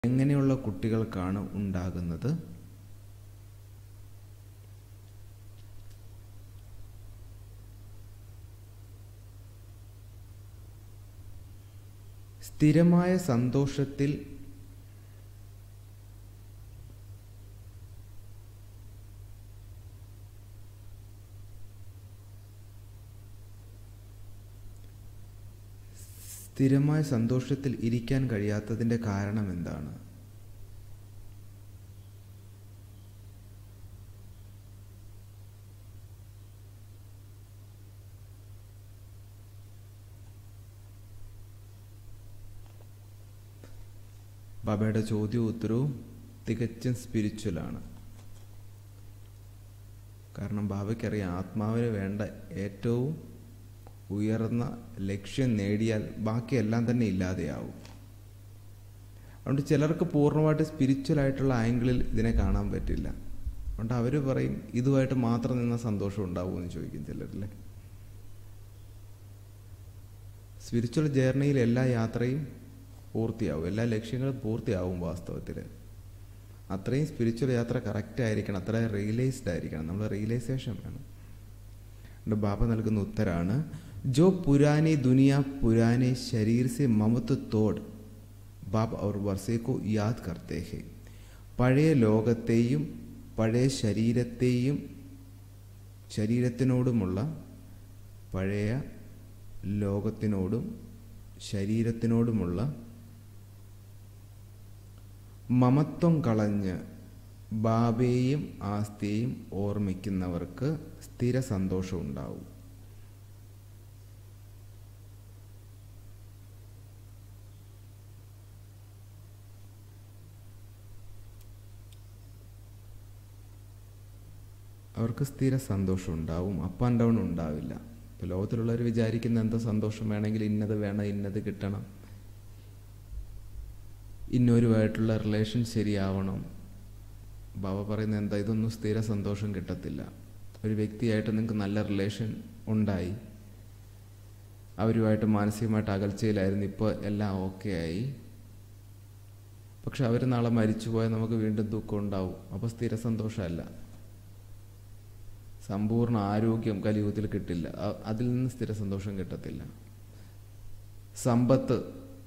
എങ്ങനെയുള്ള കുട്ടികൾക്കാണ് ഉണ്ടാകുന്നത് സ്ഥിരമായ സന്തോഷത്തിൽ സ്ഥിരമായ സന്തോഷത്തിൽ ഇരിക്കാൻ കഴിയാത്തതിൻ്റെ കാരണം എന്താണ് ബാബയുടെ ചോദ്യവും ഉത്തരവും തികച്ചും സ്പിരിച്വലാണ് കാരണം ബാബയ്ക്കറിയാം ആത്മാവിന് വേണ്ട ഏറ്റവും ഉയർന്ന ലക്ഷ്യം നേടിയാൽ ബാക്കിയെല്ലാം തന്നെ ഇല്ലാതെയാവും അതുകൊണ്ട് ചിലർക്ക് പൂർണ്ണമായിട്ട് സ്പിരിച്വൽ ആയിട്ടുള്ള ആംഗിളിൽ ഇതിനെ കാണാൻ പറ്റില്ല അതുകൊണ്ട് അവർ പറയും ഇതുമായിട്ട് മാത്രം നിന്ന സന്തോഷം ഉണ്ടാവുമെന്ന് ചോദിക്കും ചിലരില്ലേ സ്പിരിച്വൽ ജേർണിയിൽ എല്ലാ യാത്രയും പൂർത്തിയാവും എല്ലാ ലക്ഷ്യങ്ങളും പൂർത്തിയാവും വാസ്തവത്തിൽ അത്രയും സ്പിരിച്വൽ യാത്ര കറക്റ്റ് ആയിരിക്കണം അത്ര റിയലൈസ്ഡ് ആയിരിക്കണം നമ്മൾ റിയലൈസേഷൻ വേണം എൻ്റെ ബാബ നൽകുന്ന ഉത്തരാണ് ജോ പുരാനി ദുനിയ പുരാനെ ശരീർ സെ മമത്ത് തോട് ബാബ് അവർ വർഷേക്കോ യാദ് കർത്തേ ഹെ പഴയ ലോകത്തെയും പഴയ ശരീരത്തെയും ശരീരത്തിനോടുമുള്ള പഴയ ലോകത്തിനോടും ശരീരത്തിനോടുമുള്ള മമത്വം കളഞ്ഞ് ബാബയെയും ആസ്തിയെയും ഓർമ്മിക്കുന്നവർക്ക് സ്ഥിര സന്തോഷം ഉണ്ടാവും അവർക്ക് സ്ഥിര സന്തോഷം ഉണ്ടാവും അപ്പ് ആൻഡ് ഡൗൺ ഉണ്ടാവില്ല ഇപ്പോൾ ലോകത്തിലുള്ളവർ വിചാരിക്കുന്ന എന്താ സന്തോഷം വേണമെങ്കിൽ ഇന്നത് വേണം ഇന്നത് കിട്ടണം ഇന്നൊരുമായിട്ടുള്ള റിലേഷൻ ശരിയാവണം ബാബ പറയുന്നത് എന്താ ഇതൊന്നും സ്ഥിര സന്തോഷം കിട്ടത്തില്ല ഒരു വ്യക്തിയായിട്ട് നിങ്ങൾക്ക് നല്ല റിലേഷൻ ഉണ്ടായി അവരുമായിട്ട് മാനസികമായിട്ട് അകൽച്ചയിലായിരുന്നു ഇപ്പോൾ എല്ലാം ഓക്കെ ആയി പക്ഷെ അവർ നാളെ മരിച്ചു പോയാൽ നമുക്ക് വീണ്ടും ദുഃഖം ഉണ്ടാവും അപ്പോൾ സ്ഥിര സന്തോഷമല്ല സമ്പൂർണ്ണ ആരോഗ്യം കലിയുഗത്തിൽ കിട്ടില്ല അതിൽ നിന്ന് സ്ഥിര സന്തോഷം കിട്ടത്തില്ല സമ്പത്ത്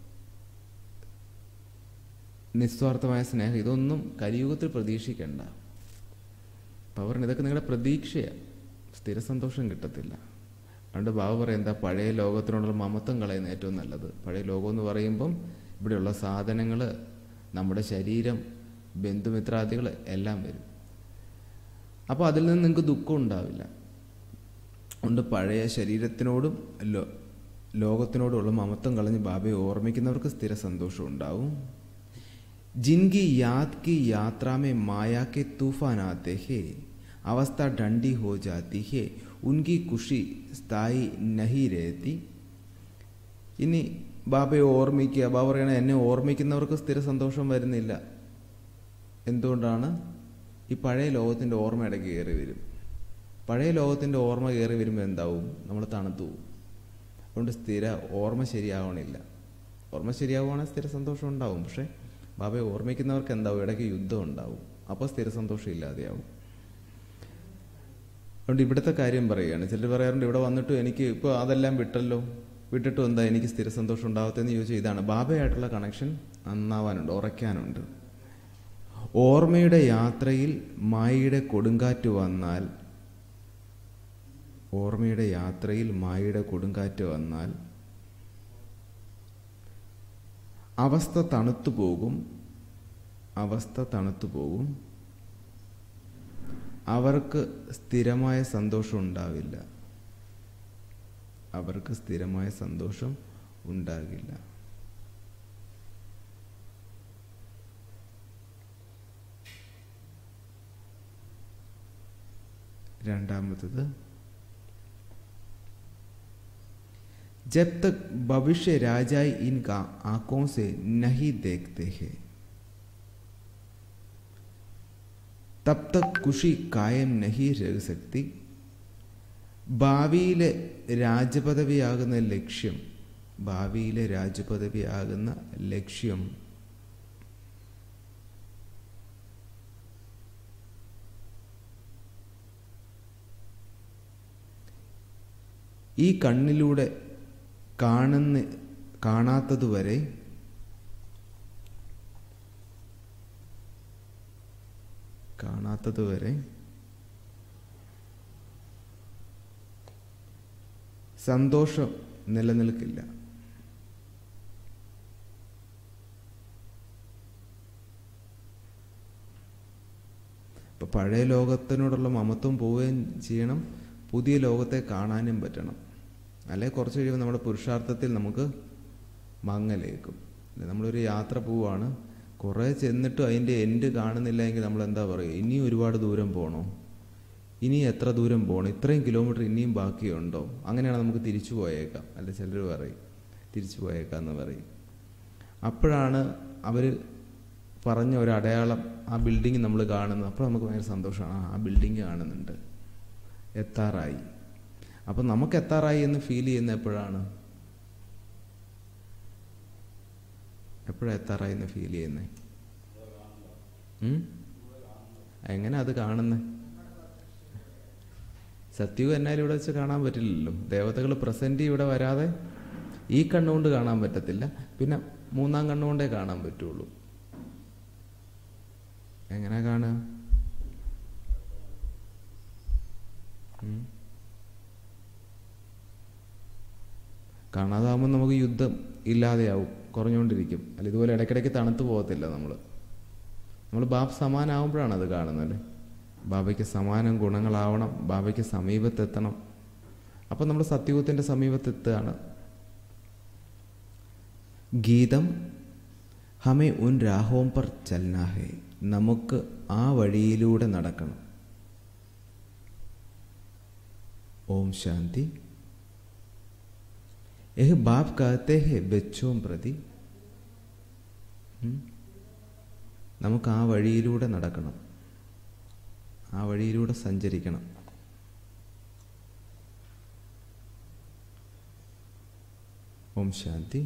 നിസ്വാർത്ഥമായ സ്നേഹം ഇതൊന്നും കലിയുഗത്തിൽ പ്രതീക്ഷിക്കണ്ട പവറിന് ഇതൊക്കെ നിങ്ങളുടെ പ്രതീക്ഷയാണ് സ്ഥിര സന്തോഷം കിട്ടത്തില്ല അതുകൊണ്ട് ബാബ പറയും എന്താ പഴയ ലോകത്തിനോടുള്ള മമത്വം കളയുന്ന ഏറ്റവും നല്ലത് പഴയ ലോകം എന്ന് പറയുമ്പം ഇവിടെയുള്ള സാധനങ്ങൾ നമ്മുടെ ശരീരം ബന്ധുമിത്രാദികൾ എല്ലാം വരും അപ്പോൾ അതിൽ നിന്ന് നിങ്ങൾക്ക് ദുഃഖം ഉണ്ടാവില്ല അതുകൊണ്ട് പഴയ ശരീരത്തിനോടും ലോ ലോകത്തിനോടുള്ള മമത്വം കളഞ്ഞ് ബാബയെ ഓർമ്മിക്കുന്നവർക്ക് സ്ഥിര സന്തോഷം ഉണ്ടാവും जिनकी याद की यात्रा में माया के तूफान आते हैं अवस्था डंडी हो जाती है उनकी खुशी സ്ഥായി നഹി രേത്തി ഇനി ബാബയെ ഓർമ്മിക്കുക ബാബ പറയണ എന്നെ ഓർമ്മിക്കുന്നവർക്ക് സ്ഥിര സന്തോഷം വരുന്നില്ല എന്തുകൊണ്ടാണ് ഈ പഴയ ലോകത്തിൻ്റെ ഓർമ്മ ഇടയ്ക്ക് കയറി വരും പഴയ ലോകത്തിൻ്റെ ഓർമ്മ കയറി വരുമ്പോൾ എന്താവും നമ്മൾ തണുത്തു പോകും അതുകൊണ്ട് സ്ഥിര ഓർമ്മ ശരിയാവണില്ല ഓർമ്മ ശരിയാവുകയാണെങ്കിൽ സ്ഥിര സന്തോഷം ഉണ്ടാവും പക്ഷേ ബാബയെ ഓർമ്മിക്കുന്നവർക്ക് എന്താവും ഇടയ്ക്ക് യുദ്ധം ഉണ്ടാവും അപ്പോൾ സ്ഥിര സന്തോഷം ഇല്ലാതെയാവും അതുകൊണ്ട് ഇവിടുത്തെ കാര്യം പറയുകയാണ് ചിലർ പറയാറുണ്ട് ഇവിടെ വന്നിട്ടും എനിക്ക് ഇപ്പോൾ അതെല്ലാം വിട്ടല്ലോ വിട്ടിട്ടും എന്താ എനിക്ക് സ്ഥിര സന്തോഷം ഉണ്ടാവത്തെന്ന് ചോദിച്ചാൽ ഇതാണ് ബാബയായിട്ടുള്ള കണക്ഷൻ നന്നാവാനുണ്ട് ഉറയ്ക്കാനുണ്ട് ഓർമ്മയുടെ യാത്രയിൽ മായയുടെ കൊടുങ്കാറ്റ് വന്നാൽ ഓർമ്മയുടെ യാത്രയിൽ മായയുടെ കൊടുങ്കാറ്റ് വന്നാൽ അവസ്ഥ തണുത്തു പോകും അവസ്ഥ തണുത്തു പോകും അവർക്ക് സ്ഥിരമായ സന്തോഷം ഉണ്ടാവില്ല അവർക്ക് സ്ഥിരമായ സന്തോഷം ഉണ്ടാകില്ല രണ്ടാമത്തത് जब तक भविष्य राजाई इनका आंखों से नहीं देखते हैं तब तक खुशी कायम नहीं रह सकती ഭാവിയിലെ രാജപദവിയാകുന്ന ലക്ഷ്യം ഭാവിയിലെ രാജപദവിയാകുന്ന ലക്ഷ്യം ഈ കണ്ണിലൂടെ കാണുന്ന കാണാത്തതുവരെ കാണാത്തതുവരെ സന്തോഷം നിലനിൽക്കില്ല ഇപ്പം പഴയ ലോകത്തിനോടുള്ള മമത്വം പോവുകയും ചെയ്യണം പുതിയ ലോകത്തെ കാണാനും പറ്റണം അല്ലെ കുറച്ച് കഴിയുമ്പോൾ നമ്മുടെ പുരുഷാർത്ഥത്തിൽ നമുക്ക് മങ്ങലേക്കും അല്ലെ നമ്മളൊരു യാത്ര പോവാണ് കുറേ ചെന്നിട്ടും അതിൻ്റെ എൻഡ് കാണുന്നില്ല എങ്കിൽ നമ്മൾ എന്താ പറയുക ഇനിയും ഒരുപാട് ദൂരം പോകണോ ഇനി എത്ര ദൂരം പോകണം ഇത്രയും കിലോമീറ്റർ ഇനിയും ബാക്കിയുണ്ടോ അങ്ങനെയാണ് നമുക്ക് തിരിച്ചു പോയേക്കാം അല്ലെ ചിലർ പറയും തിരിച്ചു പോയേക്കാം എന്ന് പറയും അപ്പോഴാണ് അവർ പറഞ്ഞ ഒരു അടയാളം ആ ബിൽഡിങ് നമ്മൾ കാണുന്നത് അപ്പോൾ നമുക്ക് ഭയങ്കര സന്തോഷമാണ് ആ ബിൽഡിങ് കാണുന്നുണ്ട് എത്താറായി അപ്പം നമുക്ക് എത്താറായി എന്ന് ഫീൽ ചെയ്യുന്ന എപ്പോഴാണ് എപ്പോഴാണ് എത്താറായി എന്ന് ഫീൽ ചെയ്യുന്നത് എങ്ങനെ അത് കാണുന്നത് സത്യവും എന്നാലും ഇവിടെ വെച്ച് കാണാൻ പറ്റില്ലല്ലോ ദേവതകൾ പ്രസന്റ് ഇവിടെ വരാതെ ഈ കണ്ണുകൊണ്ട് കാണാൻ പറ്റത്തില്ല പിന്നെ മൂന്നാം കണ്ണുകൊണ്ടേ കാണാൻ പറ്റുള്ളൂ എങ്ങനെ കാണുക കാണാതാവുമ്പോൾ നമുക്ക് യുദ്ധം ഇല്ലാതെയാവും കുറഞ്ഞുകൊണ്ടിരിക്കും അല്ല ഇതുപോലെ ഇടയ്ക്കിടയ്ക്ക് തണുത്ത് പോകത്തില്ല നമ്മൾ നമ്മൾ ബാബ് സമാനാവുമ്പോഴാണ് അത് കാണുന്നത് ബാബയ്ക്ക് സമാനം ഗുണങ്ങളാവണം ബാബയ്ക്ക് സമീപത്തെത്തണം അപ്പം നമ്മൾ സത്യയുഗത്തിൻ്റെ സമീപത്തെത്തുകയാണ് ഗീതം ഹമേ ഉൻ രാഹോം പർ ചലനാ ഹേ നമുക്ക് ആ വഴിയിലൂടെ നടക്കണം ഓം ശാന്തി यह बाप कहते हैं बच्चों പ്രതി നമുക്ക് ആ വഴിയിലൂടെ നടക്കണം ആ വഴിയിലൂടെ സഞ്ചരിക്കണം ഓം ശാന്തി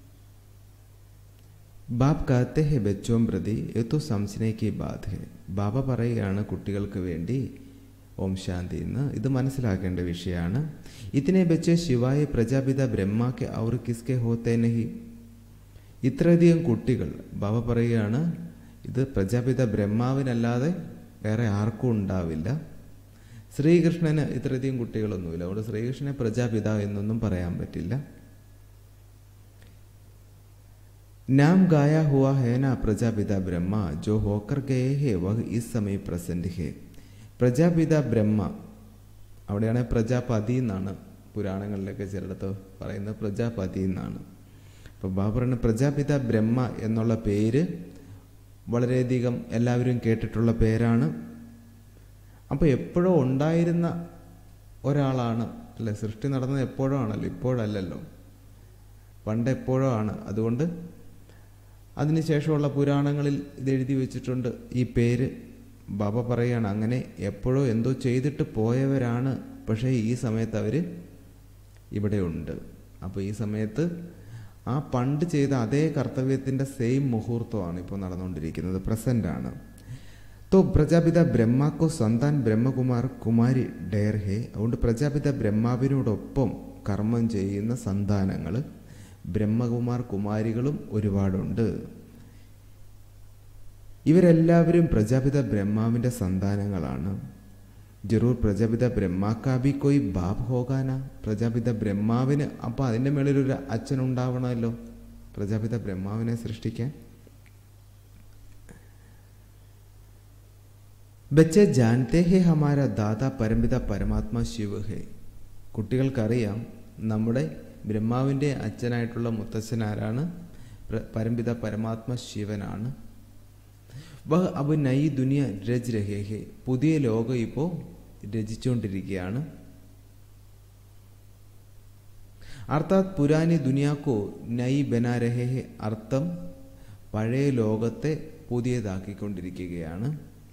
ബാബ് കാത്തെ ഹെ ബച്ചോം പ്രതി ഏതോ സംശനയ്ക്ക് ബാധ ഹെ ബാബ പറയുകയാണ് കുട്ടികൾക്ക് വേണ്ടി ഓം ശാന്തി എന്ന് ഇത് മനസ്സിലാക്കേണ്ട വിഷയമാണ് ഇതിനെ വെച്ച് ശിവായ പ്രജാപിത ബ്രഹ്മാക്ക് അവർ കിസ്കെ ഹോത്തേ നഹി ഇത്രയധികം കുട്ടികൾ ബാബ പറയുകയാണ് ഇത് പ്രജാപിത ബ്രഹ്മാവിനല്ലാതെ വേറെ ആർക്കും ഉണ്ടാവില്ല ശ്രീകൃഷ്ണന് ഇത്രയധികം കുട്ടികളൊന്നുമില്ല അതുകൊണ്ട് ശ്രീകൃഷ്ണനെ പ്രജാപിത എന്നൊന്നും പറയാൻ പറ്റില്ല नाम गाया हुआ है ना प्रजापिता ब्रह्मा जो होकर गए हैं वह इस समय प्रसन्न है പ്രജാപിത ബ്രഹ്മ അവിടെയാണ് പ്രജാപതി എന്നാണ് പുരാണങ്ങളിലൊക്കെ ചിലടത്ത് പറയുന്നത് പ്രജാപതി എന്നാണ് അപ്പോൾ ബാബറിന് പ്രജാപിത ബ്രഹ്മ എന്നുള്ള പേര് വളരെയധികം എല്ലാവരും കേട്ടിട്ടുള്ള പേരാണ് അപ്പോൾ എപ്പോഴോ ഉണ്ടായിരുന്ന ഒരാളാണ് അല്ലെ സൃഷ്ടി നടന്നത് എപ്പോഴോ ആണല്ലോ ഇപ്പോഴല്ലല്ലോ പണ്ട് എപ്പോഴോ ആണ് അതുകൊണ്ട് അതിനുശേഷമുള്ള പുരാണങ്ങളിൽ ഇത് എഴുതി വെച്ചിട്ടുണ്ട് ഈ പേര് ബാബ പറയാണ് അങ്ങനെ എപ്പോഴോ എന്തോ ചെയ്തിട്ട് പോയവരാണ് പക്ഷേ ഈ സമയത്ത് അവർ ഇവിടെ ഉണ്ട് അപ്പോൾ ഈ സമയത്ത് ആ പണ്ട് ചെയ്ത അതേ കർത്തവ്യത്തിൻ്റെ സെയിം മുഹൂർത്തമാണ് ഇപ്പോൾ നടന്നുകൊണ്ടിരിക്കുന്നത് പ്രസൻ്റ് ആണ് തോ പ്രജാപിത ബ്രഹ്മാക്കോ സന്താൻ ബ്രഹ്മകുമാർ കുമാരി ഡയർ ഹേ അതുകൊണ്ട് പ്രജാപിത ബ്രഹ്മാവിനോടൊപ്പം കർമ്മം ചെയ്യുന്ന സന്താനങ്ങൾ ബ്രഹ്മകുമാർ കുമാരികളും ഒരുപാടുണ്ട് ഇവരെല്ലാവരും പ്രജാപിത ബ്രഹ്മാവിൻ്റെ സന്താനങ്ങളാണ് ജറൂർ പ്രജാപിത ബ്രഹ്മാക്കാബി കോയി ബാബ് ഹോകാന പ്രജാപിത ബ്രഹ്മാവിന് അപ്പോൾ അതിൻ്റെ മേളിലൊരു അച്ഛനുണ്ടാവണമല്ലോ പ്രജാപിത ബ്രഹ്മാവിനെ സൃഷ്ടിക്കാൻ ബच्चे जानते हैं हमारा ദാദാ പരംപിത പരമാത്മ ശിവ ഹേ കുട്ടികൾക്കറിയാം നമ്മുടെ ബ്രഹ്മാവിൻ്റെ അച്ഛനായിട്ടുള്ള മുത്തച്ഛൻ ആരാണ് പരംപിത പരമാത്മ ശിവനാണ് വഹ് അബ് നൈ ദുനിയ രജ് രഹേ ഹേ പുതിയ ലോകം ഇപ്പോൾ രചിച്ചുകൊണ്ടിരിക്കുകയാണ് അർത്ഥാത് പുരാനി ദുനിയാക്കോ നൈ ബനാ രഹേ ഹേ അർത്ഥം പഴയ ലോകത്തെ പുതിയതാക്കിക്കൊണ്ടിരിക്കുകയാണ്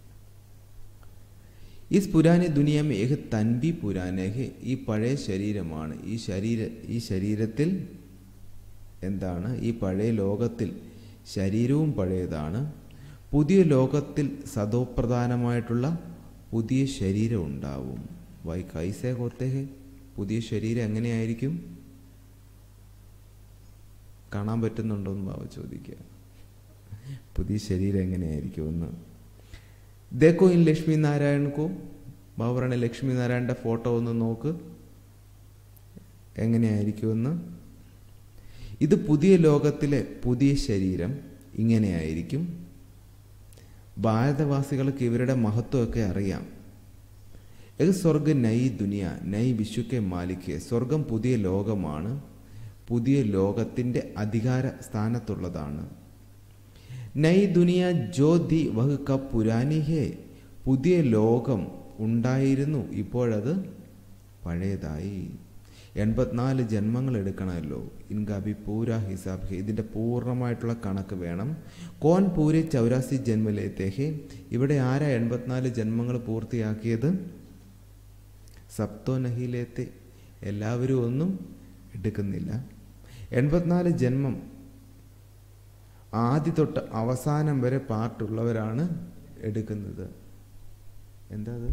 ഇസ് പുരാനി ദുനിയമ ഏഹ് തൻബി പുരാനേഹ് ഈ പഴയ ശരീരമാണ് ഈ ശരീര ഈ ശരീരത്തിൽ എന്താണ് ഈ പഴയ ലോകത്തിൽ ശരീരവും പഴയതാണ് പുതിയ ലോകത്തിൽ സതോപ്രധാനമായിട്ടുള്ള പുതിയ ശരീരം ഉണ്ടാവും വൈ കൈസേ ഹോത്തേഹെ പുതിയ ശരീരം എങ്ങനെയായിരിക്കും കാണാൻ പറ്റുന്നുണ്ടോ എന്ന് ബാബ ചോദിക്കുക പുതിയ ശരീരം എങ്ങനെയായിരിക്കും എന്ന് ദേക്കോ ഇൻ ലക്ഷ്മി നാരായണക്കോ ബാബ പറയണ ലക്ഷ്മി നാരായണന്റെ ഫോട്ടോ ഒന്ന് നോക്ക് എങ്ങനെയായിരിക്കുമെന്ന് ഇത് പുതിയ ലോകത്തിലെ പുതിയ ശരീരം ഇങ്ങനെയായിരിക്കും ഭാരതവാസികൾക്ക് ഇവരുടെ മഹത്വമൊക്കെ അറിയാം ഇത് സ്വർഗ നൈ ദുനിയ നൈ വിശ്വക്കെ മാലിക്ക് സ്വർഗം പുതിയ ലോകമാണ് പുതിയ ലോകത്തിൻ്റെ അധികാര സ്ഥാനത്തുള്ളതാണ് നൈ ദുനിയ ജോ ദി വഹ് ക പുരാനി ഹേ പുതിയ ലോകം ഉണ്ടായിരുന്നു ഇപ്പോഴത് പഴയതായി എൺപത്തിനാല് ജന്മങ്ങൾ എടുക്കണമല്ലോ ഇൻകാബി പൂര ഹിസാബ് ഹെ ഇതിൻ്റെ പൂർണ്ണമായിട്ടുള്ള കണക്ക് വേണം കോൻ പൂരെ ചൗരാസി ജന്മലേത്തേഹെ ഇവിടെ ആരാ എൺപത്തിനാല് ജന്മങ്ങൾ പൂർത്തിയാക്കിയത് സപ്തോ നഹിയിലേത്തെ എല്ലാവരും ഒന്നും എടുക്കുന്നില്ല എൺപത്തിനാല് ജന്മം ആദ്യ തൊട്ട് അവസാനം വരെ പാർട്ടുള്ളവരാണ് എടുക്കുന്നത് എന്താ അത്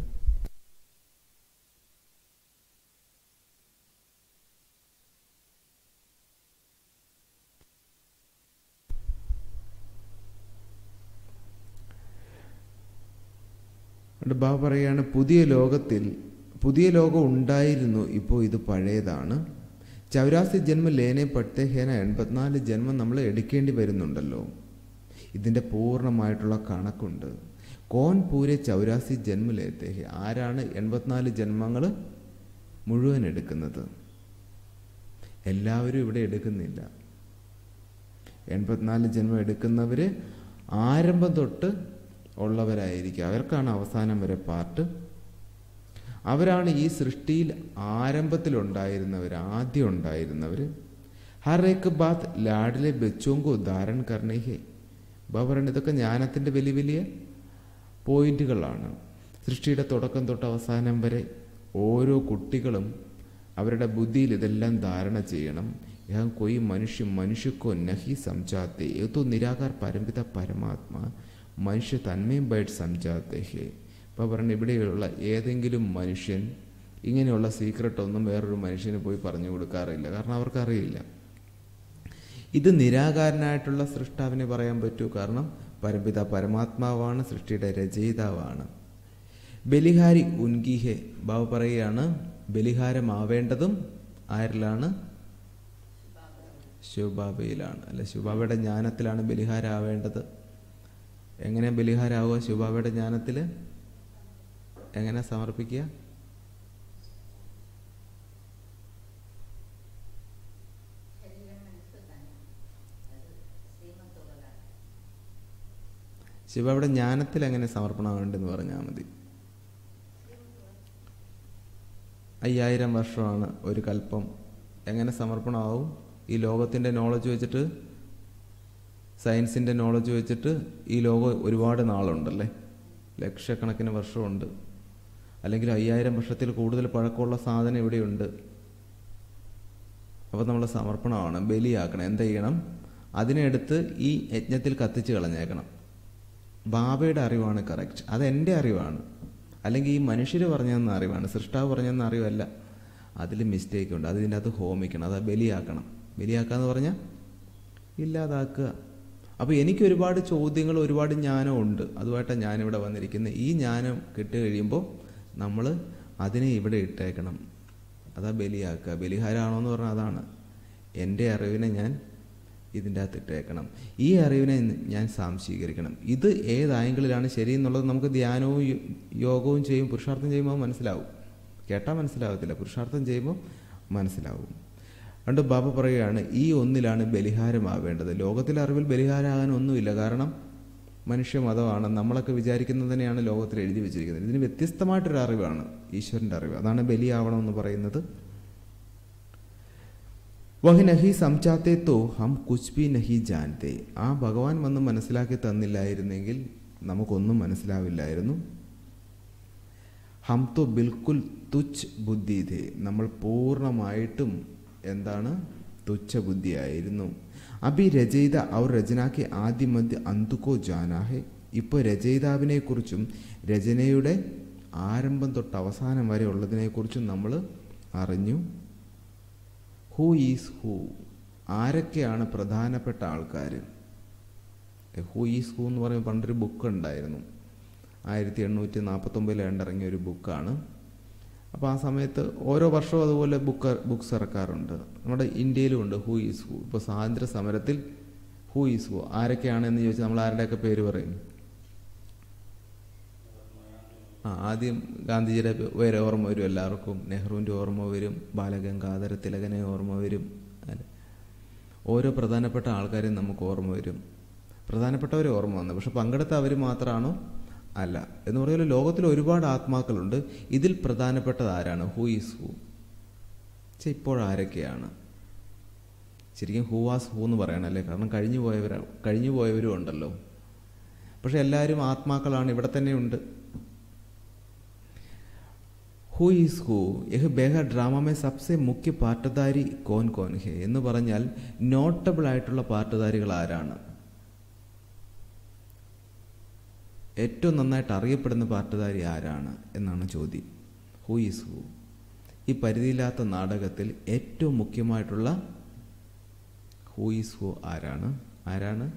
എന്നിട്ട് ബാബ പറയാണ് പുതിയ ലോകത്തിൽ പുതിയ ലോകം ഉണ്ടായിരുന്നു ഇപ്പോൾ ഇത് പഴയതാണ് ചൗരാസി ജന്മം ലേനെ പട്ടേഹേന എൺപത്തിനാല് ജന്മം നമ്മൾ എടുക്കേണ്ടി വരുന്നുണ്ടല്ലോ ഇതിൻ്റെ പൂർണ്ണമായിട്ടുള്ള കണക്കുണ്ട് കോൻ പൂരെ ചൗരാസി ജന്മലേത്തേഹെ ആരാണ് എൺപത്തിനാല് ജന്മങ്ങൾ മുഴുവൻ എടുക്കുന്നത് എല്ലാവരും ഇവിടെ എടുക്കുന്നില്ല എൺപത്തിനാല് ജന്മം എടുക്കുന്നവർ ആരംഭം തൊട്ട് ഉള്ളവരായിരിക്കും അവർക്കാണ് അവസാനം വരെ പാർട്ട് അവരാണ് ഈ സൃഷ്ടിയിൽ ആരംഭത്തിലുണ്ടായിരുന്നവർ ആദ്യം ഉണ്ടായിരുന്നവർ ഹർ ഏക്ക് ബാത്ത് ലാഡിലെ ബച്ചോങ്കോ ധാരൺ കർണേഹേ ബാബറൻ ഇതൊക്കെ ജ്ഞാനത്തിൻ്റെ വലിയ വലിയ പോയിന്റുകളാണ് സൃഷ്ടിയുടെ തുടക്കം തൊട്ട് അവസാനം വരെ ഓരോ കുട്ടികളും അവരുടെ ബുദ്ധിയിൽ ഇതെല്ലാം ധാരണ ചെയ്യണം യഹം കൊയ് മനുഷ്യ മനുഷ്യക്കോ നഹി സംജാത്തെ ഏതോ നിരാകാർ പരമ്പിത പരമാത്മാ മനുഷ്യ തന്മയും ബൈറ്റ് സംജാത്തെ ഹേ ഇപ്പോൾ പറഞ്ഞ ഇവിടെയുള്ള ഏതെങ്കിലും മനുഷ്യൻ ഇങ്ങനെയുള്ള സീക്രട്ട് ഒന്നും വേറൊരു മനുഷ്യന് പോയി പറഞ്ഞു കൊടുക്കാറില്ല കാരണം അവർക്കറിയില്ല ഇത് നിരാകാരനായിട്ടുള്ള സൃഷ്ടാവിനെ പറയാൻ പറ്റൂ കാരണം പരമ്പിത പരമാത്മാവാണ് സൃഷ്ടിയുടെ രചയിതാവാണ് ബലിഹാരി ഉൻകിഹെ ബാബ പറയുകയാണ് ബലിഹാരമാവേണ്ടതും ആരിലാണ് ശിവബാബയിലാണ് അല്ലെ ശിവബാബയുടെ ജ്ഞാനത്തിലാണ് ബലിഹാരം ആവേണ്ടത് എങ്ങനെ ബലിഹാരാവുക ശിവബാബയുടെ ജ്ഞാനത്തിൽ എങ്ങനെ സമർപ്പിക്കുക ശിവയുടെ ജ്ഞാനത്തിൽ എങ്ങനെ സമർപ്പണം വേണ്ടെന്ന് പറഞ്ഞാൽ മതി അയ്യായിരം വർഷമാണ് ഒരു കൽപ്പം എങ്ങനെ സമർപ്പണമാവും ഈ ലോകത്തിൻ്റെ നോളജ് വെച്ചിട്ട് സയൻസിൻ്റെ നോളജ് വെച്ചിട്ട് ഈ ലോകം ഒരുപാട് നാളുണ്ടല്ലേ ലക്ഷക്കണക്കിന് വർഷമുണ്ട് അല്ലെങ്കിൽ അയ്യായിരം വർഷത്തിൽ കൂടുതൽ പഴക്കമുള്ള സാധനം ഇവിടെയുണ്ട് അപ്പോൾ നമ്മൾ സമർപ്പണമാണ് ബലിയാക്കണം എന്ത് ചെയ്യണം അതിനെടുത്ത് ഈ യജ്ഞത്തിൽ കത്തിച്ച് കളഞ്ഞേക്കണം ബാബയുടെ അറിവാണ് കറക്റ്റ് അത് എൻ്റെ അറിവാണ് അല്ലെങ്കിൽ ഈ മനുഷ്യർ പറഞ്ഞതെന്ന അറിവാണ് സൃഷ്ടാവ് പറഞ്ഞതെന്ന അറിവല്ല അതിൽ മിസ്റ്റേക്ക് ഉണ്ട് അത് ഇതിൻ്റെ അകത്ത് ഹോമിക്കണം അത് ബലിയാക്കണം ബലിയാക്കുക എന്ന് പറഞ്ഞാൽ ഇല്ലാതാക്കുക അപ്പോൾ എനിക്ക് ഒരുപാട് ചോദ്യങ്ങൾ ഒരുപാട് ജ്ഞാനം ഉണ്ട് അതുമായിട്ടാണ് ഞാനിവിടെ വന്നിരിക്കുന്നത് ഈ ജ്ഞാനം കിട്ടി കഴിയുമ്പോൾ നമ്മൾ അതിനെ ഇവിടെ ഇട്ടേക്കണം അതാ ബലിയാക്കുക ബലിഹാരമാണോ എന്ന് പറഞ്ഞാൽ അതാണ് എൻ്റെ അറിവിനെ ഞാൻ ഇതിൻ്റെ അകത്ത് ഇട്ടേക്കണം ഈ അറിവിനെ ഞാൻ സാംശീകരിക്കണം ഇത് ഏത് ആംഗിളിലാണ് ശരി എന്നുള്ളത് നമുക്ക് ധ്യാനവും യോ- യോഗവും ചെയ്യും പുരുഷാർത്ഥം ചെയ്യുമ്പോൾ മനസ്സിലാവും കേട്ടാൽ മനസ്സിലാവത്തില്ല പുരുഷാർത്ഥം ചെയ്യുമ്പോൾ മനസ്സിലാവും അതുകൊണ്ട് ബാബ പറയുകയാണ് ഈ ഒന്നിലാണ് ബലിഹാരമാവേണ്ടത് ലോകത്തിലെ അറിവിൽ ബലിഹാരമാകാൻ ഒന്നുമില്ല കാരണം മനുഷ്യ മതമാണ് നമ്മളൊക്കെ വിചാരിക്കുന്നത് തന്നെയാണ് ലോകത്തിൽ എഴുതി വെച്ചിരിക്കുന്നത് ഇതിന് വ്യത്യസ്തമായിട്ടൊരു അറിവാണ് ഈശ്വരൻ്റെ അറിവ് അതാണ് ബലിയാവണമെന്ന് പറയുന്നത് വഹ് നഹി സംചാത്തെ തോ ഹം കുച്ച് ബി നഹി ജാൻതെ ആ ഭഗവാൻ വന്ന് മനസ്സിലാക്കി തന്നില്ലായിരുന്നെങ്കിൽ നമുക്കൊന്നും മനസ്സിലാവില്ലായിരുന്നു ഹം തോ ബിൽക്കുൽ തുച്ഛ് ബുദ്ധി ഥേ നമ്മൾ പൂർണ്ണമായിട്ടും എന്താണ് തുച്ഛ ബുദ്ധിയായിരുന്നു അഭി രചയിത അവർ രചനാക്കി ആദ്യ മധ്യ അന്തുക്കോ ജാനാഹെ ഇപ്പോൾ രചയിതാവിനെക്കുറിച്ചും രചനയുടെ ആരംഭം തൊട്ട് അവസാനം വരെ ഉള്ളതിനെക്കുറിച്ചും നമ്മൾ അറിഞ്ഞു ഹൂ ഈസ് ഹൂ ആരൊക്കെയാണ് പ്രധാനപ്പെട്ട ആൾക്കാർ ഹൂ ഈസ് ഹൂ എന്ന് പറയുമ്പോൾ പണ്ടൊരു ബുക്ക് ഉണ്ടായിരുന്നു ആയിരത്തി എണ്ണൂറ്റി നാൽപ്പത്തൊമ്പതിൽ ഇറങ്ങിയ ഒരു ബുക്കാണ് അപ്പോൾ ആ സമയത്ത് ഓരോ വർഷവും അതുപോലെ ബുക്ക് ബുക്സ് ഇറക്കാറുണ്ട് നമ്മുടെ ഇന്ത്യയിലും ഉണ്ട് ഹൂ ഈസ് ഹൂ ഇപ്പോൾ സ്വാതന്ത്ര്യ സമരത്തിൽ ഹൂ ഈസ് ഹൂ ആരൊക്കെയാണെന്ന് ചോദിച്ചാൽ നമ്മൾ ആരുടെയൊക്കെ പേര് പറയും ആ ആദ്യം ഗാന്ധിജിയുടെ പേര് ഓർമ്മ വരും എല്ലാവർക്കും നെഹ്റുവിൻ്റെ ഓർമ്മ വരും ബാലഗംഗാധര തിലകനെ ഓർമ്മ വരും അല്ലെ ഓരോ പ്രധാനപ്പെട്ട ആൾക്കാരെയും നമുക്ക് ഓർമ്മ വരും പ്രധാനപ്പെട്ടവരെ ഓർമ്മ വന്നു പക്ഷെ പങ്കെടുത്ത അവർ മാത്രമാണോ അല്ല എന്ന് പറയുമ്പോൾ ലോകത്തിൽ ഒരുപാട് ആത്മാക്കളുണ്ട് ഇതിൽ പ്രധാനപ്പെട്ടത് ആരാണ് ഹൂ ഈസ് ഹൂ പക്ഷെ ഇപ്പോഴാരൊക്കെയാണ് ശരിക്കും ഹൂ വാസ് ഹൂ എന്ന് പറയണല്ലേ കാരണം കഴിഞ്ഞു പോയവർ കഴിഞ്ഞു പോയവരും ഉണ്ടല്ലോ പക്ഷെ എല്ലാവരും ആത്മാക്കളാണ് ഇവിടെ തന്നെ ഉണ്ട് ഹു ഈസ് ഹു യഹ് ബേഹ ഡ്രാമ മേ സബ്സെ മുഖ്യ പാട്ടുധാരി കോൻ കോൻ ഹെ എന്ന് പറഞ്ഞാൽ നോട്ടബിൾ ആയിട്ടുള്ള പാട്ടുധാരികൾ ആരാണ് ഏറ്റവും നന്നായിട്ട് അറിയപ്പെടുന്ന പാട്ടുധാരി ആരാണ് എന്നാണ് ചോദ്യം ഹു ഈസ് ഹു ഈ പരിധിയില്ലാത്ത നാടകത്തിൽ ഏറ്റവും മുഖ്യമായിട്ടുള്ള ഹു ഈസ് ഹു ആരാണ് ആരാണ്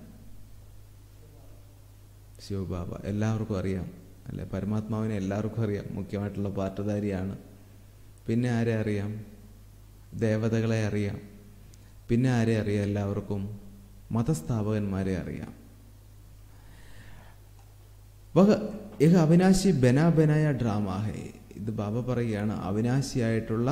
ശിവബാബ എല്ലാവർക്കും അറിയാം അല്ലെ പരമാത്മാവിനെ എല്ലാവർക്കും അറിയാം മുഖ്യമായിട്ടുള്ള പാട്ടുധാരിയാണ് പിന്നെ ആരെ അറിയാം ദേവതകളെ അറിയാം പിന്നെ ആരെ അറിയാം എല്ലാവർക്കും മതസ്ഥാപകന്മാരെ അറിയാം വഹ യഹ അവിനാശി ബനാ ബനായ ഡ്രാമ ഹേ ഇത് ബാബ പറയുകയാണ് അവിനാശിയായിട്ടുള്ള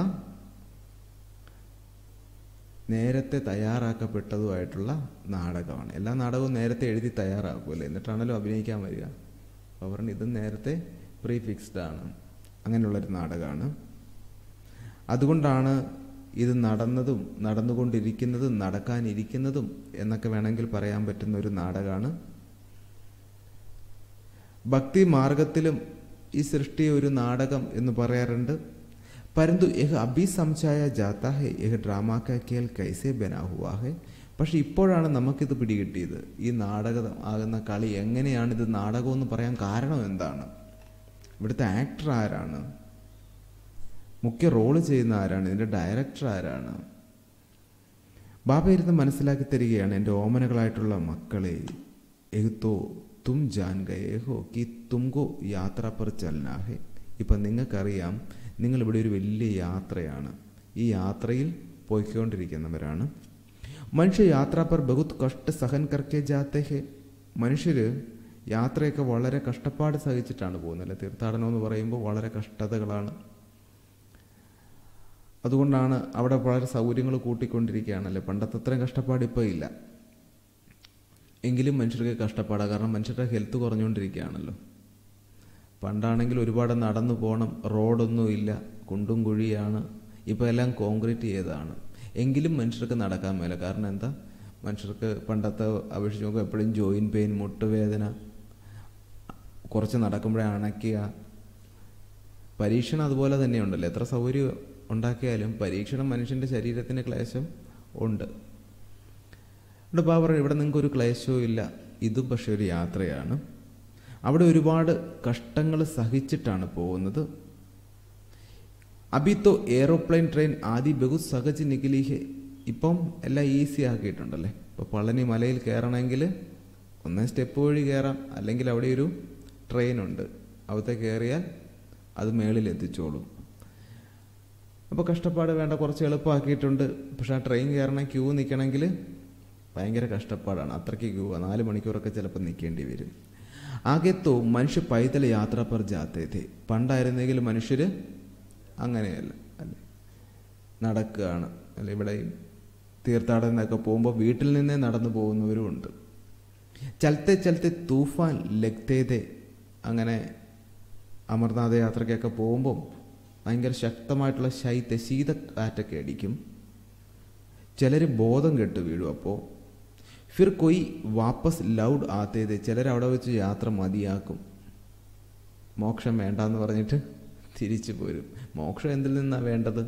നേരത്തെ തയ്യാറാക്കപ്പെട്ടതുമായിട്ടുള്ള നാടകമാണ് എല്ലാ നാടകവും നേരത്തെ എഴുതി തയ്യാറാക്കുമല്ലേ എന്നിട്ടാണല്ലോ അഭിനയിക്കാൻ വരിക അപ്പോൾ പറഞ്ഞു ഇത് നേരത്തെ പ്രീ ഫിക്സ്ഡ് ആണ് അങ്ങനെയുള്ളൊരു നാടകമാണ് അതുകൊണ്ടാണ് ഇത് നടന്നതും നടന്നുകൊണ്ടിരിക്കുന്നതും നടക്കാനിരിക്കുന്നതും എന്നൊക്കെ വേണമെങ്കിൽ പറയാൻ പറ്റുന്ന ഒരു നാടകമാണ് ഭക്തി മാർഗത്തിലും ഈ സൃഷ്ടി ഒരു നാടകം എന്ന് പറയാറുണ്ട് പരന്തു യഹ് അഭിസംശായ ജാത്ത ഹെ യഹ് ഡ്രാമ കാ കേൽ കൈസെ ബനാ ഹുവാ ഹെ പക്ഷെ ഇപ്പോഴാണ് നമുക്കിത് പിടികിട്ടിയത് ഈ നാടകം ആകുന്ന കളി എങ്ങനെയാണ് ഇത് നാടകം എന്ന് പറയാൻ കാരണം എന്താണ് ഇവിടുത്തെ ആക്ടർ ആരാണ് മുഖ്യ റോള് ചെയ്യുന്ന ആരാണ് ഇതിൻ്റെ ഡയറക്ടർ ആരാണ് ബാബ ഇരുന്ന് മനസ്സിലാക്കി തരികയാണ് എൻ്റെ ഓമനകളായിട്ടുള്ള മക്കളെ എഹുത്തോ തും ജാൻ ഗയേ ഹോ കി തുംകോ യാത്ര പർ ചലനാ ഹെ ഇപ്പം നിങ്ങൾക്കറിയാം നിങ്ങൾ ഇവിടെ ഒരു വലിയ യാത്രയാണ് ഈ യാത്രയിൽ പോയിക്കൊണ്ടിരിക്കുന്നവരാണ് മനുഷ്യ യാത്ര പർ ബഹുത് കഷ്ട സഹൻ കർക്കെ ജാത്തെ ഹെ മനുഷ്യർ യാത്രയൊക്കെ വളരെ കഷ്ടപ്പാട് സഹിച്ചിട്ടാണ് പോകുന്നത് അല്ലെ തീർത്ഥാടനം എന്ന് പറയുമ്പോൾ വളരെ കഷ്ടതകളാണ് അതുകൊണ്ടാണ് അവിടെ വളരെ സൗകര്യങ്ങൾ കൂട്ടിക്കൊണ്ടിരിക്കുകയാണല്ലേ പണ്ടത്തെ അത്രയും കഷ്ടപ്പാട് ഇപ്പോൾ ഇല്ല എങ്കിലും മനുഷ്യർക്ക് കഷ്ടപ്പാടാണ് കാരണം മനുഷ്യരുടെ ഹെൽത്ത് കുറഞ്ഞുകൊണ്ടിരിക്കുകയാണല്ലോ പണ്ടാണെങ്കിൽ ഒരുപാട് നടന്നു പോകണം റോഡൊന്നും ഇല്ല കുണ്ടും കുഴിയാണ് ഇപ്പോൾ എല്ലാം കോൺക്രീറ്റ് ചെയ്തതാണ് എങ്കിലും മനുഷ്യർക്ക് നടക്കാൻ മേല കാരണം എന്താ മനുഷ്യർക്ക് പണ്ടത്തെ അപേക്ഷിച്ച് നോക്കുമ്പോൾ എപ്പോഴും ജോയിൻ പെയിൻ മുട്ടുവേദന കുറച്ച് നടക്കുമ്പോഴേ അണയ്ക്കുക പരീക്ഷണം അതുപോലെ തന്നെയുണ്ടല്ലോ എത്ര സൗകര്യം ഉണ്ടാക്കിയാലും പരീക്ഷണം മനുഷ്യൻ്റെ ശരീരത്തിന് ക്ലേശം ഉണ്ട് ഇവിടെ ബാബ പറയും ഇവിടെ നിങ്ങൾക്ക് ഒരു ക്ലേശവും ഇല്ല ഇതും പക്ഷെ ഒരു യാത്രയാണ് അവിടെ ഒരുപാട് കഷ്ടങ്ങൾ സഹിച്ചിട്ടാണ് പോകുന്നത് അബിത്തോ എയറോപ്ലെയിൻ ട്രെയിൻ ആദി ബഹു സഹജ് നിഖിലിഹെ ഇപ്പം എല്ലാം ഈസി ആക്കിയിട്ടുണ്ടല്ലേ ഇപ്പോൾ പളനി മലയിൽ കയറണമെങ്കിൽ ഒന്നേ സ്റ്റെപ്പ് വഴി കയറാം അല്ലെങ്കിൽ അവിടെ ഒരു ട്രെയിനുണ്ട് അവിടുത്തെ കയറിയാൽ അത് മേളിൽ എത്തിച്ചോളും അപ്പോൾ കഷ്ടപ്പാട് വേണ്ട കുറച്ച് എളുപ്പമാക്കിയിട്ടുണ്ട് പക്ഷെ ആ ട്രെയിൻ കയറണ ക്യൂ നിൽക്കണമെങ്കിൽ ഭയങ്കര കഷ്ടപ്പാടാണ് അത്രയ്ക്ക് ക്യൂ നാല് മണിക്കൂറൊക്കെ ചിലപ്പോൾ നിൽക്കേണ്ടി വരും ആകെത്തോ മനുഷ്യ പൈതൽ യാത്ര പർ ജാത്തേത്തെ പണ്ടായിരുന്നെങ്കിൽ മനുഷ്യർ അങ്ങനെയല്ല അല്ലേ നടക്കുകയാണ് അല്ലെ ഇവിടെ തീർത്ഥാടനമൊക്കെ പോകുമ്പോൾ വീട്ടിൽ നിന്നേ നടന്നു പോകുന്നവരും ഉണ്ട് ചലത്തെ ചലത്തെ തൂഫാൻ ലഗ്തേതെ അങ്ങനെ അമർനാഥ യാത്രയ്ക്കൊക്കെ പോകുമ്പം ഭയങ്കര ശക്തമായിട്ടുള്ള ശൈത്യ ശീതക്കാറ്റൊക്കെ അടിക്കും ചിലർ ബോധം കെട്ട് വീഴും അപ്പോൾ ഫിർ കൊയ് വാപ്പസ് ലൗഡ് ആത്തേത് ചിലർ അവിടെ വെച്ച് യാത്ര മതിയാക്കും മോക്ഷം വേണ്ടെന്ന് പറഞ്ഞിട്ട് തിരിച്ചു പോരും മോക്ഷം എന്തിൽ നിന്നാണ് വേണ്ടത്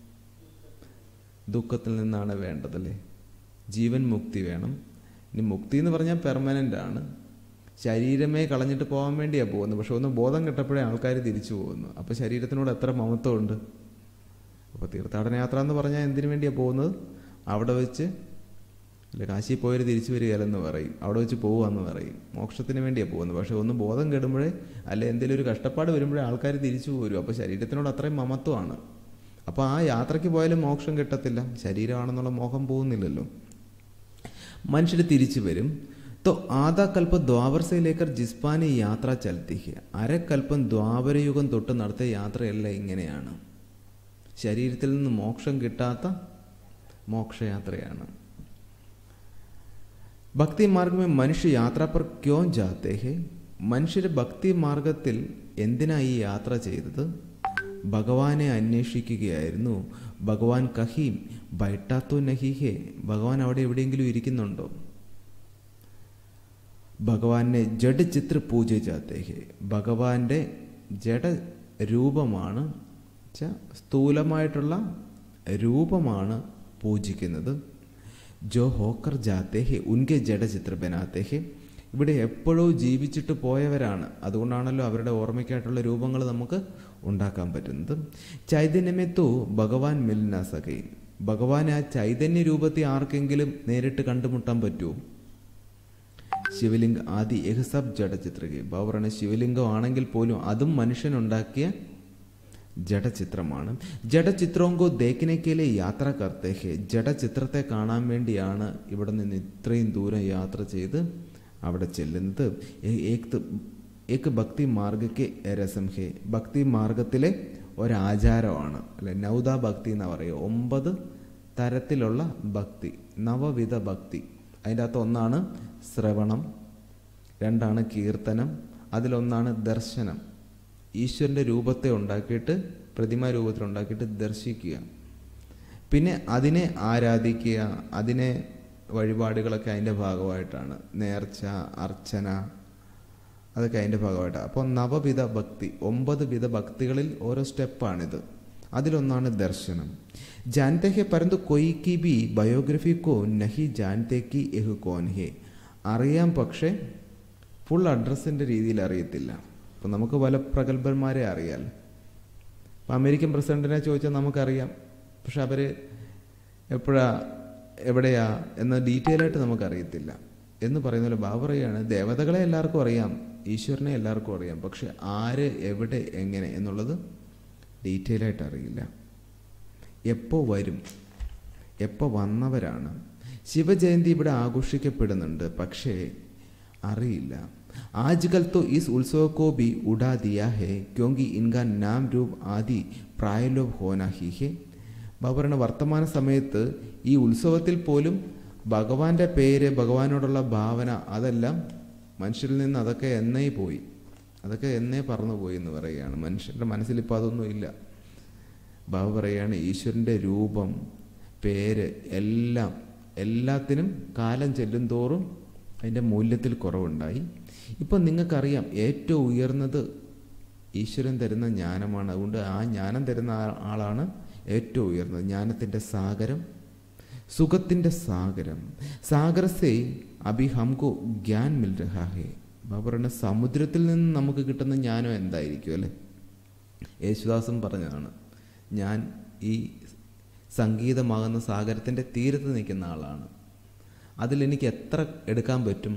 ദുഃഖത്തിൽ നിന്നാണ് വേണ്ടതല്ലേ ജീവൻ മുക്തി വേണം ഇനി മുക്തി എന്ന് പറഞ്ഞാൽ പെർമനൻ്റ് ആണ് ശരീരമേ കളഞ്ഞിട്ട് പോകാൻ വേണ്ടിയാണ് പോകുന്നത് പക്ഷെ ഒന്ന് ബോധം കെട്ടപ്പോഴേ ആൾക്കാർ തിരിച്ചു പോകുന്നു അപ്പോൾ ശരീരത്തിനോട് എത്ര മമത്വമുണ്ട് അപ്പോൾ തീർത്ഥാടന യാത്ര എന്ന് പറഞ്ഞാൽ എന്തിനു വേണ്ടിയാണ് പോകുന്നത് അവിടെ വെച്ച് അല്ല കാശി പോയൊരു തിരിച്ചു വരികയല്ലെന്ന് പറയും അവിടെ വെച്ച് പോവാന്ന് പറയും മോക്ഷത്തിന് വേണ്ടിയാണ് പോകുന്നത് പക്ഷെ ഒന്ന് ബോധം കെടുമ്പോഴേ അല്ലെ എന്തെങ്കിലും ഒരു കഷ്ടപ്പാട് വരുമ്പോഴേ ആൾക്കാർ തിരിച്ചു പോരും അപ്പോൾ ശരീരത്തിനോട് അത്രയും മമത്വമാണ് അപ്പോൾ ആ യാത്രയ്ക്ക് പോയാലും മോക്ഷം കിട്ടത്തില്ല ശരീരമാണെന്നുള്ള മോഹം പോകുന്നില്ലല്ലോ മനുഷ്യർ തിരിച്ചു വരും तो आधा कल्प ദ്വാപർ से लेकर ജിസ്പാനി യാത്ര ചലത്തി है അരക്കൽപ്പം ദ്വാപരയുഗം തൊട്ട് നടത്തിയ യാത്രയെല്ലാം ഇങ്ങനെയാണ് ശരീരത്തിൽ നിന്ന് മോക്ഷം കിട്ടാത്ത മോക്ഷയാത്രയാണ് ഭക്തി മാർഗ में മനുഷ്യ യാത്ര पर क्यों जाते हैं മനുഷ്യർ ഭക്തി മാർഗത്തിൽ എന്തിനാ ഈ യാത്ര ചെയ്തത് ഭഗവാനെ അന്വേഷിക്കുകയായിരുന്നു ഭഗവാൻ കഹീം ബൈട്ടാത്തോ നഹിഹേ ഭഗവാൻ അവിടെ എവിടെയെങ്കിലും ഇരിക്കുന്നുണ്ടോ ഭഗവാനെ ജഡ ചിത്ര പൂജ ജാത്തേ ഹേ ഭഗവാന്റെ ജഡ രൂപമാണ് ച സ്ഥൂലമായിട്ടുള്ള രൂപമാണ് പൂജിക്കുന്നത് ജോ ഹോക്കർ ജാത്തേ ഹേ ഉൻകെ ജഡചിത്ര ബനാത്തേ ഹേ ഇവിടെ എപ്പോഴോ ജീവിച്ചിട്ട് പോയവരാണ് അതുകൊണ്ടാണല്ലോ അവരുടെ ഓർമ്മയ്ക്കായിട്ടുള്ള രൂപങ്ങൾ നമുക്ക് ഉണ്ടാക്കാൻ പറ്റുന്നത് ചൈതന്യമേത്തോ ഭഗവാൻ മിൽന സകൈ ഭഗവാൻ ആ ചൈതന്യ രൂപത്തെ ആർക്കെങ്കിലും നേരിട്ട് കണ്ടുമുട്ടാൻ പറ്റുമോ ശിവലിംഗ ആദി യഹ് സബ് ജഡചിത്രകെ ബാബറാണ് ശിവലിംഗം ആണെങ്കിൽ പോലും അതും മനുഷ്യനുണ്ടാക്കിയ ജഡചിത്രമാണ് ജഡചിത്രവും ദേക്കിനേക്കയിലെ യാത്ര കർത്തേഹെ ജഡചിത്രത്തെ കാണാൻ വേണ്ടിയാണ് ഇവിടെ നിന്ന് ഇത്രയും ദൂരം യാത്ര ചെയ്ത് അവിടെ ചെല്ലുന്നത് ഏക് ഏക് ഭക്തി മാർഗയ്ക്ക് രസം ഹേ ഭക്തി മാർഗത്തിലെ ഒരാചാരമാണ് അല്ലെ നൗദ ഭക്തി എന്ന് പറയുക ഒമ്പത് തരത്തിലുള്ള ഭക്തി നവവിധ ഭക്തി അതിൻ്റെ അകത്ത് ഒന്നാണ് ശ്രവണം രണ്ടാണ് കീർത്തനം അതിലൊന്നാണ് ദർശനം ഈശ്വരൻ്റെ രൂപത്തെ ഉണ്ടാക്കിയിട്ട് പ്രതിമ രൂപത്തിൽ ഉണ്ടാക്കിയിട്ട് ദർശിക്കുക പിന്നെ അതിനെ ആരാധിക്കുക അതിനെ വഴിപാടുകളൊക്കെ അതിൻ്റെ ഭാഗമായിട്ടാണ് നേർച്ച അർച്ചന അതൊക്കെ അതിൻ്റെ ഭാഗമായിട്ടാണ് അപ്പോൾ നവവിധ ഭക്തി ഒമ്പത് വിധ ഭക്തികളിൽ ഓരോ സ്റ്റെപ്പാണിത് അതിലൊന്നാണ് ദർശനം ജാനത്തെ ഹെ പരന്തു കൊയ്ക്ക് ബി ബയോഗ്രഫി കോ നഹി ജാനത്തെ കി എഹ് കോൻ ഹെ അറിയാം പക്ഷേ ഫുൾ അഡ്രസ്സിൻ്റെ രീതിയിൽ അറിയത്തില്ല അപ്പം നമുക്ക് പല പ്രഗത്ഭന്മാരെ അറിയാം ഇപ്പം അമേരിക്കൻ പ്രസിഡന്റിനെ ചോദിച്ചാൽ നമുക്കറിയാം പക്ഷെ അവർ എപ്പോഴാ എവിടെയാ എന്ന ഡീറ്റെയിൽ ആയിട്ട് നമുക്കറിയത്തില്ല എന്ന് പറയുന്ന പോലെ ബാബു പറയാണ് ദേവതകളെ എല്ലാവർക്കും അറിയാം ഈശ്വരനെ എല്ലാവർക്കും അറിയാം പക്ഷെ ആര് എവിടെ എങ്ങനെ എന്നുള്ളത് ഡീറ്റെയിൽ ആയിട്ട് അറിയില്ല എപ്പോൾ വരും എപ്പോൾ വന്നവരാണ് ശിവജയന്തി ഇവിടെ ആഘോഷിക്കപ്പെടുന്നുണ്ട് പക്ഷേ അറിയില്ല आजकल तो इस उत्सव को भी उड़ा दिया है क्योंकि इनका नाम रूप आदि പ്രായലോഭ ഹോന ഹി ഹെ ബാബറിന് വർത്തമാന സമയത്ത് ഈ ഉത്സവത്തിൽ പോലും ഭഗവാന്റെ പേര് ഭഗവാനോടുള്ള ഭാവന അതെല്ലാം മനുഷ്യരിൽ നിന്ന് അതൊക്കെ എന്നേ പോയി അതൊക്കെ എന്നേ പറന്നു പോയി എന്ന് പറയുകയാണ് മനുഷ്യരുടെ മനസ്സിൽ ഇപ്പോൾ അതൊന്നും ഇല്ല ബാബ പറയുകയാണ് ഈശ്വരൻ്റെ രൂപം പേര് എല്ലാം എല്ലാത്തിനും കാലം ചെല്ലും തോറും അതിൻ്റെ മൂല്യത്തിൽ കുറവുണ്ടായി ഇപ്പം നിങ്ങൾക്കറിയാം ഏറ്റവും ഉയർന്നത് ഈശ്വരൻ തരുന്ന ജ്ഞാനമാണ് അതുകൊണ്ട് ആ ജ്ഞാനം തരുന്ന ആളാണ് ഏറ്റവും ഉയർന്നത് ജ്ഞാനത്തിൻ്റെ സാഗരം സുഖത്തിൻ്റെ സാഗരം സാഗരസെ അഭി ഹംകോ ജ്ഞാൻ മിൽ രഹാ ഹേ ബാബറിന് സമുദ്രത്തിൽ നിന്ന് നമുക്ക് കിട്ടുന്ന ജ്ഞാനം എന്തായിരിക്കും അല്ലേ യേശുദാസും പറഞ്ഞതാണ് ഞാൻ ഈ സംഗീതമാകുന്ന സാഗരത്തിൻ്റെ തീരത്ത് നിൽക്കുന്ന ആളാണ് അതിലെനിക്ക് എത്ര എടുക്കാൻ പറ്റും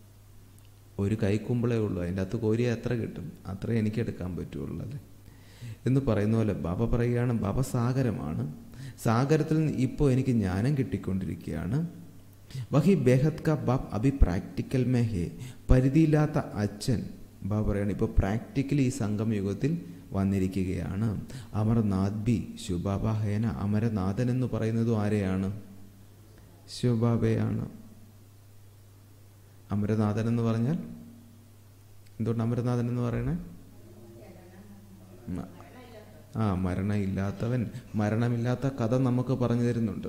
ഒരു കൈക്കുമ്പളേ ഉള്ളൂ അതിൻ്റെ അകത്ത് കോരിയ എത്ര കിട്ടും അത്രേ എനിക്ക് എടുക്കാൻ പറ്റുള്ളൂ അല്ലേ എന്ന് പറയുന്ന പോലെ ബാബ പറയുകയാണ് ബാബ സാഗരമാണ് സാഗരത്തിൽ നിന്ന് ഇപ്പോൾ എനിക്ക് ജ്ഞാനം കിട്ടിക്കൊണ്ടിരിക്കുകയാണ് വഹി ബേഹത് കാ ബാബ് അഭി പ്രാക്ടിക്കൽ മേ ഹേ പരിധിയില്ലാത്ത അച്ഛൻ ബാബ പറയാണ് ഇപ്പോൾ പ്രാക്ടിക്കലി ഈ സംഗമയുഗത്തിൽ വന്നിരിക്കുകയാണ് അമർനാഥ് ബി ശുബാബ ഹേന അമരനാഥൻ എന്ന് പറയുന്നതും ആരെയാണ് ശിവബാബയാണ് അമരനാഥൻ എന്ന് പറഞ്ഞാൽ എന്തുകൊണ്ട് അമരനാഥൻ എന്ന് പറയണേ ആ മരണമില്ലാത്തവൻ മരണമില്ലാത്ത കഥ നമുക്ക് പറഞ്ഞു തരുന്നുണ്ട്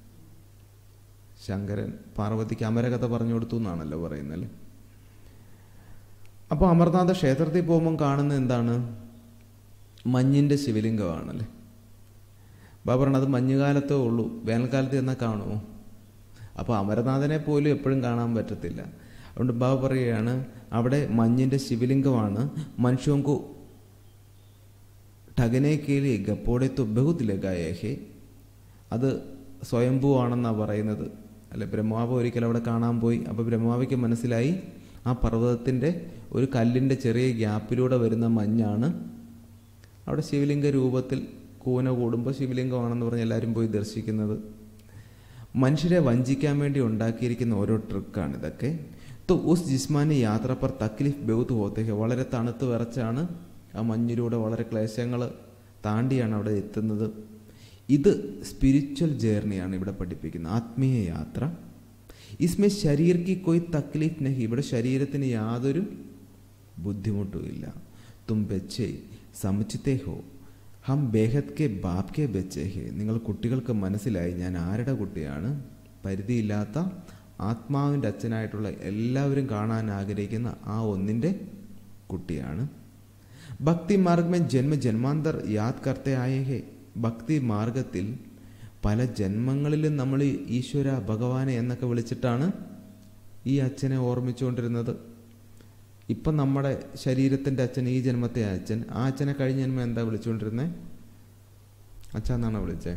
ശങ്കരൻ പാർവതിക്ക് അമരകഥ പറഞ്ഞു കൊടുത്തു എന്നാണല്ലോ പറയുന്നല്ലേ അപ്പോൾ അമർനാഥ ക്ഷേത്രത്തിൽ പോകുമ്പം കാണുന്നത് എന്താണ് മഞ്ഞിൻ്റെ ശിവലിംഗമാണല്ലേ ബാബറണ് അത് മഞ്ഞുകാലത്തേ ഉള്ളൂ വേനൽക്കാലത്ത് എന്നാൽ കാണുമോ അപ്പോൾ അമരനാഥനെ പോലും എപ്പോഴും കാണാൻ പറ്റത്തില്ല അതുകൊണ്ട് ബാബ പറയുകയാണ് അവിടെ മഞ്ഞിൻ്റെ ശിവലിംഗമാണ് മനുഷ്യങ്കു ठगने के लिए गप्पोड़े तो बहुत लगाए है അത് സ്വയംഭൂവാണെന്നാണ് പറയുന്നത് അല്ലെ ബ്രഹ്മാവ് ഒരിക്കൽ അവിടെ കാണാൻ പോയി അപ്പോൾ ബ്രഹ്മാവിക്ക് മനസ്സിലായി ആ പർവ്വതത്തിൻ്റെ ഒരു കല്ലിൻ്റെ ചെറിയ ഗ്യാപ്പിലൂടെ വരുന്ന മഞ്ഞാണ് അവിടെ ശിവലിംഗ രൂപത്തിൽ കൂന കൂടുമ്പോൾ ശിവലിംഗമാണെന്ന് പറഞ്ഞ് എല്ലാവരും പോയി ദർശിക്കുന്നത് മനുഷ്യരെ വഞ്ചിക്കാൻ വേണ്ടി ഉണ്ടാക്കിയിരിക്കുന്ന ഓരോ ട്രിക്കാണ് ഇതൊക്കെ തോ ഉസ് ജിസ്മാനി യാത്ര പർ തക്ലീഫ് ബൗത്ത് ഹോത്തേക്ക് വളരെ തണുത്ത് വിറച്ചാണ് ആ മഞ്ഞിലൂടെ വളരെ ക്ലേശങ്ങൾ താണ്ടിയാണ് അവിടെ എത്തുന്നത് ഇത് സ്പിരിച്വൽ ജേർണിയാണ് ഇവിടെ പഠിപ്പിക്കുന്നത് ആത്മീയ യാത്ര ഇസ്മേ ശരീരക്ക് കൊയ് തക്ലീഫ് നഹി ഇവിടെ ശരീരത്തിന് യാതൊരു ബുദ്ധിമുട്ടുമില്ല തും ബച്ചേ സമച്ചിത്തേ ഹോ ഹം ബേഹദ് കെ ബാപ് കെ ബച്ചേ ഹേ നിങ്ങൾ കുട്ടികൾക്ക് മനസ്സിലായി ഞാൻ ആരുടെ കുട്ടിയാണ് പരിധിയില്ലാത്ത ആത്മാവിൻ്റെ അച്ഛനായിട്ടുള്ള എല്ലാവരും കാണാൻ ആഗ്രഹിക്കുന്ന ആ ഒന്നിൻ്റെ കുട്ടിയാണ് ഭക്തി മാർഗമേ ജന്മ ജന്മാന്തർ യാദ് കർത്തേ ആയേ ഹേ ഭക്തി മാർഗത്തിൽ പല ജന്മങ്ങളിലും നമ്മൾ ഈശ്വര ഭഗവാനെ എന്നൊക്കെ വിളിച്ചിട്ടാണ് ഈ അച്ഛനെ ഓർമ്മിച്ചുകൊണ്ടിരുന്നത് ഇപ്പം നമ്മുടെ ശരീരത്തിൻ്റെ അച്ഛൻ ഈ ജന്മത്തെ അച്ഛൻ ആ അച്ഛനെ കഴിഞ്ഞ ജന്മം എന്താ വിളിച്ചുകൊണ്ടിരുന്നത് അച്ഛൻ എന്നാണോ വിളിച്ചേ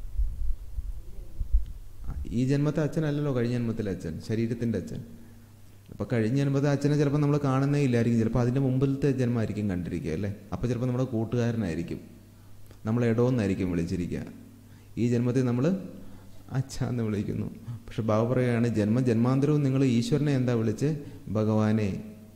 ഈ ജന്മത്തെ അച്ഛനല്ലല്ലോ കഴിഞ്ഞ ജന്മത്തിലെ അച്ഛൻ ശരീരത്തിൻ്റെ അച്ഛൻ അപ്പോൾ കഴിഞ്ഞ ജന്മത്തെ അച്ഛനെ ചിലപ്പോൾ നമ്മൾ കാണുന്നേ ഇല്ലായിരിക്കും ചിലപ്പോൾ അതിൻ്റെ മുമ്പിലത്തെ ജന്മമായിരിക്കും കണ്ടിരിക്കുക അല്ലേ അപ്പോൾ ചിലപ്പോൾ നമ്മുടെ കൂട്ടുകാരനായിരിക്കും നമ്മൾ എടോന്നായിരിക്കും വിളിച്ചിരിക്കുക ഈ ജന്മത്തിൽ നമ്മൾ അച്ഛ എന്ന് വിളിക്കുന്നു പക്ഷെ ബാബു പറയുകയാണ് ജന്മ ജന്മാന്തരവും നിങ്ങൾ ഈശ്വരനെ എന്താ വിളിച്ച് ഭഗവാനെ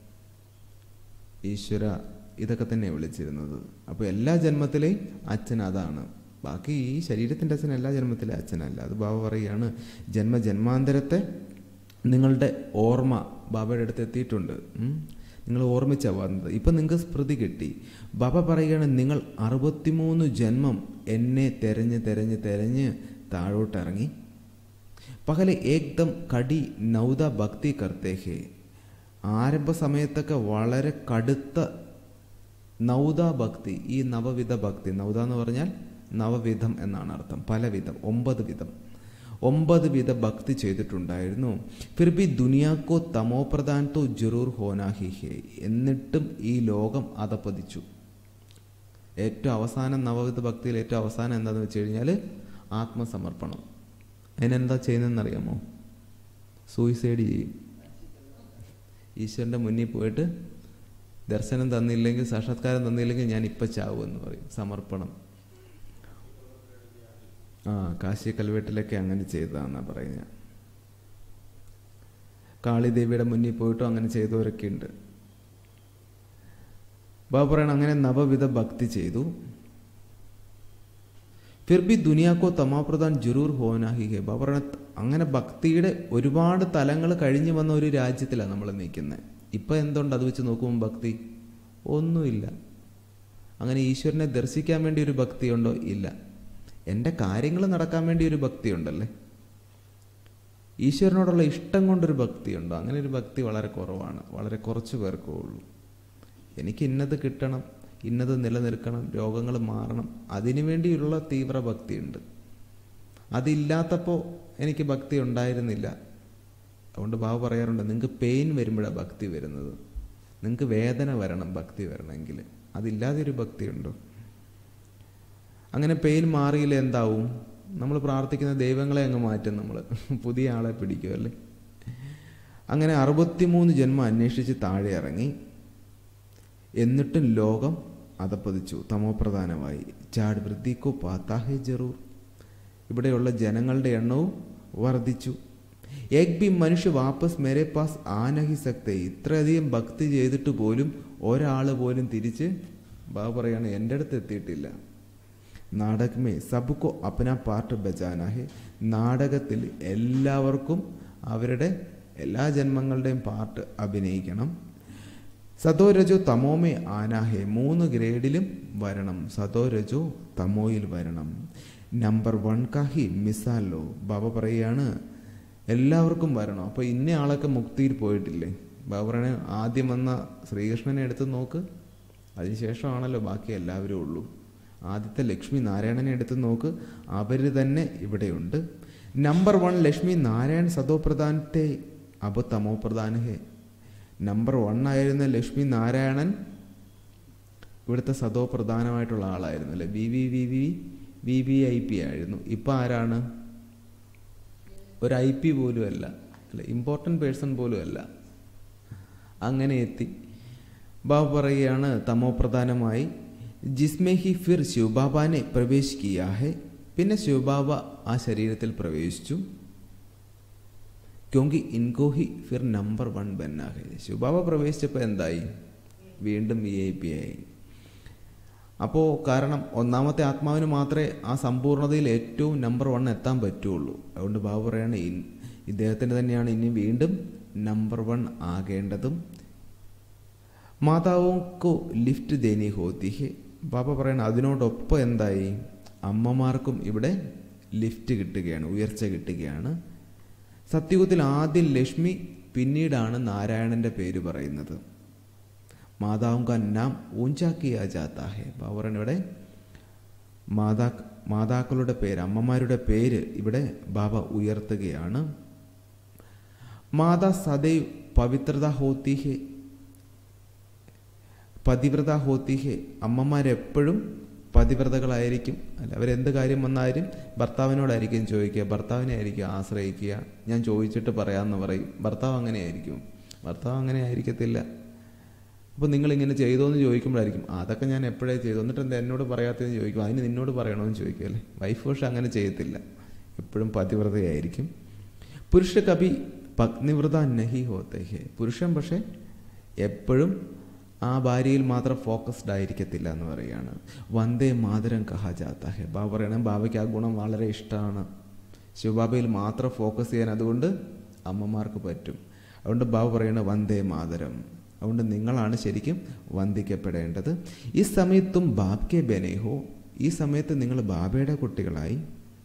ഈശ്വര ഇതൊക്കെ തന്നെ വിളിച്ചിരുന്നത് അപ്പോൾ എല്ലാ ജന്മത്തിലെയും അച്ഛൻ അതാണ് ബാക്കി ഈ ശരീരത്തിൻ്റെ അച്ഛൻ എല്ലാ ജന്മത്തിലെ അച്ഛനല്ല അത് ബാബ പറയുകയാണ് ജന്മ ജന്മാന്തരത്തെ നിങ്ങളുടെ ഓർമ്മ ബാബയുടെ അടുത്ത് എത്തിയിട്ടുണ്ട് നിങ്ങൾ ഓർമ്മിച്ച വന്നത് ഇപ്പം നിങ്ങൾക്ക് സ്മൃതി കിട്ടി ബാബ പറയുകയാണ് നിങ്ങൾ അറുപത്തിമൂന്ന് ജന്മം എന്നെ തെരഞ്ഞ് തെരഞ്ഞ് തെരഞ്ഞ് താഴോട്ടിറങ്ങി പകലെ ഏകദം കടി നൗദ ഭക്തി കർത്തേഹേ ആരംഭ സമയത്തൊക്കെ വളരെ കടുത്ത നൗദ ഭക്തി ഈ നവവിധ ഭക്തി നൗദ എന്ന് പറഞ്ഞാൽ നവവിധം എന്നാണ് അർത്ഥം പലവിധം ഒമ്പത് വിധം ഒമ്പത് വിധ ഭക്തി ചെയ്തിട്ടുണ്ടായിരുന്നു ഫിർ ബി ദുനിയാക്കോ തമോ പ്രധാൻ തോ ജറൂർ ഹോനാഹി ഹേ എന്നിട്ടും ഈ ലോകം അതപ്പതിച്ചു ഏറ്റവും അവസാനം നവവിധ ഭക്തിയിൽ ഏറ്റവും അവസാനം എന്താണെന്ന് വെച്ച് കഴിഞ്ഞാൽ ആത്മസമർപ്പണം അതിനെന്താ ചെയ്യുന്നതെന്നറിയാമോ സൂയിസൈഡ് ചെയ്യും ഈശ്വരൻ്റെ മുന്നിൽ പോയിട്ട് ദർശനം തന്നില്ലെങ്കിൽ സാക്ഷാത്കാരം തന്നില്ലെങ്കിൽ ഞാൻ ഇപ്പം ചാവുമെന്ന് പറയും സമർപ്പണം ആ കാശി കൽവെട്ടിലൊക്കെ അങ്ങനെ ചെയ്തതാണെന്നാണ് പറയുന്നത് കാളിദേവിയുടെ മുന്നിൽ പോയിട്ടും അങ്ങനെ ചെയ്തവരൊക്കെ ഉണ്ട് ബാബ പറയണം അങ്ങനെ നവവിധ ഭക്തി ചെയ്തു ഫിർ ബി ദുനിയാക്കോ തമാപ്രധാൻ ജുറൂർ ഹോനാഹി ഹെ ബാബ പറയണ അങ്ങനെ ഭക്തിയുടെ ഒരുപാട് തലങ്ങൾ കഴിഞ്ഞു വന്ന ഒരു രാജ്യത്തിലാണ് നമ്മൾ നിൽക്കുന്നത് ഇപ്പം എന്തുണ്ട് അത് വെച്ച് നോക്കുമ്പോൾ ഭക്തി ഒന്നുമില്ല അങ്ങനെ ഈശ്വരനെ ദർശിക്കാൻ വേണ്ടി ഒരു ഭക്തിയുണ്ടോ ഇല്ല എൻ്റെ കാര്യങ്ങൾ നടക്കാൻ വേണ്ടി ഒരു ഭക്തി ഉണ്ടല്ലേ ഈശ്വരനോടുള്ള ഇഷ്ടം കൊണ്ടൊരു ഭക്തിയുണ്ടോ അങ്ങനെ ഒരു ഭക്തി വളരെ കുറവാണ് വളരെ കുറച്ച് പേർക്കേ ഉള്ളൂ എനിക്ക് ഇന്നത് കിട്ടണം ഇന്നത് നിലനിൽക്കണം രോഗങ്ങൾ മാറണം അതിനു വേണ്ടിയുള്ള തീവ്ര ഭക്തിയുണ്ട് അതില്ലാത്തപ്പോൾ എനിക്ക് ഭക്തി ഉണ്ടായിരുന്നില്ല അതുകൊണ്ട് ബാബു പറയാറുണ്ട് നിങ്ങൾക്ക് പെയിൻ വരുമ്പോഴാണ് ഭക്തി വരുന്നത് നിങ്ങൾക്ക് വേദന വരണം ഭക്തി വരണമെങ്കിൽ അതില്ലാതെ ഒരു ഭക്തിയുണ്ടോ അങ്ങനെ പെയിൻ മാറിയില്ല എന്താവും നമ്മൾ പ്രാർത്ഥിക്കുന്ന ദൈവങ്ങളെ അങ്ങ് മാറ്റും നമ്മൾ പുതിയ ആളെ പിടിക്കും അല്ലേ അങ്ങനെ അറുപത്തിമൂന്ന് ജന്മം അന്വേഷിച്ച് താഴെ ഇറങ്ങി എന്നിട്ടും ലോകം അതപ്പതിച്ചു തമോപ്രധാനമായി ചാട് വൃദ്ധിക്കോ പാത്താഹേ ജറൂർ ഇവിടെയുള്ള ജനങ്ങളുടെ എണ്ണവും വർദ്ധിച്ചു ഏക് ബി മനുഷ്യ വാപ്പസ് മേരെ പാസ് ആനഹി സക്തെ ഇത്രയധികം ഭക്തി ചെയ്തിട്ട് പോലും ഒരാൾ പോലും തിരിച്ച് ബാബ പറയാണ് എൻ്റെ അടുത്ത് എത്തിയിട്ടില്ല നാടക് മേ സബ്കോ അപ്പന പാർട്ട് ബജാന ഹെ നാടകത്തിൽ എല്ലാവർക്കും അവരുടെ എല്ലാ ജന്മങ്ങളുടെയും പാർട്ട് അഭിനയിക്കണം സതോ രജോ തമോമേ ആനാഹെ മൂന്ന് ഗ്രേഡിലും വരണം സതോ രജോ തമോയിൽ വരണം നമ്പർ വൺ കാഹി മിസാലോ ബാബ പറയുകയാണ് എല്ലാവർക്കും വരണം അപ്പോൾ ഇന്ന ആളൊക്കെ മുക്തിയിൽ പോയിട്ടില്ലേ ബാബ പറയണ ആദ്യം വന്ന ശ്രീകൃഷ്ണനെ എടുത്ത് നോക്ക് അതിനുശേഷമാണല്ലോ ബാക്കി എല്ലാവരും ഉള്ളൂ ആദ്യത്തെ ലക്ഷ്മി നാരായണനെ എടുത്ത് നോക്ക് അവർ തന്നെ ഇവിടെയുണ്ട് നമ്പർ വൺ ലക്ഷ്മി നാരായൺ സദോ പ്രധാനത്തെ അബ തമോ പ്രധാന ഹേ നമ്പർ വൺ ആയിരുന്ന ലക്ഷ്മി നാരായണൻ ഇവിടുത്തെ സതോ പ്രധാനമായിട്ടുള്ള ആളായിരുന്നു അല്ലേ V V V V V V I P ആയിരുന്നു ഇപ്പം ആരാണ് ഒരു ഐ പി പോലും അല്ല അല്ല ഇമ്പോർട്ടൻ്റ് പേഴ്സൺ പോലും അല്ല അങ്ങനെ എത്തി ബാബ പറയുകയാണ് തമോ പ്രധാനമായി ജിസ്മേ ഹി ഫിർ ശിവബാബാനെ പ്രവേശിക്കിയാ ഹെ പിന്നെ ശിവബാബ ആ ശരീരത്തിൽ പ്രവേശിച്ചു ക്യോങ്കി ഇൻകോ ഹി ഫിർ നമ്പർ വൺ ബന്നാ ഹെ ശിവബാബ പ്രവേശിച്ചപ്പോൾ എന്തായി വീണ്ടും വി ഐ പി ആയി അപ്പോൾ കാരണം ഒന്നാമത്തെ ആത്മാവിന് മാത്രമേ ആ സമ്പൂർണ്ണതയിൽ ഏറ്റവും നമ്പർ വൺ എത്താൻ പറ്റുള്ളൂ അതുകൊണ്ട് ബാബു പറയാണ് ഇൻ ഇദ്ദേഹത്തിന് തന്നെയാണ് ഇനി വീണ്ടും നമ്പർ വൺ ആകേണ്ടതും മാതാവുക്കോ ലിഫ്റ്റ് ദേനി ഹോത്തി ഹെ ബാബ പറയണ അതിനോടൊപ്പം എന്തായി അമ്മമാർക്കും ഇവിടെ ലിഫ്റ്റ് കിട്ടുകയാണ് ഉയർച്ച കിട്ടുകയാണ് സത്യയുഗത്തിൽ ആദ്യം ലക്ഷ്മി പിന്നീടാണ് നാരായണന്റെ പേര് പറയുന്നത് മാതാവും കാ നാം ഊഞ്ചാക്കിയ ജാത്താ ഹെ ബാബ പറയണ ഇവിടെ മാതാ മാതാക്കളുടെ പേര് അമ്മമാരുടെ പേര് ഇവിടെ ബാബ ഉയർത്തുകയാണ് മാതാ സദൈവ് പവിത്രത ഹോത്തി ഹെ പതിവ്രത ഹോത്തി ഹെ അമ്മമാരെപ്പോഴും പതിവ്രതകളായിരിക്കും അല്ല അവരെന്ത് കാര്യം വന്നാലും ഭർത്താവിനോടായിരിക്കും ചോദിക്കുക ഭർത്താവിനെ ആയിരിക്കും ആശ്രയിക്കുക ഞാൻ ചോദിച്ചിട്ട് പറയാമെന്ന് പറയും ഭർത്താവ് അങ്ങനെയായിരിക്കും ഭർത്താവ് അങ്ങനെ ആയിരിക്കത്തില്ല അപ്പോൾ നിങ്ങൾ ഇങ്ങനെ ചെയ്തോന്ന് ചോദിക്കുമ്പോഴായിരിക്കും അതൊക്കെ ഞാൻ എപ്പോഴേ ചെയ്തു എന്നിട്ട് എന്താ എന്നോട് പറയാത്തതെന്ന് ചോദിക്കും അതിന് നിന്നോട് പറയണമെന്ന് ചോദിക്കുമല്ലേ വൈഫ് പക്ഷെ അങ്ങനെ ചെയ്യത്തില്ല എപ്പോഴും പതിവ്രതയായിരിക്കും പുരുഷ കവി പത്നിവ്രത നഹി ഹോത്തേ ഹേ പുരുഷൻ പക്ഷേ എപ്പോഴും ആ ഭാര്യയിൽ മാത്രം ഫോക്കസ്ഡ് ആയിരിക്കത്തില്ല എന്ന് പറയുകയാണ് വന്ദേ മാതരം കഹാ ജാത്ത ഹെ ബാബ പറയണം ബാബയ്ക്ക് ആ ഗുണം വളരെ ഇഷ്ടമാണ് ശിവബാബയിൽ മാത്രം ഫോക്കസ് ചെയ്യാൻ അതുകൊണ്ട് അമ്മമാർക്ക് പറ്റും അതുകൊണ്ട് ബാബ പറയണ വന്ദേ മാതരം അതുകൊണ്ട് നിങ്ങളാണ് ശരിക്കും വന്ദിക്കപ്പെടേണ്ടത് ഈ സമയത്തും ബാബ്കെ ബെനേഹോ ഈ സമയത്ത് നിങ്ങൾ ബാബയുടെ കുട്ടികളായി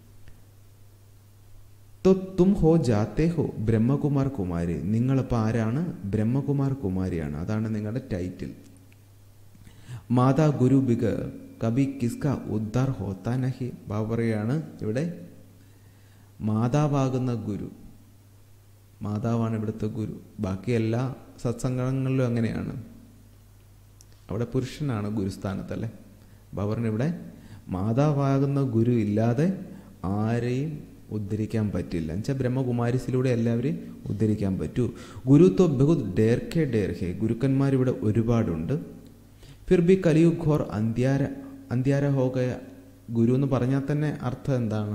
तो तुम हो जाते हो ബ്രഹ്മകുമാർ കുമാരി നിങ്ങളിപ്പോൾ ആരാണ് ബ്രഹ്മകുമാർ കുമാരിയാണ് അതാണ് നിങ്ങളുടെ ടൈറ്റിൽ മാതാ ഗുരു ബിഗ കബി കിസ്ക ഉദ്ധാർ ഹോത്താ നഹി ബാബ പറയാണ് ഇവിടെ മാതാവാകുന്ന ഗുരു മാതാവാണ് ഇവിടുത്തെ ഗുരു ബാക്കി എല്ലാ സത്സംഗങ്ങളിലും അങ്ങനെയാണ് അവിടെ പുരുഷനാണ് ഗുരുസ്ഥാനത്തല്ലേ ബാബറിന് ഇവിടെ മാതാവാകുന്ന ഗുരു ഇല്ലാതെ ആരെയും ഉദ്ധരിക്കാൻ പറ്റില്ല എന്നുവെച്ചാൽ ബ്രഹ്മകുമാരിസിലൂടെ എല്ലാവരെയും ഉദ്ധരിക്കാൻ പറ്റൂ ഗുരു തോ ബഹുത് ഡേർഖെ ഡേർഖെ ഗുരുക്കന്മാരിവിടെ ഒരുപാടുണ്ട് ഫിർ ബി കലിയുഗ് ഘോർ അന്ത്യാര അന്ത്യാര ഹോകയ ഗുരു എന്ന് പറഞ്ഞാൽ തന്നെ അർത്ഥം എന്താണ്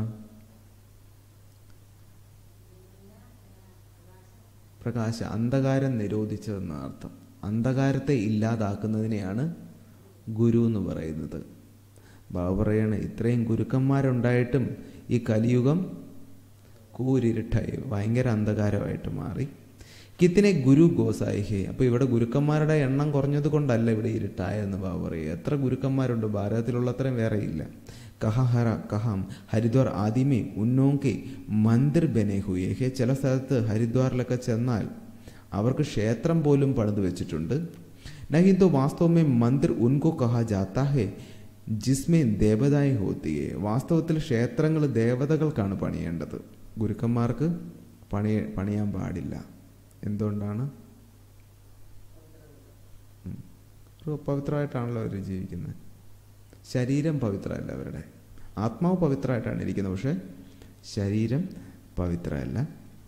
പ്രകാശ അന്ധകാരം നിരോധിച്ചതെന്ന അർത്ഥം അന്ധകാരത്തെ ഇല്ലാതാക്കുന്നതിനെയാണ് ഗുരു എന്ന് പറയുന്നത് ബാബ പറയാണ് ഇത്രയും ഗുരുക്കന്മാരുണ്ടായിട്ടും ഈ കലിയുഗം കൂരിരുട്ടായി ഭയങ്കര അന്ധകാരമായിട്ട് മാറി കിത്തിനെ ഗുരു ഗോസായി ഹേ അപ്പോൾ ഇവിടെ ഗുരുക്കന്മാരുടെ എണ്ണം കുറഞ്ഞത് കൊണ്ടല്ല ഇവിടെ ഇരുട്ടായെന്ന് ബാബ പറയുക എത്ര ഗുരുക്കന്മാരുണ്ട് ഭാരതത്തിലുള്ള അത്രയും വേറെ ഇല്ല കഹഹര കഹാം ഹരിദ്വാർ ആദിമേ ഉന്നോങ്കെ മന്ദിർ ബനെ ഹുയേ ഹേ ചില സ്ഥലത്ത് ഹരിദ്വാറിലൊക്കെ ചെന്നാൽ അവർക്ക് ക്ഷേത്രം പോലും പണിത് വെച്ചിട്ടുണ്ട് നഹി തോ വാസ്തവമേ മന്ദിർ ഉൻകോ കഹാ ജാത്താ ഹേ ജിസ്മേ ദേവതായി ഹോത്തിയെ വാസ്തവത്തിൽ ക്ഷേത്രങ്ങൾ ദേവതകൾക്കാണ് പണിയേണ്ടത് ഗുരുക്കന്മാർക്ക് പണി പണിയാൻ പാടില്ല എന്തുകൊണ്ടാണ് ഉം. ഒരു പവിത്രമായിട്ടാണല്ലോ അവർ ജീവിക്കുന്നത് ശരീരം പവിത്രമല്ല അവരുടെ ആത്മാവ് പവിത്രമായിട്ടാണ് ഇരിക്കുന്നത് പക്ഷെ ശരീരം പവിത്രമല്ല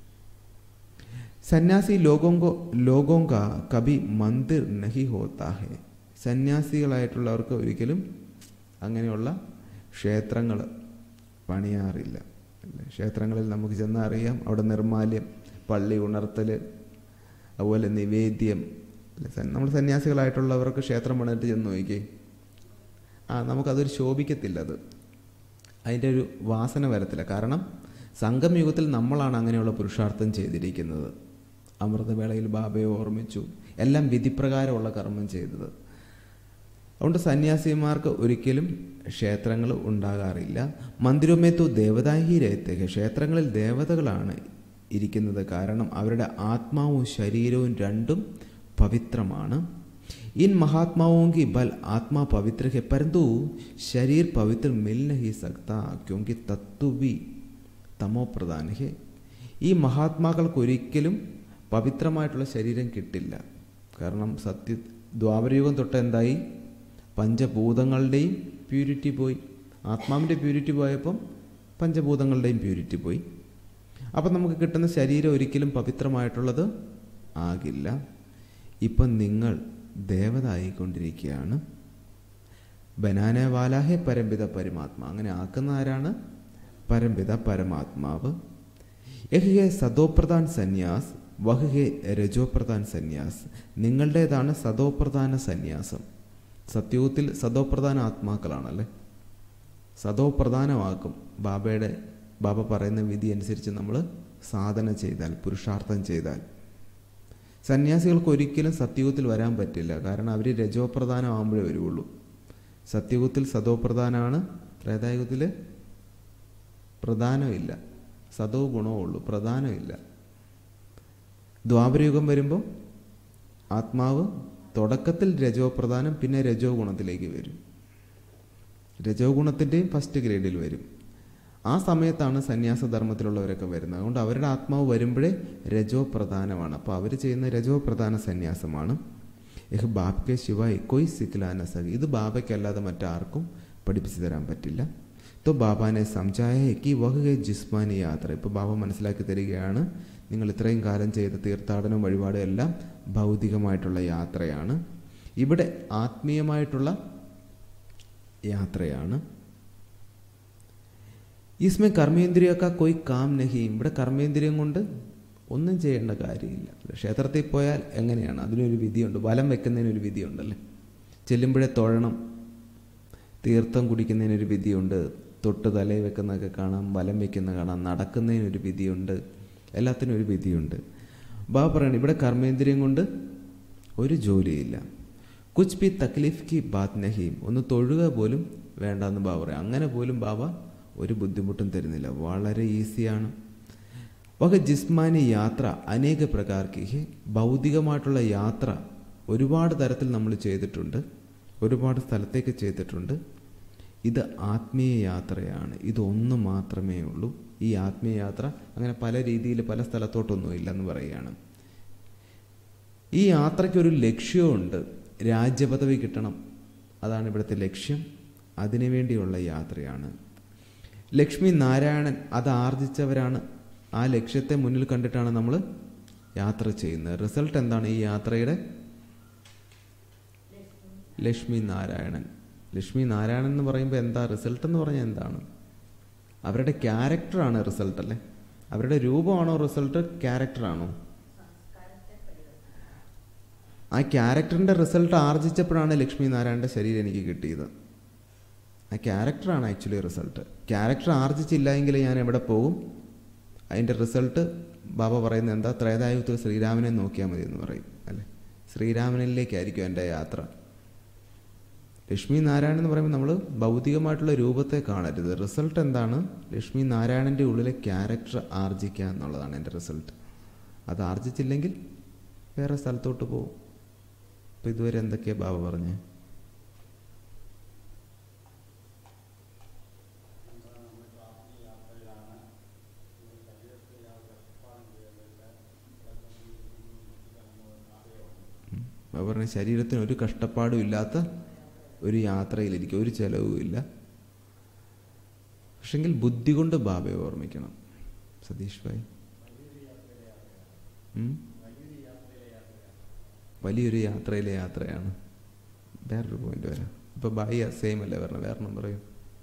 സന്യാസി ലോകോങ്കോ ലോകോങ്ക കബി മന്ദിർ നഹി ഹോത്താ ഹെ സന്യാസികളായിട്ടുള്ളവർക്ക് ഒരിക്കലും അങ്ങനെയുള്ള ക്ഷേത്രങ്ങൾ പണിയാറില്ല അല്ലേ ക്ഷേത്രങ്ങളിൽ നമുക്ക് ചെന്നാൽ അറിയാം അവിടെ നിർമാല്യം പള്ളി ഉണർത്തൽ അതുപോലെ നിവേദ്യം അല്ലേ സൻ- നമ്മൾ സന്യാസികളായിട്ടുള്ളവർക്ക് ക്ഷേത്രം പണിതിട്ട് ചെന്ന് നോക്കിക്കേ ആ നമുക്കതൊരു ശോഭിക്കത്തില്ല അത് അതിൻ്റെ ഒരു വാസന വരത്തില്ല കാരണം സംഘംയുഗത്തിൽ നമ്മളാണ് അങ്ങനെയുള്ള പുരുഷാർത്ഥം ചെയ്തിരിക്കുന്നത് അമൃതവേളയിൽ ബാബയെ ഓർമ്മിച്ചു എല്ലാം വിധിപ്രകാരമുള്ള കർമ്മം ചെയ്തത് അതുകൊണ്ട് സന്യാസിമാർക്ക് ഒരിക്കലും ക്ഷേത്രങ്ങൾ ഉണ്ടാകാറില്ല മന്ദിരമേത്തു ദേവതാഹി രേത്തക ക്ഷേത്രങ്ങളിൽ ദേവതകളാണ് ഇരിക്കുന്നത് കാരണം അവരുടെ ആത്മാവും ശരീരവും രണ്ടും പവിത്രമാണ് इन महात्माओं की बल आत्मा पवित्र है परंतु शरीर पवित्र मिल नहीं सकता क्योंकि तत्व भी തമോ പ്രധാന ഹേ ഈ മഹാത്മാക്കൾക്ക് ഒരിക്കലും പവിത്രമായിട്ടുള്ള ശരീരം കിട്ടില്ല കാരണം സത്യ ദ്വാപരയുഗം തൊട്ട് എന്തായി പഞ്ചഭൂതങ്ങളുടെയും പ്യൂരിറ്റി പോയി ആത്മാവിൻ്റെ പ്യൂരിറ്റി പോയപ്പം പഞ്ചഭൂതങ്ങളുടെയും പ്യൂരിറ്റി പോയി അപ്പം നമുക്ക് കിട്ടുന്ന ശരീരം ഒരിക്കലും പവിത്രമായിട്ടുള്ളത് ആകില്ല ഇപ്പം നിങ്ങൾ ദേവത ആയിക്കൊണ്ടിരിക്കുകയാണ് ബനാന വാലാഹെ പരംപിത പരമാത്മ അങ്ങനെ ആക്കുന്ന ആരാണ് പരംപിത പരമാത്മാവ് യഹ്ഹെ സദോപ്രധാൻ സന്യാസ് വഹ്ഹെ രജോപ്രധാൻ സന്യാസ് നിങ്ങളുടേതാണ് സദോപ്രധാന സന്യാസം സത്യവുത്തിൽ സദോപ്രധാന ആത്മാക്കളാണല്ലേ സദോപ്രധാനമാക്കും ബാബയുടെ ബാബ പറയുന്ന വിധി അനുസരിച്ച് നമ്മൾ സാധന ചെയ്താൽ പുരുഷാർത്ഥം ചെയ്താൽ സന്യാസികൾക്ക് ഒരിക്കലും സത്യയുഗത്തിൽ വരാൻ പറ്റില്ല കാരണം അവർ രജോപ്രധാനമാകുമ്പോഴേ വരുള്ളൂ സത്യയുഗത്തിൽ സദോപ്രധാനമാണ് ത്രേതായുഗത്തിൽ പ്രധാനമില്ല സദോ ഗുണമേ ഉള്ളൂ പ്രധാനമില്ല ദ്വാപരയുഗം വരുമ്പോൾ ആത്മാവ് തുടക്കത്തിൽ രജോ പ്രധാനം പിന്നെ രജോ ഗുണത്തിലേക്ക് വരും രജോ ഗുണത്തിൻ്റെയും ഫസ്റ്റ് ഗ്രേഡിൽ വരും ആ സമയത്താണ് സന്യാസധർമ്മത്തിലുള്ളവരൊക്കെ വരുന്നത് അതുകൊണ്ട് അവരുടെ ആത്മാവ് വരുമ്പോഴേ രജോ പ്രധാനമാണ് അപ്പോൾ അവർ ചെയ്യുന്ന രജോ പ്രധാന സന്യാസമാണ് യഹ് ബാബ്ക്കെ ശിവ കൊയ് സിഖ്ലാന സഖി ഇത് ബാബയ്ക്കല്ലാതെ മറ്റാർക്കും പഠിപ്പിച്ചു തരാൻ പറ്റില്ല തോ ബാബാനെ സംജായ കി വഹ് ജിസ്മാനി യാത്ര ഇപ്പോൾ ബാബ മനസ്സിലാക്കി തരികയാണ് നിങ്ങൾ ഇത്രയും കാലം ചെയ്ത തീർത്ഥാടനവും വഴിപാടും എല്ലാം ഭൗതികമായിട്ടുള്ള യാത്രയാണ് ഇവിടെ ആത്മീയമായിട്ടുള്ള യാത്രയാണ് ഇസ്മേ കർമ്മേന്ദ്രിയൊക്കെ കൊയ് കാം നഹീം ഇവിടെ കർമ്മേന്ദ്രിയം കൊണ്ട് ഒന്നും ചെയ്യേണ്ട കാര്യമില്ല ക്ഷേത്രത്തിൽ പോയാൽ എങ്ങനെയാണ് അതിനൊരു വിധിയുണ്ട് വലം വെക്കുന്നതിനൊരു വിധിയുണ്ടല്ലേ ചെല്ലുമ്പോഴേ തൊഴണം തീർത്ഥം കുടിക്കുന്നതിനൊരു വിധിയുണ്ട് തൊട്ട് തലയിൽ വെക്കുന്നതൊക്കെ കാണാം വലം വെക്കുന്ന കാണാം നടക്കുന്നതിനൊരു വിധിയുണ്ട് എല്ലാത്തിനും ഒരു വിധിയുണ്ട് ബാബ പറയണം ഇവിടെ കർമ്മേന്ദ്രിയം കൊണ്ട് ഒരു ജോലിയില്ല കുച്ച് ബി തക്ലീഫ് കി ബാത് നഹീം ഒന്ന് തൊഴുക പോലും വേണ്ടെന്ന് ബാബ പറയാം അങ്ങനെ പോലും ബാബ ഒരു ബുദ്ധിമുട്ടും തരുന്നില്ല വളരെ ഈസിയാണ് വക ജിസ്മാനി യാത്ര അനേക പ്രകാർക്ക് ഹി ഭൗതികമായിട്ടുള്ള യാത്ര ഒരുപാട് തരത്തിൽ നമ്മൾ ചെയ്തിട്ടുണ്ട് ഒരുപാട് സ്ഥലത്തേക്ക് ചെയ്തിട്ടുണ്ട് ഇത് ആത്മീയ യാത്രയാണ് ഇതൊന്ന് മാത്രമേ ഉള്ളൂ ഈ ആത്മീയ യാത്ര അങ്ങനെ പല രീതിയിൽ പല സ്ഥലത്തോട്ടൊന്നും ഇല്ലെന്ന് പറയുകയാണ് ഈ യാത്രയ്ക്ക് ഒരു ലക്ഷ്യമുണ്ട് രാജ്യപദവി കിട്ടണം അതാണ് ഇവിടുത്തെ ലക്ഷ്യം അതിനുവേണ്ടിയുള്ള യാത്രയാണ് ലക്ഷ്മി നാരായണൻ അത് ആർജിച്ചവരാണ് ആ ലക്ഷ്യത്തെ മുന്നിൽ കണ്ടിട്ടാണ് നമ്മൾ യാത്ര ചെയ്യുന്നത് റിസൾട്ട് എന്താണ് ഈ യാത്രയുടെ ലക്ഷ്മി നാരായണൻ ലക്ഷ്മി നാരായണൻ എന്ന് പറയുമ്പോൾ എന്താ റിസൾട്ട് എന്ന് പറഞ്ഞാൽ എന്താണ് അവരുടെ ക്യാരക്ടറാണ് റിസൾട്ട് അല്ലേ അവരുടെ രൂപമാണോ റിസൾട്ട് ക്യാരക്ടറാണോ ആ ക്യാരക്ടറിൻ്റെ റിസൾട്ട് ആർജിച്ചപ്പോഴാണ് ലക്ഷ്മി നാരായണൻ്റെ ശരീരം എനിക്ക് കിട്ടിയത് ആ ക്യാരക്ടറാണ് ആക്ച്വലി റിസൾട്ട് ക്യാരക്ടർ ആർജിച്ചില്ല എങ്കിൽ ഞാൻ എവിടെ പോകും അതിൻ്റെ റിസൾട്ട് ബാബ പറയുന്നത് എന്താ ത്രേതായുഗത്തിൽ ശ്രീരാമനെ നോക്കിയാൽ മതി എന്ന് പറയും അല്ലേ ശ്രീരാമനിലേക്കായിരിക്കും എൻ്റെ യാത്ര ലക്ഷ്മി നാരായണൻ എന്ന് പറയുമ്പോൾ നമ്മൾ ഭൗതികമായിട്ടുള്ള രൂപത്തെ കാണരുത് റിസൾട്ട് എന്താണ് ലക്ഷ്മി നാരായണൻ്റെ ഉള്ളിലെ ക്യാരക്ടർ ആർജിക്കുക എന്നുള്ളതാണ് എൻ്റെ റിസൾട്ട് അത് ആർജിച്ചില്ലെങ്കിൽ വേറെ സ്ഥലത്തോട്ട് പോകും അപ്പോൾ ഇതുവരെ എന്തൊക്കെയാണ് ബാബ പറഞ്ഞേ ബാബ പറഞ്ഞ ശരീരത്തിന് ഒരു കഷ്ടപ്പാടും ഇല്ലാത്ത ഒരു യാത്രയിലിരിക്കും ഒരു ചെലവുമില്ല പക്ഷെങ്കിൽ ബുദ്ധി കൊണ്ട് ബാബയെ ഓർമ്മിക്കണം സതീഷ് ഭായ് ഉം? വലിയൊരു യാത്രയിലെ യാത്രയാണ് വേറൊരു പോയിന്റ് വരാം ഇപ്പൊ ബായി സെയിം അല്ലേ വരണം വേറെ പറയൂ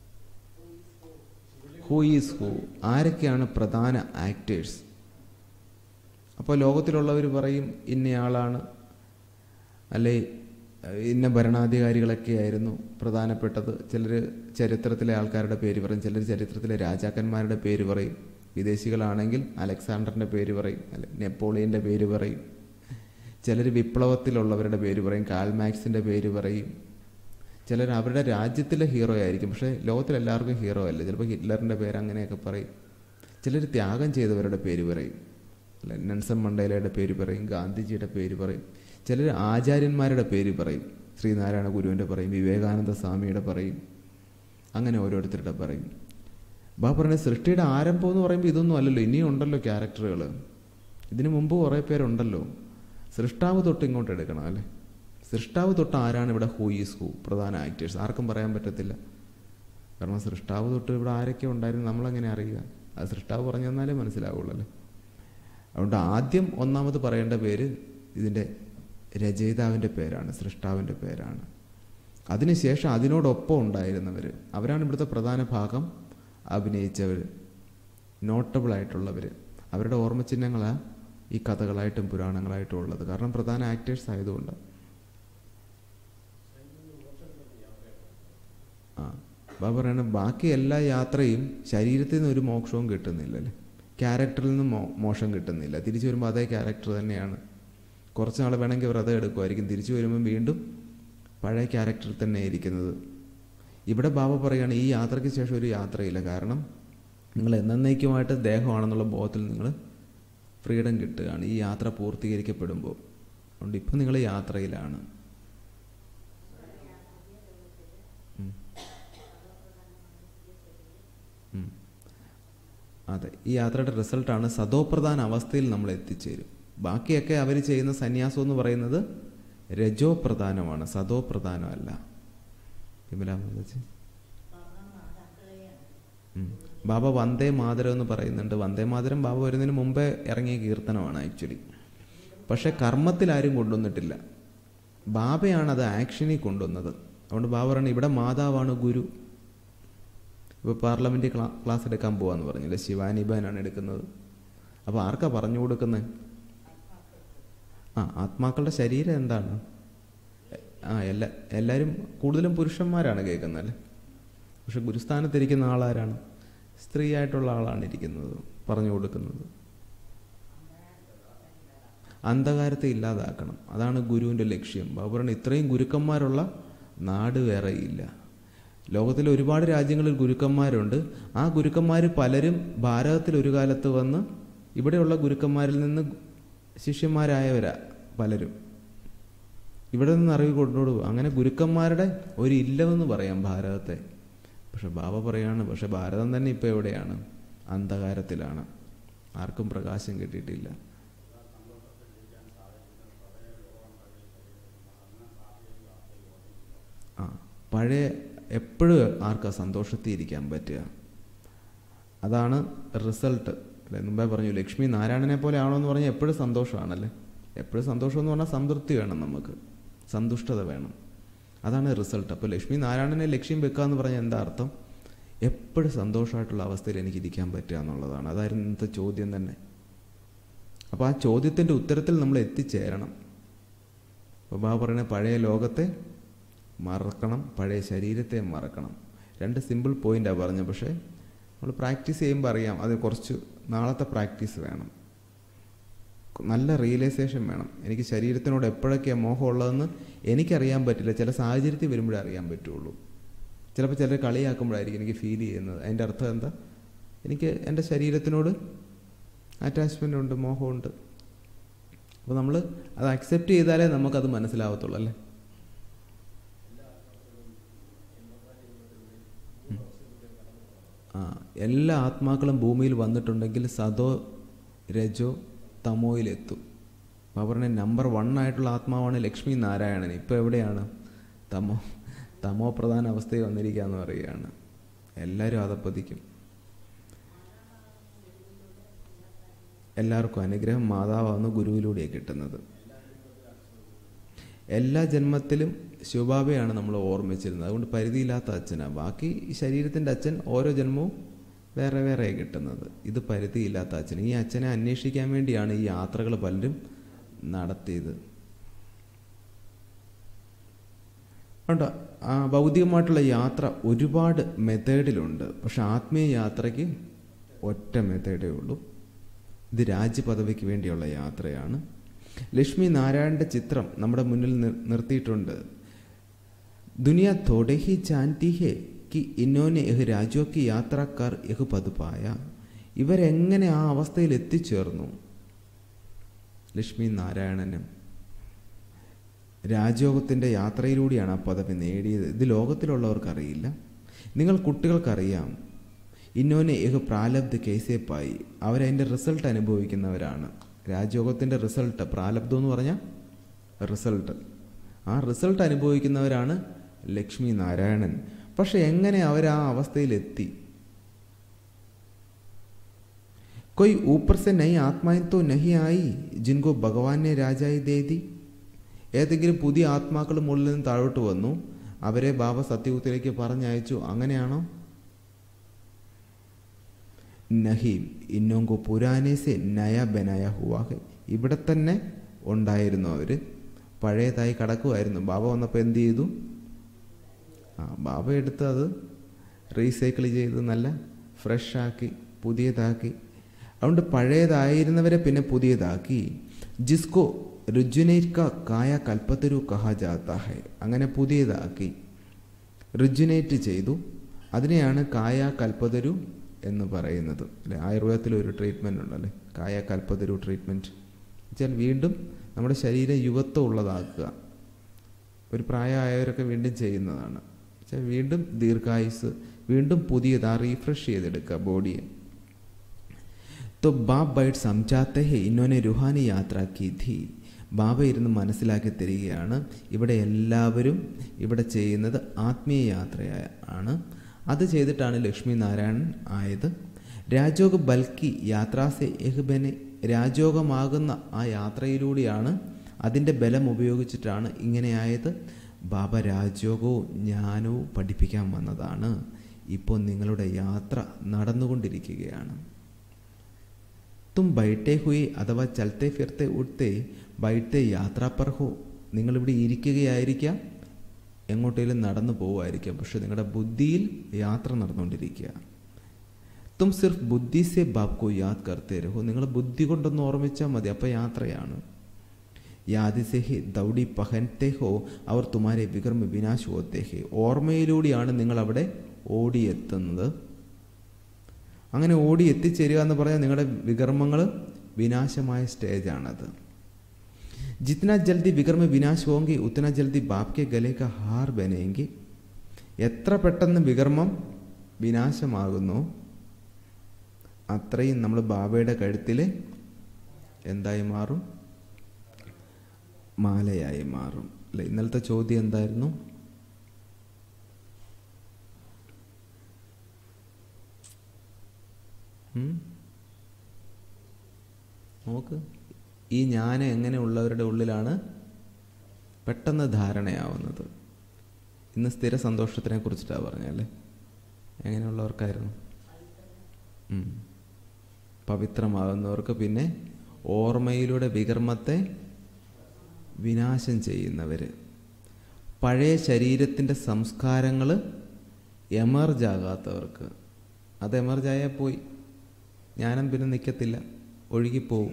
ഹൂ ഈസ് ഹൂ ആരൊക്കെയാണ് പ്രധാന ആക്ടേഴ്സ് അപ്പോൾ ലോകത്തിലുള്ളവർ പറയും ഇന്നയാളാണ് അല്ലെ ഇന്ന ഭരണാധികാരികളൊക്കെ ആയിരുന്നു പ്രധാനപ്പെട്ടത് ചിലർ ചരിത്രത്തിലെ ആൾക്കാരുടെ പേര് പറയും ചിലർ ചരിത്രത്തിലെ രാജാക്കന്മാരുടെ പേര് പറയും വിദേശികളാണെങ്കിൽ അലക്സാണ്ടറിൻ്റെ പേര് പറയും അല്ലെ നെപ്പോളിയൻ്റെ പേര് പറയും ചിലർ വിപ്ലവത്തിലുള്ളവരുടെ പേര് പറയും കാൽമാക്സിൻ്റെ പേര് പറയും ചിലർ അവരുടെ രാജ്യത്തിലെ ഹീറോ ആയിരിക്കും പക്ഷേ ലോകത്തിലെല്ലാവർക്കും ഹീറോ അല്ല ചിലപ്പോൾ ഹിറ്റ്ലറിൻ്റെ പേര് അങ്ങനെയൊക്കെ പറയും ചിലർ ത്യാഗം ചെയ്തവരുടെ പേര് പറയും അല്ല നെൽസൺ മണ്ടേലയുടെ പേര് പറയും ഗാന്ധിജിയുടെ പേര് പറയും ചിലർ ആചാര്യന്മാരുടെ പേര് പറയും ശ്രീനാരായണ ഗുരുവിൻ്റെ പറയും വിവേകാനന്ദ സ്വാമിയുടെ പറയും അങ്ങനെ ഓരോരുത്തരുടെ പറയും ബാ പറഞ്ഞ സൃഷ്ടിയുടെ ആരംഭം എന്ന് പറയുമ്പോൾ ഇതൊന്നും അല്ലല്ലോ ഇനിയും ഉണ്ടല്ലോ ക്യാരക്ടറുകൾ ഇതിനു മുമ്പ് കുറേ പേരുണ്ടല്ലോ സൃഷ്ടാവ് തൊട്ട് ഇങ്ങോട്ട് എടുക്കണം അല്ലേ സൃഷ്ടാവ് തൊട്ട് ആരാണ് ഇവിടെ ഹൂ ഈസ് ഹൂ പ്രധാന ആക്ടേഴ്സ് ആർക്കും പറയാൻ പറ്റത്തില്ല കാരണം സൃഷ്ടാവ് തൊട്ട് ഇവിടെ ആരൊക്കെ ഉണ്ടായിരുന്നു നമ്മളെങ്ങനെ അറിയുക അത് സൃഷ്ടാവ് പറഞ്ഞു തന്നാലേ മനസ്സിലാവുള്ളല്ലോ അതുകൊണ്ട് ആദ്യം ഒന്നാമത് പറയേണ്ട പേര് ഇതിൻ്റെ രചയിതാവിൻ്റെ പേരാണ് സൃഷ്ടാവിൻ്റെ പേരാണ് അതിനുശേഷം അതിനോടൊപ്പം ഉണ്ടായിരുന്നവർ അവരാണ് ഇവിടുത്തെ പ്രധാന ഭാഗം അഭിനയിച്ചവർ നോട്ടബിൾ ആയിട്ടുള്ളവർ അവരുടെ ഓർമ്മചിഹ്നങ്ങളാണ് ഈ കഥകളായിട്ടും പുരാണങ്ങളായിട്ടും ഉള്ളത് കാരണം പ്രധാന ആക്ടേഴ്സ് ആയതുകൊണ്ട് ആ ബാബ പറയണ ബാക്കി എല്ലാ യാത്രയും ശരീരത്തിൽ നിന്ന് ഒരു മോക്ഷവും കിട്ടുന്നില്ലല്ലേ ക്യാരക്ടറിൽ നിന്ന് മോ മോശം കിട്ടുന്നില്ല തിരിച്ചു വരുമ്പോൾ അതേ ക്യാരക്ടർ തന്നെയാണ് കുറച്ച് നാൾ വേണമെങ്കിൽ വ്രതം എടുക്കുമായിരിക്കും തിരിച്ചു വരുമ്പോൾ വീണ്ടും പഴയ ക്യാരക്ടറിൽ തന്നെ ഇരിക്കുന്നത് ഇവിടെ ബാബ പറയുകയാണ് ഈ യാത്രയ്ക്ക് ശേഷം ഒരു യാത്രയില്ല കാരണം നിങ്ങൾ എന്നേക്കുമായിട്ട് ദേഹമാണെന്നുള്ള ബോധത്തിൽ നിങ്ങൾ ഫ്രീഡം കിട്ടുകയാണ് ഈ യാത്ര പൂർത്തീകരിക്കപ്പെടുമ്പോൾ അതുകൊണ്ട് ഇപ്പം നിങ്ങൾ യാത്രയിലാണ് ഉം. ഉം. അതെ ഈ യാത്രയുടെ റിസൾട്ടാണ് സതോപ്രധാന അവസ്ഥയിൽ നമ്മൾ എത്തിച്ചേരും ബാക്കിയൊക്കെ അവർ ചെയ്യുന്ന സന്യാസം എന്ന് പറയുന്നത് രജോ പ്രധാനമാണ് സതോ പ്രധാനമല്ല വിമല മാതാജി ഉം. ബാബ വന്ദേ മാതരം എന്ന് പറയുന്നുണ്ട് വന്ദേ മാതരം ബാബ വരുന്നതിന് മുമ്പേ ഇറങ്ങിയ കീർത്തനമാണ് ആക്ച്വലി പക്ഷെ കർമ്മത്തിൽ ആരും കൊണ്ടുവന്നിട്ടില്ല ബാബയാണ് അത് ആക്ഷനിൽ കൊണ്ടുവന്നത് അതുകൊണ്ട് ബാബ പറഞ്ഞു ഇവിടെ മാതാവാണ് ഗുരു ഇപ്പോൾ പാർലമെൻറ്റ് ക്ലാ ക്ലാസ് എടുക്കാൻ പോവാന്ന് പറഞ്ഞില്ലേ ശിവാനിബാനാണ് എടുക്കുന്നത് അപ്പോൾ ആർക്കാ പറഞ്ഞു കൊടുക്കുന്നത് ആ ആത്മാക്കളുടെ ശരീരം എന്താണ് ആ എല്ലാ എല്ലാവരും കൂടുതലും പുരുഷന്മാരാണ് കേൾക്കുന്നത് അല്ലേ പക്ഷെ ഗുരുസ്ഥാനത്തിരിക്കുന്ന ആളാരാണ് സ്ത്രീ ആയിട്ടുള്ള ആളാണ് ഇരിക്കുന്നത് പറഞ്ഞു കൊടുക്കുന്നത് അന്ധകാരത്തെ ഇല്ലാതാക്കണം അതാണ് ഗുരുവിൻ്റെ ലക്ഷ്യം ബാബുറണ് ഇത്രയും ഗുരുക്കന്മാരുള്ള നാട് വേറെയില്ല ലോകത്തിലെ ഒരുപാട് രാജ്യങ്ങളിൽ ഗുരുക്കന്മാരുണ്ട് ആ ഗുരുക്കന്മാർ പലരും ഭാരതത്തിൽ ഒരു കാലത്ത് വന്ന് ഇവിടെയുള്ള ഗുരുക്കന്മാരിൽ നിന്ന് ശിഷ്യന്മാരായവരാ പലരും ഇവിടെ നിന്ന് അറിവ് കൊണ്ടുപോകും അങ്ങനെ ഗുരുക്കന്മാരുടെ ഒരു ഇല്ലമെന്ന് പറയാം ഭാരതത്തെ പക്ഷെ ബാബ പറയാണ് പക്ഷെ ഭാരതം തന്നെ ഇപ്പോൾ എവിടെയാണ് അന്ധകാരത്തിലാണ് ആർക്കും പ്രകാശം കിട്ടിയിട്ടില്ല ആ പഴയ എപ്പോഴും ആർക്കാ സന്തോഷത്തിൽ ഇരിക്കാൻ പറ്റുക അതാണ് റിസൾട്ട് അല്ലെ മുമ്പേ പറഞ്ഞു ലക്ഷ്മി നാരായണനെ പോലെ ആണോ എന്ന് പറഞ്ഞാൽ എപ്പോഴും സന്തോഷമാണല്ലേ എപ്പോഴും സന്തോഷം എന്ന് പറഞ്ഞാൽ സംതൃപ്തി വേണം നമുക്ക് സന്തുഷ്ടത വേണം അതാണ് റിസൾട്ട് അപ്പോൾ ലക്ഷ്മി നാരായണനെ ലക്ഷ്യം വെക്കുക എന്ന് പറഞ്ഞാൽ എന്താ അർത്ഥം എപ്പോഴും സന്തോഷമായിട്ടുള്ള അവസ്ഥയിൽ എനിക്ക് ഇരിക്കാൻ പറ്റുക എന്നുള്ളതാണ് അതായിരുന്നു ഇന്നത്തെ ചോദ്യം തന്നെ അപ്പോൾ ആ ചോദ്യത്തിൻ്റെ ഉത്തരത്തിൽ നമ്മൾ എത്തിച്ചേരണം അപ്പോൾ ബാബ പറയുന്നത് പഴയ ലോകത്തെ മറക്കണം പഴയ ശരീരത്തെ മറക്കണം രണ്ട് സിമ്പിൾ പോയിൻ്റാണ് പറഞ്ഞത് പക്ഷേ നമ്മൾ പ്രാക്ടീസ് ചെയ്യുമ്പോൾ അറിയാം അത് കുറച്ച് നാളത്തെ പ്രാക്ടീസ് വേണം നല്ല റിയലൈസേഷൻ വേണം എനിക്ക് ശരീരത്തിനോട് എപ്പോഴൊക്കെയാണ് മോഹം ഉള്ളതെന്ന് എനിക്കറിയാൻ പറ്റില്ല ചില സാഹചര്യത്തിൽ വരുമ്പോഴേ അറിയാൻ പറ്റുള്ളൂ ചിലപ്പോൾ ചിലർ കളിയാക്കുമ്പോഴായിരിക്കും എനിക്ക് ഫീൽ ചെയ്യുന്നത് അതിൻ്റെ അർത്ഥം എന്താ എനിക്ക് എൻ്റെ ശരീരത്തിനോട് അറ്റാച്ച്മെൻ്റ് ഉണ്ട് മോഹമുണ്ട് അപ്പോൾ നമ്മൾ അത് അക്സെപ്റ്റ് ചെയ്താലേ നമുക്കത് മനസ്സിലാവത്തുള്ളൂ അല്ലേ ആ എല്ലാ ആത്മാക്കളും ഭൂമിയിൽ വന്നിട്ടുണ്ടെങ്കിൽ സതോ രജോ തമോയിലെത്തും അപ്പോൾ പറഞ്ഞ നമ്പർ വൺ ആയിട്ടുള്ള ആത്മാവാണ് ലക്ഷ്മി നാരായണൻ ഇപ്പോൾ എവിടെയാണ് തമോ തമോ പ്രധാന അവസ്ഥയിൽ വന്നിരിക്കുക എന്ന് പറയുകയാണ് എല്ലാവരും അതപ്പതിക്കും എല്ലാവർക്കും അനുഗ്രഹം മാതാവാണ് ഗുരുവിലൂടെയാണ് കിട്ടുന്നത് എല്ലാ ജന്മത്തിലും ശിവബാബയാണ് നമ്മൾ ഓർമ്മിച്ചിരുന്നത് അതുകൊണ്ട് പരിധിയില്ലാത്ത അച്ഛനാണ് ബാക്കി ഈ ശരീരത്തിൻ്റെ അച്ഛൻ ഓരോ ജന്മവും വേറെ വേറെ കിട്ടുന്നത് ഇത് പരിധിയില്ലാത്ത അച്ഛൻ ഈ അച്ഛനെ അന്വേഷിക്കാൻ വേണ്ടിയാണ് ഈ യാത്രകൾ പലരും നടത്തിയത് ഉണ്ട് ആ ഭൗതികമായിട്ടുള്ള യാത്ര ഒരുപാട് മെത്തേഡിലുണ്ട് പക്ഷെ ആത്മീയ യാത്രയ്ക്ക് ഒറ്റ മെത്തേഡേ ഉള്ളൂ ഇത് രാജ്യപദവിക്ക് വേണ്ടിയുള്ള യാത്രയാണ് ലക്ഷ്മി നാരായണന്റെ ചിത്രം നമ്മുടെ മുന്നിൽ നിർത്തിയിട്ടുണ്ട് ദുനിയ തോടെ ഹി ജാൻതി ഹെ കി ഇന്നോനെ യഹ് രാജോ കി യാത്രക്കാർ യഹ് പതുപായ ഇവരെങ്ങനെ ആ അവസ്ഥയിൽ എത്തിച്ചേർന്നു ലക്ഷ്മി നാരായണനും രാജയോഗത്തിൻ്റെ യാത്രയിലൂടെയാണ് ആ പദവി നേടിയത് ഇത് ലോകത്തിലുള്ളവർക്കറിയില്ല നിങ്ങൾ കുട്ടികൾക്കറിയാം ഇന്നോനെ യഹ് പ്രാലബ്ധ കേസേപ്പായി അവരതിൻ്റെ റിസൾട്ട് അനുഭവിക്കുന്നവരാണ് രാജയോഗത്തിൻ്റെ റിസൾട്ട് പ്രാലബ്ധം എന്ന് പറഞ്ഞാൽ റിസൾട്ട് ആ റിസൾട്ട് അനുഭവിക്കുന്നവരാണ് ലക്ഷ്മി നാരായണൻ പക്ഷെ എങ്ങനെ അവർ ആ അവസ്ഥയിലെത്തി कोई ऊपर से नई आत्माएं तो नहीं आई जिनको ഭഗവാൻ ने രാജായി ദേതി ഏതെങ്കിലും പുതിയ ആത്മാക്കൾ മുകളിൽ നിന്ന് താഴോട്ട് വന്നു അവരെ ബാബ സത്യയുഗത്തിലേക്ക് പറഞ്ഞയച്ചു അങ്ങനെയാണോ നഹീം ഇന്നോങ്കോ പുരാനേസെ നയ ബനായ ഹുവാഹെ ഇവിടെ തന്നെ ഉണ്ടായിരുന്നു അവർ പഴയതായി കടക്കുമായിരുന്നു ബാബ വന്നപ്പോൾ എന്ത് ചെയ്തു ആ ബാബ എടുത്ത് അത് റീസൈക്കിൾ ചെയ്ത് നല്ല ഫ്രഷ് ആക്കി പുതിയതാക്കി അതുകൊണ്ട് പഴയതായിരുന്നവരെ പിന്നെ പുതിയതാക്കി ജിസ്കോ രുജുനൈറ്റ് കായ കൽപ്പത്തരു കഹാ ജാത്ത ഹെ അങ്ങനെ പുതിയതാക്കി രുജുനേറ്റ് ചെയ്തു അതിനെയാണ് കായ കൽപ്പതരു എന്ന് പറയുന്നത് അല്ലെ ആയുർവേദത്തിൽ ഒരു ട്രീറ്റ്മെൻ്റ് ഉണ്ടല്ലേ കായ കൽപ്പതരു ട്രീറ്റ്മെൻറ്റ് വെച്ചാൽ വീണ്ടും നമ്മുടെ ശരീരം യുവത്വം ഉള്ളതാക്കുക ഒരു പ്രായമായവരൊക്കെ വീണ്ടും ചെയ്യുന്നതാണ് വെച്ചാൽ വീണ്ടും ദീർഘായുസ് വീണ്ടും പുതിയതാ റീഫ്രഷ് ചെയ്തെടുക്കുക ബോഡിയെ तो बाप बैठ समझाते हैं इन्होंने रूहानी യാത്ര की थी ബാബ ഇരുന്ന് മനസ്സിലാക്കി തരികയാണ് ഇവിടെ എല്ലാവരും ഇവിടെ ചെയ്യുന്നത് ആത്മീയ യാത്രയായ ആണ് അത് ചെയ്തിട്ടാണ് ലക്ഷ്മി നാരായണൻ ആയത് രാജോഗ് ബൽക്കി യാത്രാസെ എഹ്ബനെ രാജോഗമാകുന്ന ആ യാത്രയിലൂടെയാണ് അതിൻ്റെ ബലം ഉപയോഗിച്ചിട്ടാണ് ഇങ്ങനെയായത് ബാബ രാജയോഗവും ജ്ഞാനവും പഠിപ്പിക്കാൻ വന്നതാണ് ഇപ്പോൾ നിങ്ങളുടെ യാത്ര നടന്നുകൊണ്ടിരിക്കുകയാണ് തും ബൈട്ടെ ഹുയി അഥവാ ചലത്തെ ഫിർത്തെ ഉടുത്തെ ബൈട്ടെ യാത്രാപ്പർ ഹോ നിങ്ങളിവിടെ ഇരിക്കുകയായിരിക്കാം എങ്ങോട്ടേലും നടന്നു പോവുമായിരിക്കാം പക്ഷെ നിങ്ങളുടെ ബുദ്ധിയിൽ യാത്ര നടന്നുകൊണ്ടിരിക്കുക തും സിർഫ് ബുദ്ധി സെ ബാപ്കോ യാദ് കർത്തേ രഹോ നിങ്ങൾ ബുദ്ധി കൊണ്ടൊന്ന് ഓർമ്മിച്ചാൽ മതി അപ്പോൾ യാത്രയാണ് യാദി സെ ഹി ദൗഡി പഹൻത്തെ ഹോ അവർ തുമാരെ വികർമ്മ വിനാശ് ഹോത്തെ ഹെ ഓർമ്മയിലൂടെയാണ് നിങ്ങൾ അവിടെ ഓടിയെത്തുന്നത് അങ്ങനെ ഓടി എത്തിച്ചേരുക എന്ന് പറഞ്ഞാൽ നിങ്ങളുടെ വികർമ്മങ്ങൾ വിനാശമായ സ്റ്റേജാണത് ജിतना ജൽദി വികർമ്മ വിനാശ് ഹോങ്കി ഉത്തന ജൽദി ബാപ്കെ ഗലേക്ക ഹാർ ബനേങ്കി എത്ര പെട്ടെന്ന് വികർമ്മം വിനാശമാകുന്നു അത്രയും നമ്മൾ ബാബയുടെ കഴുത്തിൽ എന്തായി മാറും മാലയായി മാറും അല്ലെ ഇന്നലത്തെ ചോദ്യം എന്തായിരുന്നു നോക്ക് ഈ ഞാൻ എങ്ങനെയുള്ളവരുടെ ഉള്ളിലാണ് പെട്ടെന്ന് ധാരണയാവുന്നത് ഇന്ന് സ്ഥിര സന്തോഷത്തിനെ കുറിച്ചിട്ടാണ് പറഞ്ഞല്ലേ എങ്ങനെയുള്ളവർക്കായിരുന്നു പവിത്രമാകുന്നവർക്ക് പിന്നെ ഓർമ്മയിലൂടെ വികർമ്മത്തെ വിനാശം ചെയ്യുന്നവർ പഴയ ശരീരത്തിൻ്റെ സംസ്കാരങ്ങൾ എമർജ് ആകാത്തവർക്ക് അത് എമർജ് ആയാൽ പോയി ജ്ഞാനം പിന്നെ നിൽക്കത്തില്ല ഒഴുകിപ്പോവും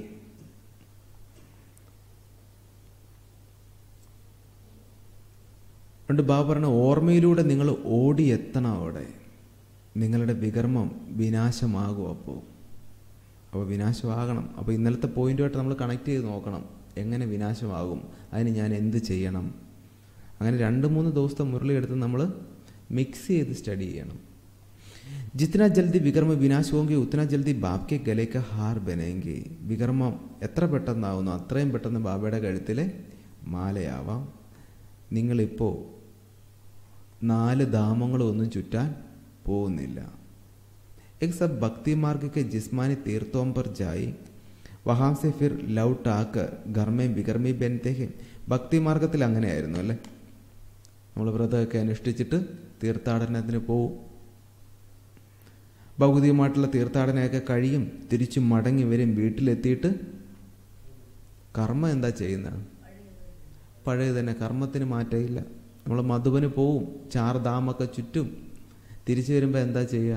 അതുകൊണ്ട് ബാബ പറഞ്ഞ ഓർമ്മയിലൂടെ നിങ്ങൾ ഓടിയെത്തണം അവിടെ നിങ്ങളുടെ വികർമ്മം വിനാശമാകും അപ്പോൾ അപ്പോൾ വിനാശമാകണം അപ്പോൾ ഇന്നലത്തെ പോയിന്റുമായിട്ട് നമ്മൾ കണക്ട് ചെയ്ത് നോക്കണം എങ്ങനെ വിനാശമാകും അതിന് ഞാൻ എന്ത് ചെയ്യണം അങ്ങനെ രണ്ട് മൂന്ന് ദിവസത്തെ മുരളി എടുത്ത് നമ്മൾ മിക്സ് ചെയ്ത് സ്റ്റഡി ചെയ്യണം ജിത്തന ജൽദി വികർമ്മ വിനാശമെങ്കിൽ ഉത്തന ജൽദി ബാബ്ക്കെ ഗലേക്ക് ഹാർ ബനേങ്കി വികർമ്മം എത്ര പെട്ടെന്നാവുന്നു അത്രയും പെട്ടെന്ന് ബാബയുടെ കഴുത്തിലെ മാലയാവാം നിങ്ങളിപ്പോൾ നാല് ധാമങ്ങളും ഒന്നും ചുറ്റാൻ പോകുന്നില്ല एक सब भक्ति मार्ग के जिस्मानी तीर्थों पर जाए वहाँ से फिर लौट आकर घर में വികർമ്മി ബനത്തെ हैं ഭക്തി മാർഗത്തിൽ അങ്ങനെയായിരുന്നു അല്ലേ നമ്മൾ വ്രതമൊക്കെ അനുഷ്ഠിച്ചിട്ട് തീർത്ഥാടനത്തിന് പോവും ഭൗതികമായിട്ടുള്ള തീർത്ഥാടനമൊക്കെ കഴിയും തിരിച്ചു മടങ്ങി വരും വീട്ടിലെത്തിയിട്ട് കർമ്മം എന്താ ചെയ്യുന്നത് പഴയ തന്നെ കർമ്മത്തിന് മാറ്റമില്ല നമ്മൾ മധുബന് പോവും ചാർ ദാമൊക്കെ ചുറ്റും തിരിച്ചു വരുമ്പോൾ എന്താ ചെയ്യുക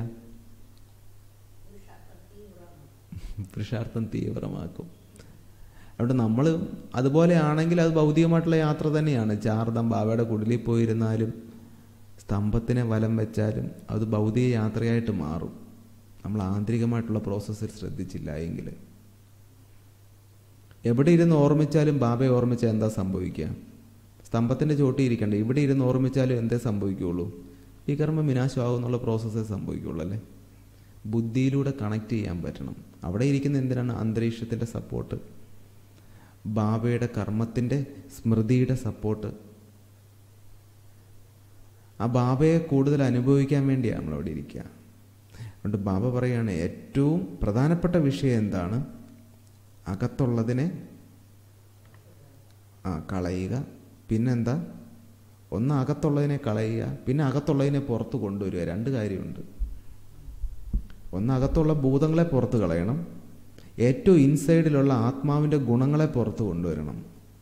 പുരുഷാർത്ഥം തീവ്രമാക്കും അതുകൊണ്ട് നമ്മൾ അതുപോലെ ആണെങ്കിൽ അത് ഭൗതികമായിട്ടുള്ള യാത്ര തന്നെയാണ് ചാർദം ബാബയുടെ കുടിലിൽ പോയിരുന്നാലും സ്തംഭത്തിനെ വലം വെച്ചാലും അത് ഭൗതിക യാത്രയായിട്ട് മാറും നമ്മൾ ആന്തരികമായിട്ടുള്ള പ്രോസസ്സിൽ ശ്രദ്ധിച്ചില്ല എങ്കിൽ എവിടെ ഇരുന്ന് ഓർമ്മിച്ചാലും ബാബയെ ഓർമ്മിച്ചാൽ എന്താ സംഭവിക്കുക സ്തംഭത്തിൻ്റെ ചോട്ടി ഇരിക്കണ്ട ഇവിടെ ഇരുന്ന് ഓർമ്മിച്ചാലും എന്തേ സംഭവിക്കുകയുള്ളൂ ഈ കർമ്മം വിനാശമാകും എന്നുള്ള പ്രോസസ്സേ സംഭവിക്കുകയുള്ളൂ അല്ലേ ബുദ്ധിയിലൂടെ കണക്ട് ചെയ്യാൻ പറ്റണം അവിടെ ഇരിക്കുന്ന എന്തിനാണ് അന്തരീക്ഷത്തിൻ്റെ സപ്പോർട്ട് ബാബയുടെ കർമ്മത്തിൻ്റെ സ്മൃതിയുടെ സപ്പോർട്ട് ആ ബാബയെ കൂടുതൽ അനുഭവിക്കാൻ വേണ്ടിയാണ് നമ്മളവിടെ ഇരിക്കുക അതുകൊണ്ട് ബാബ പറയുകയാണ് ഏറ്റവും പ്രധാനപ്പെട്ട വിഷയം എന്താണ് അകത്തുള്ളതിനെ ആ കളയുക പിന്നെന്താ ഒന്ന് അകത്തുള്ളതിനെ കളയുക പിന്നെ അകത്തുള്ളതിനെ പുറത്ത് കൊണ്ടുവരിക രണ്ട് കാര്യമുണ്ട് ഒന്ന് അകത്തുള്ള ഭൂതങ്ങളെ പുറത്ത് കളയണം ഏറ്റവും ഇൻസൈഡിലുള്ള ആത്മാവിൻ്റെ ഗുണങ്ങളെ പുറത്ത് കൊണ്ടുവരണം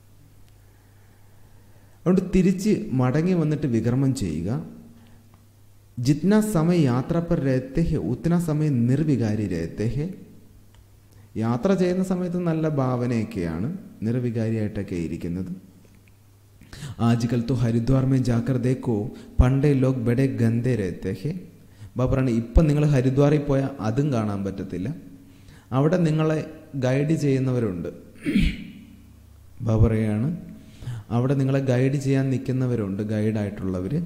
അതുകൊണ്ട് തിരിച്ച് മടങ്ങി വന്നിട്ട് വികർമ്മം ചെയ്യുക ജിത്ന സമയ യാത്ര പർ രഹത്തെ ഹെ ഉത്തന സമയം നിർവികാരി രഹത്തെ ഹെ യാത്ര ചെയ്യുന്ന സമയത്ത് നല്ല ഭാവനയൊക്കെയാണ് നിർവികാരിയായിട്ടൊക്കെ ഇരിക്കുന്നത് ആജുകൽ तो ഹരിദ്വാർ में जाकर देखो പണ്ടേ ലോക് ബഡേ ഗന്ധേ രഹത്തെ ഹെ ബാബറാണ് ഇപ്പം നിങ്ങൾ ഹരിദ്വാറിൽ പോയാൽ അതും കാണാൻ പറ്റത്തില്ല അവിടെ നിങ്ങളെ ഗൈഡ് ചെയ്യുന്നവരുണ്ട് ബാബറയാണ് അവിടെ നിങ്ങളെ ഗൈഡ് ചെയ്യാൻ നിൽക്കുന്നവരുണ്ട് ഗൈഡായിട്ടുള്ളവർ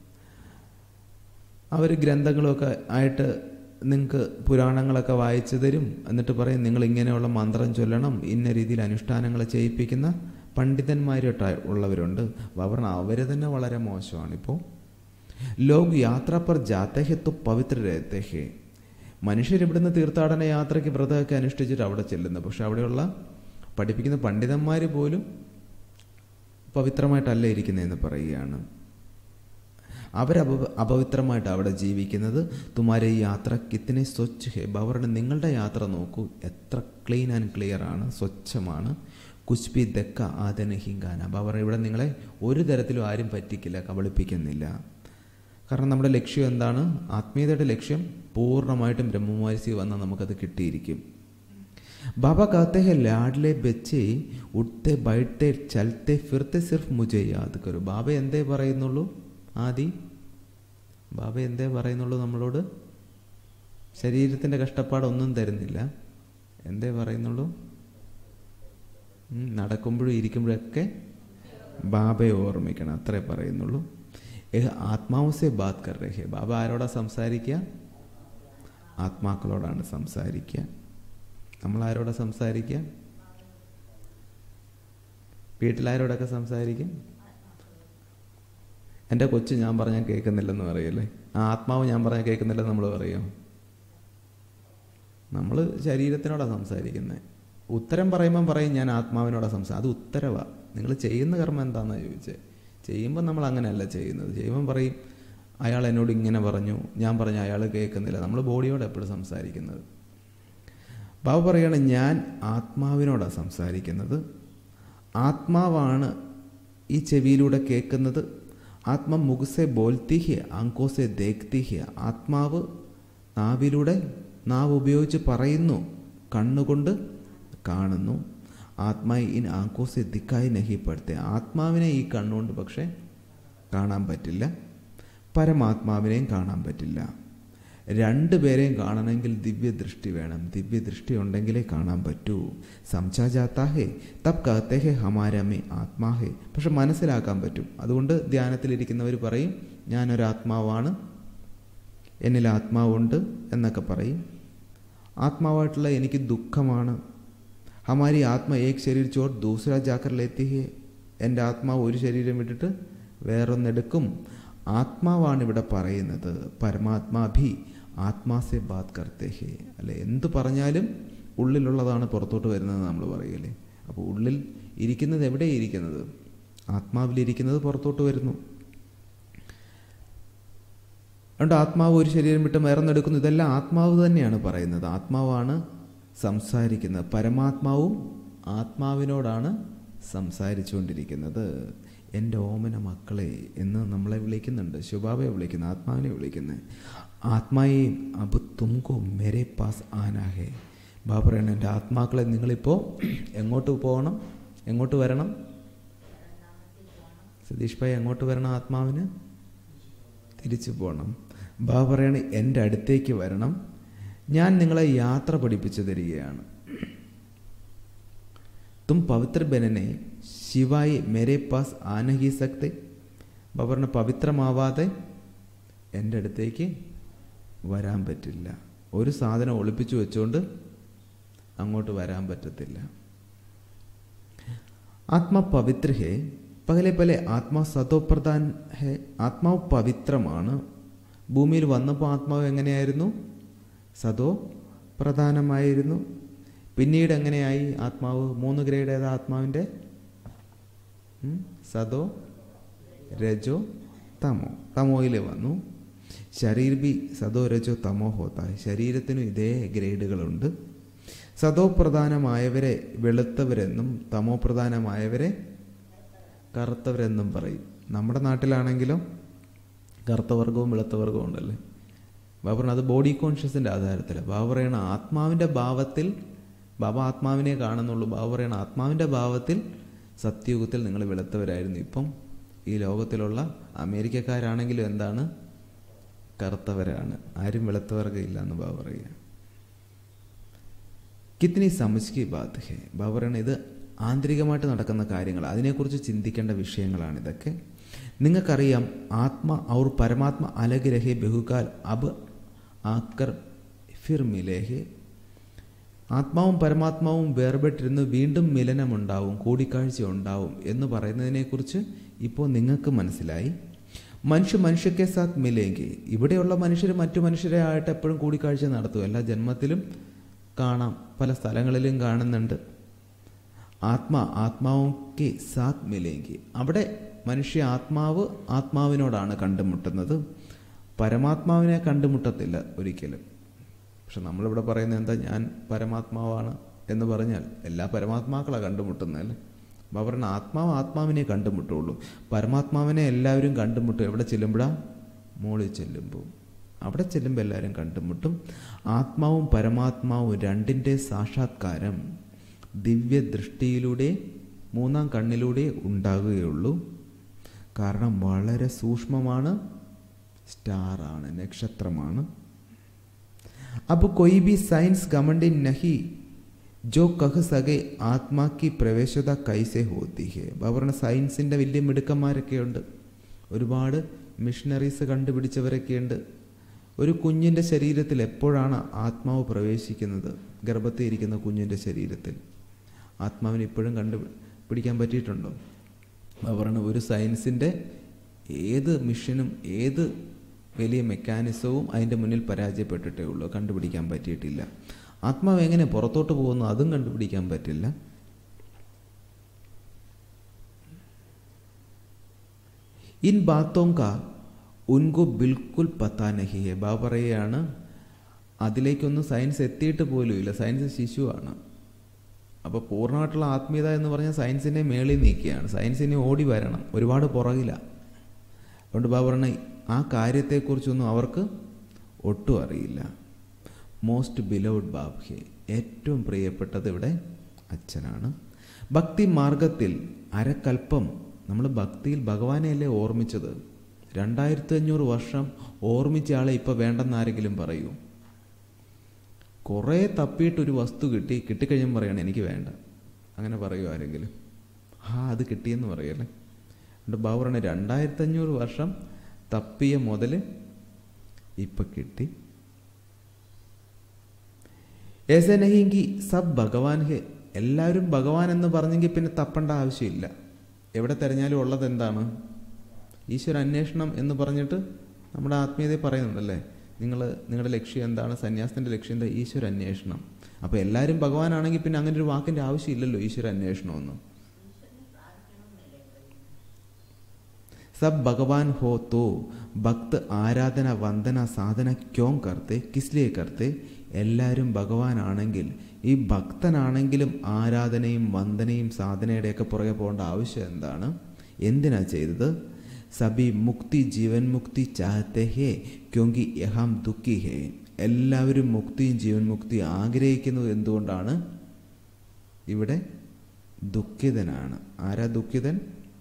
അവർ ഗ്രന്ഥങ്ങളൊക്കെ ആയിട്ട് നിങ്ങൾക്ക് പുരാണങ്ങളൊക്കെ വായിച്ചു തരും എന്നിട്ട് പറയും നിങ്ങൾ ഇങ്ങനെയുള്ള മന്ത്രം ചൊല്ലണം ഇന്ന രീതിയിൽ അനുഷ്ഠാനങ്ങൾ ചെയ്യിപ്പിക്കുന്ന പണ്ഡിതന്മാരായിട്ട് ഉള്ളവരുണ്ട് അവർ അവർ തന്നെ വളരെ മോശമാണിപ്പോൾ ലോക് യാത്ര പർ ജാത്തെ ഹെ तो പവിത്ര രഹത്തെ ഹെ മനുഷ്യർ ഇവിടുന്ന് തീർത്ഥാടന യാത്രയ്ക്ക് വ്രതമൊക്കെ അനുഷ്ഠിച്ചിട്ട് അവിടെ ചെല്ലുന്നു പക്ഷെ അവിടെയുള്ള പഠിപ്പിക്കുന്ന പണ്ഡിതന്മാർ പോലും പവിത്രമായിട്ടല്ല ഇരിക്കുന്നതെന്ന് പറയുകയാണ് അവരപ അപവിത്രമായിട്ട് അവിടെ ജീവിക്കുന്നത് തുമാരെ ഈ യാത്ര കിത്തിനെ സ്വച്ഛ് ഹേ ബവറുടെ നിങ്ങളുടെ യാത്ര നോക്കൂ എത്ര ക്ലീൻ ആൻഡ് ക്ലിയർ ആണ് സ്വച്ഛമാണ് കുച്ച്പി ദക്ക ആദന ഹിങ്കാന ബവർ ഇവിടെ നിങ്ങളെ ഒരു തരത്തിലും ആരും പറ്റിക്കില്ല കബളിപ്പിക്കുന്നില്ല കാരണം നമ്മുടെ ലക്ഷ്യം എന്താണ് ആത്മീയതയുടെ ലക്ഷ്യം പൂർണ്ണമായിട്ടും ബ്രഹ്മമാരിസി വന്നാൽ നമുക്കത് കിട്ടിയിരിക്കും ബാബ कहते हैं लाडले बच्चे ഉठത്തെ ബൈഠത്തെ ചലത്തെ ഫിർത്തെ സിർഫ് മുജെ യാദ് കരു ബാബ എന്തേ പറയുന്നുള്ളൂ ആദി ബാബ എന്തേ പറയുന്നുള്ളൂ നമ്മളോട് ശരീരത്തിൻ്റെ കഷ്ടപ്പാടൊന്നും തരുന്നില്ല എന്തേ പറയുന്നുള്ളൂ നടക്കുമ്പോഴും ഇരിക്കുമ്പോഴൊക്കെ ബാബയെ ഓർമ്മിക്കണം അത്രേ പറയുന്നുള്ളൂ ഏഹ് ആത്മാവസെ ബാത് കർ രഹേ ബാബ ആരോടാ സംസാരിക്കുക ആത്മാക്കളോടാണ് സംസാരിക്കുക നമ്മൾ ആരോടാ സംസാരിക്കുക വീട്ടിലാരോടൊക്കെ സംസാരിക്കും എൻ്റെ കൊച്ചു ഞാൻ പറഞ്ഞാൽ കേൾക്കുന്നില്ലെന്ന് പറയല്ലേ ആ ആത്മാവ് ഞാൻ പറഞ്ഞാൽ കേൾക്കുന്നില്ലെന്ന് നമ്മൾ പറയും നമ്മൾ ശരീരത്തിനോടാണ് സംസാരിക്കുന്നത് ഉത്തരം പറയുമ്പം പറയും ഞാൻ ആത്മാവിനോടാണ് സംസാരം അത് ഉത്തരവാ നിങ്ങൾ ചെയ്യുന്ന കർമ്മം എന്താണെന്നാണ് ചോദിച്ചത് ചെയ്യുമ്പോൾ നമ്മൾ അങ്ങനെയല്ല ചെയ്യുന്നത് ചെയ്യുമ്പം പറയും അയാൾ എന്നോട് ഇങ്ങനെ പറഞ്ഞു ഞാൻ പറഞ്ഞു അയാൾ കേൾക്കുന്നില്ല നമ്മൾ ബോഡിയോട് എപ്പോഴും സംസാരിക്കുന്നത് ബാബ പറയാണ് ഞാൻ ആത്മാവിനോടാണ് സംസാരിക്കുന്നത് ആത്മാവാണ് ഈ ചെവിയിലൂടെ കേൾക്കുന്നത് ആത്മ മുഖസെ ബോൽത്തി ഹി ആങ്കോസെ ദേഖ്തി ഹി ആത്മാവ് നാവിലൂടെ നാവ് ഉപയോഗിച്ച് പറയുന്നു കണ്ണുകൊണ്ട് കാണുന്നു ആത്മായി ഇൻ ആങ്കോസെ ദിക്കായി നഹിപ്പെടുത്തെ ആത്മാവിനെ ഈ കണ്ണുകൊണ്ട് പക്ഷെ കാണാൻ പറ്റില്ല പരമാത്മാവിനെയും കാണാൻ പറ്റില്ല രണ്ടുപേരെയും കാണണമെങ്കിൽ ദിവ്യദൃഷ്ടി വേണം ദിവ്യദൃഷ്ടി ഉണ്ടെങ്കിലേ കാണാൻ പറ്റൂ സംസാ ജാത്താ ഹേ തബ് കഹത്തെ ഹേ ഹമാരമേ ആത്മാ ഹേ പക്ഷെ മനസ്സിലാക്കാൻ പറ്റും അതുകൊണ്ട് ധ്യാനത്തിലിരിക്കുന്നവർ പറയും ഞാനൊരാത്മാവാണ് എന്നിൽ ആത്മാവുണ്ട് എന്നൊക്കെ പറയും ആത്മാവായിട്ടുള്ള എനിക്ക് ദുഃഖമാണ് ഹമാരി ആത്മ ഏക് ശരീർ ചോർ ദൂസര ജാക്കർ ലെത്തി ഹേ എൻ്റെ ആത്മാവ് ഒരു ശരീരം വിട്ടിട്ട് വേറൊന്നെടുക്കും ആത്മാവാണ് ഇവിടെ പറയുന്നത് പരമാത്മാഭി ആത്മാസെ ബാത് കർത്തേ ഹേ അല്ലെ എന്ത് പറഞ്ഞാലും ഉള്ളിലുള്ളതാണ് പുറത്തോട്ട് വരുന്നത് നമ്മൾ പറയല്ലേ അപ്പോൾ ഉള്ളിൽ ഇരിക്കുന്നത് എവിടെ ഇരിക്കുന്നത് ആത്മാവിലിരിക്കുന്നത് പുറത്തോട്ട് വരുന്നു അതുകൊണ്ട് ആത്മാവ് ഒരു ശരീരം വിട്ട് മറന്നെടുക്കുന്നു ഇതെല്ലാം ആത്മാവ് തന്നെയാണ് പറയുന്നത് ആത്മാവാണ് സംസാരിക്കുന്നത് പരമാത്മാവും ആത്മാവിനോടാണ് സംസാരിച്ചുകൊണ്ടിരിക്കുന്നത് എൻ്റെ ഓമന മക്കളെ എന്ന് നമ്മളെ വിളിക്കുന്നുണ്ട് ശുഭാബയെ വിളിക്കുന്നു ആത്മാവിനെ വിളിക്കുന്നത് ആത്മായെ അബ് തുംകോ മെരെ പാസ് ആനാഹേ ബാബ പറയണം എൻ്റെ ആത്മാക്കളെ നിങ്ങളിപ്പോൾ എങ്ങോട്ട് പോകണം എങ്ങോട്ട് വരണം സതീഷ് ഭായി എങ്ങോട്ട് വരണം ആത്മാവിന് തിരിച്ചു പോകണം ബാബ പറയണ എൻ്റെ അടുത്തേക്ക് വരണം ഞാൻ നിങ്ങളെ യാത്ര പഠിപ്പിച്ചു തരികയാണ് തും പവിത്ര ബനനെ ശിവായി മേരെ പാസ് ആനഹി സക്തെ ബബറിന് പവിത്രമാവാതെ എൻ്റെ അടുത്തേക്ക് വരാൻ പറ്റില്ല ഒരു സാധനം ഒളിപ്പിച്ചു വെച്ചുകൊണ്ട് അങ്ങോട്ട് വരാൻ പറ്റത്തില്ല ആത്മ പവിത്ര ഹേ പകലെ പല ആത്മാ സതോപ്രധാൻ ഹെ ആത്മാവ് പവിത്രമാണ് ഭൂമിയിൽ വന്നപ്പോൾ ആത്മാവ് എങ്ങനെയായിരുന്നു സതോ പ്രധാനമായിരുന്നു പിന്നീട് എങ്ങനെയായി ആത്മാവ് മൂന്ന് ഗ്രേഡ് ഏതാ ആത്മാവിൻ്റെ ഉം? സതോ രജോ തമോ തമോയിൽ വന്നു ശരീർ ബി സതോ രജോ തമോ ഹോത്ത ശരീരത്തിനും ഇതേ ഗ്രേഡുകളുണ്ട് സതോ പ്രധാനമായവരെ വെളുത്തവരെന്നും തമോ പ്രധാനമായവരെ കറുത്തവരെന്നും പറയും നമ്മുടെ നാട്ടിലാണെങ്കിലും കറുത്ത വർഗവും വെളുത്ത വർഗവും ഉണ്ടല്ലേ ബാബ പറഞ്ഞ അത് ബോഡി കോൺഷ്യസിൻ്റെ ആധാരത്തിലാണ് ബാബ പറയണ ആത്മാവിൻ്റെ ഭാവത്തിൽ ബാബ ആത്മാവിനെ കാണുന്നുള്ളൂ ബാബ പറയണ ആത്മാവിൻ്റെ ഭാവത്തിൽ സത്യയുഗത്തിൽ നിങ്ങൾ വെളുത്തവരായിരുന്നു ഇപ്പം ഈ ലോകത്തിലുള്ള അമേരിക്കക്കാരാണെങ്കിലും എന്താണ് കറുത്തവരാണ് ആരും വെളുത്തവർഗം എന്ന് ബാബ പറയുക കിത്നി സമജ്കി ബാത് ഹെ ബാബ പറയണ ഇത് ആന്തരികമായിട്ട് നടക്കുന്ന കാര്യങ്ങൾ അതിനെക്കുറിച്ച് ചിന്തിക്കേണ്ട വിഷയങ്ങളാണ് ഇതൊക്കെ നിങ്ങൾക്കറിയാം ആത്മ ഔർ പരമാത്മ അലഗ് രഹേ ബഹുകാൽ അബ് ആക്കർ ഫിർ മിലേഹെ ആത്മാവും പരമാത്മാവും വേർപെട്ടിരുന്ന് വീണ്ടും മിലനമുണ്ടാവും കൂടിക്കാഴ്ച ഉണ്ടാവും എന്ന് പറയുന്നതിനെക്കുറിച്ച് ഇപ്പോൾ നിങ്ങൾക്ക് മനസ്സിലായി മനുഷ്യ മനുഷ്യക്കെ സാത്ത് മിലേങ്കി ഇവിടെയുള്ള മനുഷ്യർ മറ്റു മനുഷ്യരെ ആയിട്ട് എപ്പോഴും കൂടിക്കാഴ്ച നടത്തും എല്ലാ ജന്മത്തിലും കാണാം പല സ്ഥലങ്ങളിലും കാണുന്നുണ്ട് ആത്മാ ആത്മാവുക്ക് സാത്ത് മിലേങ്കി അവിടെ മനുഷ്യ ആത്മാവ് ആത്മാവിനോടാണ് കണ്ടുമുട്ടുന്നത് പരമാത്മാവിനെ കണ്ടുമുട്ടത്തില്ല ഒരിക്കലും പക്ഷെ നമ്മളിവിടെ പറയുന്നത് എന്താ ഞാൻ പരമാത്മാവാണ് എന്ന് പറഞ്ഞാൽ എല്ലാ പരമാത്മാക്കളാണ് കണ്ടുമുട്ടുന്നതല്ലേ അപ്പോൾ പറഞ്ഞ ആത്മാവ് ആത്മാവിനെ കണ്ടുമുട്ടുള്ളൂ പരമാത്മാവിനെ എല്ലാവരും കണ്ടുമുട്ടും എവിടെ ചെല്ലുമ്പോഴാ മോളിൽ ചെല്ലുമ്പോൾ അവിടെ ചെല്ലുമ്പോൾ എല്ലാവരും കണ്ടുമുട്ടും ആത്മാവും പരമാത്മാവും രണ്ടിൻ്റെ സാക്ഷാത്കാരം ദിവ്യദൃഷ്ടിയിലൂടെ മൂന്നാം കണ്ണിലൂടെ ഉണ്ടാകുകയുള്ളൂ കാരണം വളരെ സൂക്ഷ്മമാണ് സ്റ്റാറാണ് നക്ഷത്രമാണ് अब कोई भी साइंस घमंडी नहीं जो कह सके ആത്മാ की പ്രവേശത കൈസെ ഹോത്തി ഹെ പറഞ്ഞ സയൻസിൻ്റെ വലിയ മിടുക്കന്മാരൊക്കെയുണ്ട് ഒരുപാട് മിഷണറീസ് കണ്ടുപിടിച്ചവരൊക്കെയുണ്ട് ഒരു കുഞ്ഞിൻ്റെ ശരീരത്തിൽ എപ്പോഴാണ് ആത്മാവ് പ്രവേശിക്കുന്നത് ഗർഭത്തിൽ ഇരിക്കുന്ന കുഞ്ഞിൻ്റെ ശരീരത്തിൽ ആത്മാവിന് ഇപ്പോഴും കണ്ടു പിടിക്കാൻ പറ്റിയിട്ടുണ്ടോ പറഞ്ഞ ഒരു സയൻസിൻ്റെ ഏത് മിഷനും ഏത് വലിയ മെക്കാനിസവും അതിൻ്റെ മുന്നിൽ പരാജയപ്പെട്ടിട്ടേ ഉള്ളൂ കണ്ടുപിടിക്കാൻ പറ്റിയിട്ടില്ല ആത്മാവ് എങ്ങനെ പുറത്തോട്ട് പോകുന്നു അതും കണ്ടുപിടിക്കാൻ പറ്റില്ല ഇൻ ബാത്തോങ്ക ഉൻകോ ബിൽക്കുൽ പത്താ നഹി ഹെ ബാ പറയുകയാണ് അതിലേക്കൊന്നും സയൻസ് എത്തിയിട്ട് പോലും ഇല്ല സയൻസ് ശിശുവാണ് അപ്പോൾ പൂർണ്ണമായിട്ടുള്ള ആത്മീയത എന്ന് പറഞ്ഞാൽ സയൻസിനെ മേളിൽ നീക്കുകയാണ് സയൻസിനെ ഓടി വരണം ഒരുപാട് പുറകിലാണ് അതുകൊണ്ട് ബാബ പറഞ്ഞ ആ കാര്യത്തെക്കുറിച്ചൊന്നും അവർക്ക് ഒട്ടും അറിയില്ല മോസ്റ്റ് ബിലൗഡ് ബാബ്ഹെ ഏറ്റവും പ്രിയപ്പെട്ടത് ഇവിടെ അച്ഛനാണ് ഭക്തി മാർഗത്തിൽ അരക്കൽപ്പം നമ്മൾ ഭക്തിയിൽ ഭഗവാനെയല്ലേ ഓർമ്മിച്ചത് രണ്ടായിരത്തി അഞ്ഞൂറ് വർഷം ഓർമ്മിച്ച ആളെ ഇപ്പോൾ വേണ്ടെന്ന് ആരെങ്കിലും പറയൂ കുറേ തപ്പിയിട്ടൊരു വസ്തു കിട്ടി കിട്ടിക്കഴിയുമ്പോൾ പറയണം എനിക്ക് വേണ്ട അങ്ങനെ പറയൂ ആരെങ്കിലും ആ അത് കിട്ടിയെന്ന് പറയല്ലേ എന്നിട്ട് ബാബുറാണ് രണ്ടായിരത്തി അഞ്ഞൂറ് വർഷം തപ്പിയ മുതൽ ഇപ്പം കിട്ടി ഏസെ നഹിങ്കി സബ് ഭഗവാൻ ഹെ എല്ലാവരും ഭഗവാൻ എന്ന് പറഞ്ഞെങ്കിൽ പിന്നെ തപ്പേണ്ട ആവശ്യമില്ല എവിടെ തിരഞ്ഞാലും ഉള്ളത് എന്താണ് ഈശ്വര അന്വേഷണം എന്ന് പറഞ്ഞിട്ട് നമ്മുടെ ആത്മീയതയെ പറയുന്നുണ്ടല്ലേ നിങ്ങൾ നിങ്ങളുടെ ലക്ഷ്യം എന്താണ് സന്യാസത്തിൻ്റെ ലക്ഷ്യം എന്താ ഈശ്വര അന്വേഷണം അപ്പോൾ എല്ലാവരും ഭഗവാനാണെങ്കിൽ പിന്നെ അങ്ങനെ ഒരു വാക്കിൻ്റെ ആവശ്യമില്ലല്ലോ ഈശ്വര അന്വേഷണമൊന്നും सब भगवान हो तो ഭക്ത് ആരാധന വന്ദന സാധന ക്യോം കർത്തെ കിസ്ലിയെ കർത്തെ എല്ലാവരും ഭഗവാനാണെങ്കിൽ ഈ ഭക്തനാണെങ്കിലും ആരാധനയും വന്ദനയും സാധനയുടെയൊക്കെ പുറകെ പോകേണ്ട ആവശ്യം എന്താണ് എന്തിനാ ചെയ്തത് സബി മുക്തി ജീവൻ മുക്തി ചാഹത്തെ ഹേ ക്യോങ്കി യഹാം ദുഃഖി ഹേ എല്ലാവരും മുക്തിയും ജീവൻ മുക്തിയും ആഗ്രഹിക്കുന്നത് എന്തുകൊണ്ടാണ് ഇവിടെ ദുഃഖിതനാണ് ആരാ ദുഃഖിതൻ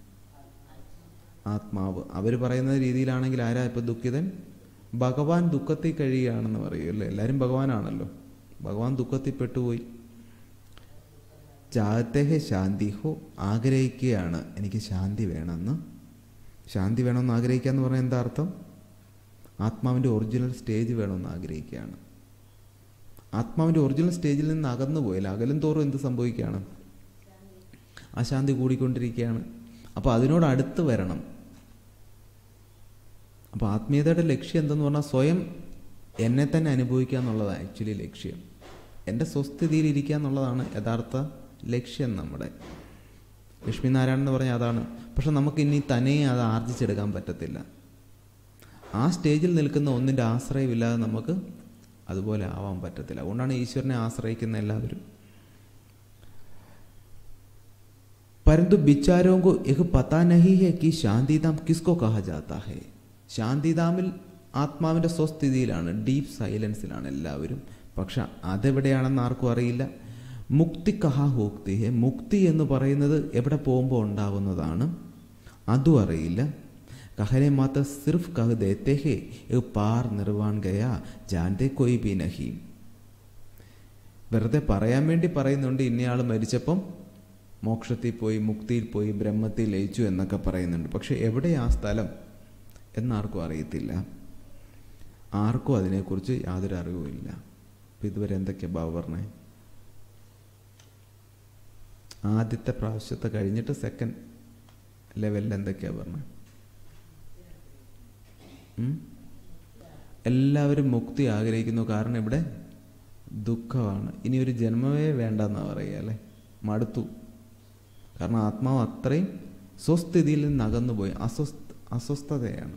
ആത്മാവ് അവർ പറയുന്ന രീതിയിലാണെങ്കിൽ ആരാ ഇപ്പം ദുഃഖിതൻ ഭഗവാൻ ദുഃഖത്തിൽ കഴിയുകയാണെന്ന് പറയും അല്ലേ എല്ലാവരും ഭഗവാനാണല്ലോ ഭഗവാൻ ദുഃഖത്തിൽ പെട്ടുപോയി ചാഹത്തേഹെ ശാന്തി ഹോ ആഗ്രഹിക്കുകയാണ് എനിക്ക് ശാന്തി വേണമെന്ന് ശാന്തി വേണമെന്ന് ആഗ്രഹിക്കുക എന്ന് പറഞ്ഞാൽ എന്താ അർത്ഥം ആത്മാവിൻ്റെ ഒറിജിനൽ സ്റ്റേജ് വേണമെന്ന് ആഗ്രഹിക്കുകയാണ് ആത്മാവിൻ്റെ ഒറിജിനൽ സ്റ്റേജിൽ നിന്ന് അകന്നു പോയാൽ അകലും തോറും എന്ത് സംഭവിക്കുകയാണ് അശാന്തി കൂടിക്കൊണ്ടിരിക്കുകയാണ് അപ്പോൾ അതിനോട് അടുത്ത് വരണം അപ്പോൾ ആത്മീയതയുടെ ലക്ഷ്യം എന്തെന്ന് പറഞ്ഞാൽ സ്വയം എന്നെ തന്നെ അനുഭവിക്കുക എന്നുള്ളതാണ് ആക്ച്വലി ലക്ഷ്യം എൻ്റെ സ്വസ്ഥിതിയിൽ ഇരിക്കുക എന്നുള്ളതാണ് യഥാർത്ഥ ലക്ഷ്യം നമ്മുടെ ലക്ഷ്മിനാരായണൻ എന്ന് പറഞ്ഞാൽ അതാണ് പക്ഷെ നമുക്ക് ഇനി തനിയെ അത് ആർജിച്ചെടുക്കാൻ പറ്റത്തില്ല ആ സ്റ്റേജിൽ നിൽക്കുന്ന ഒന്നിൻ്റെ ആശ്രയമില്ലാതെ നമുക്ക് അതുപോലെ ആവാൻ പറ്റത്തില്ല അതുകൊണ്ടാണ് ഈശ്വരനെ ആശ്രയിക്കുന്ന എല്ലാവരും परंतु बिचारों को एक पता नहीं है कि ശാന്തിധാം കിസ്കോ കഹ ജാത്ത ഹേ ശാന്തിധാമിൽ ആത്മാവിൻ്റെ സ്വസ്ഥിതിയിലാണ് ഡീപ്പ് സൈലൻസിലാണ് എല്ലാവരും പക്ഷെ അതെവിടെയാണെന്ന് ആർക്കും അറിയില്ല മുക്തി കഹ ഹോക്തി ഹേ മുക്തി എന്ന് പറയുന്നത് എവിടെ പോകുമ്പോൾ ഉണ്ടാകുന്നതാണ് അതും അറിയില്ല കഹനെ മാത്ത സിർഫ് കഹ് ദേത്തെ ഹേ ഏ പാർ നിർവാൺ ഗയാ ജാൻതെ കൊയ് ബി നഹി വെറുതെ പറയാൻ വേണ്ടി പറയുന്നുണ്ട് ഇന്നയാൾ മരിച്ചപ്പം മോക്ഷത്തിൽ പോയി മുക്തിയിൽ പോയി ബ്രഹ്മത്തിൽ ലയിച്ചു എന്നൊക്കെ പറയുന്നുണ്ട് പക്ഷെ എവിടെയാ സ്ഥലം എന്നാർക്കും അറിയത്തില്ല ആർക്കും അതിനെക്കുറിച്ച് യാതൊരു അറിവുമില്ല അപ്പം ഇതുവരെ എന്തൊക്കെയാ ബാബു പറഞ്ഞേ ആദ്യത്തെ പ്രാവശ്യത്തെ കഴിഞ്ഞിട്ട് സെക്കൻഡ് ലെവലിൽ എന്തൊക്കെയാ പറഞ്ഞത് എല്ലാവരും മുക്തി ആഗ്രഹിക്കുന്നു കാരണം ഇവിടെ ദുഃഖമാണ് ഇനി ഒരു ജന്മമേ വേണ്ടെന്നാണ് പറയുക അല്ലേ മടുത്തു കാരണം ആത്മാവ് അത്രയും സ്വസ്ഥിതിയിൽ നിന്ന് അകന്നുപോയി അസ്വസ്ഥ അസ്വസ്ഥതയാണ്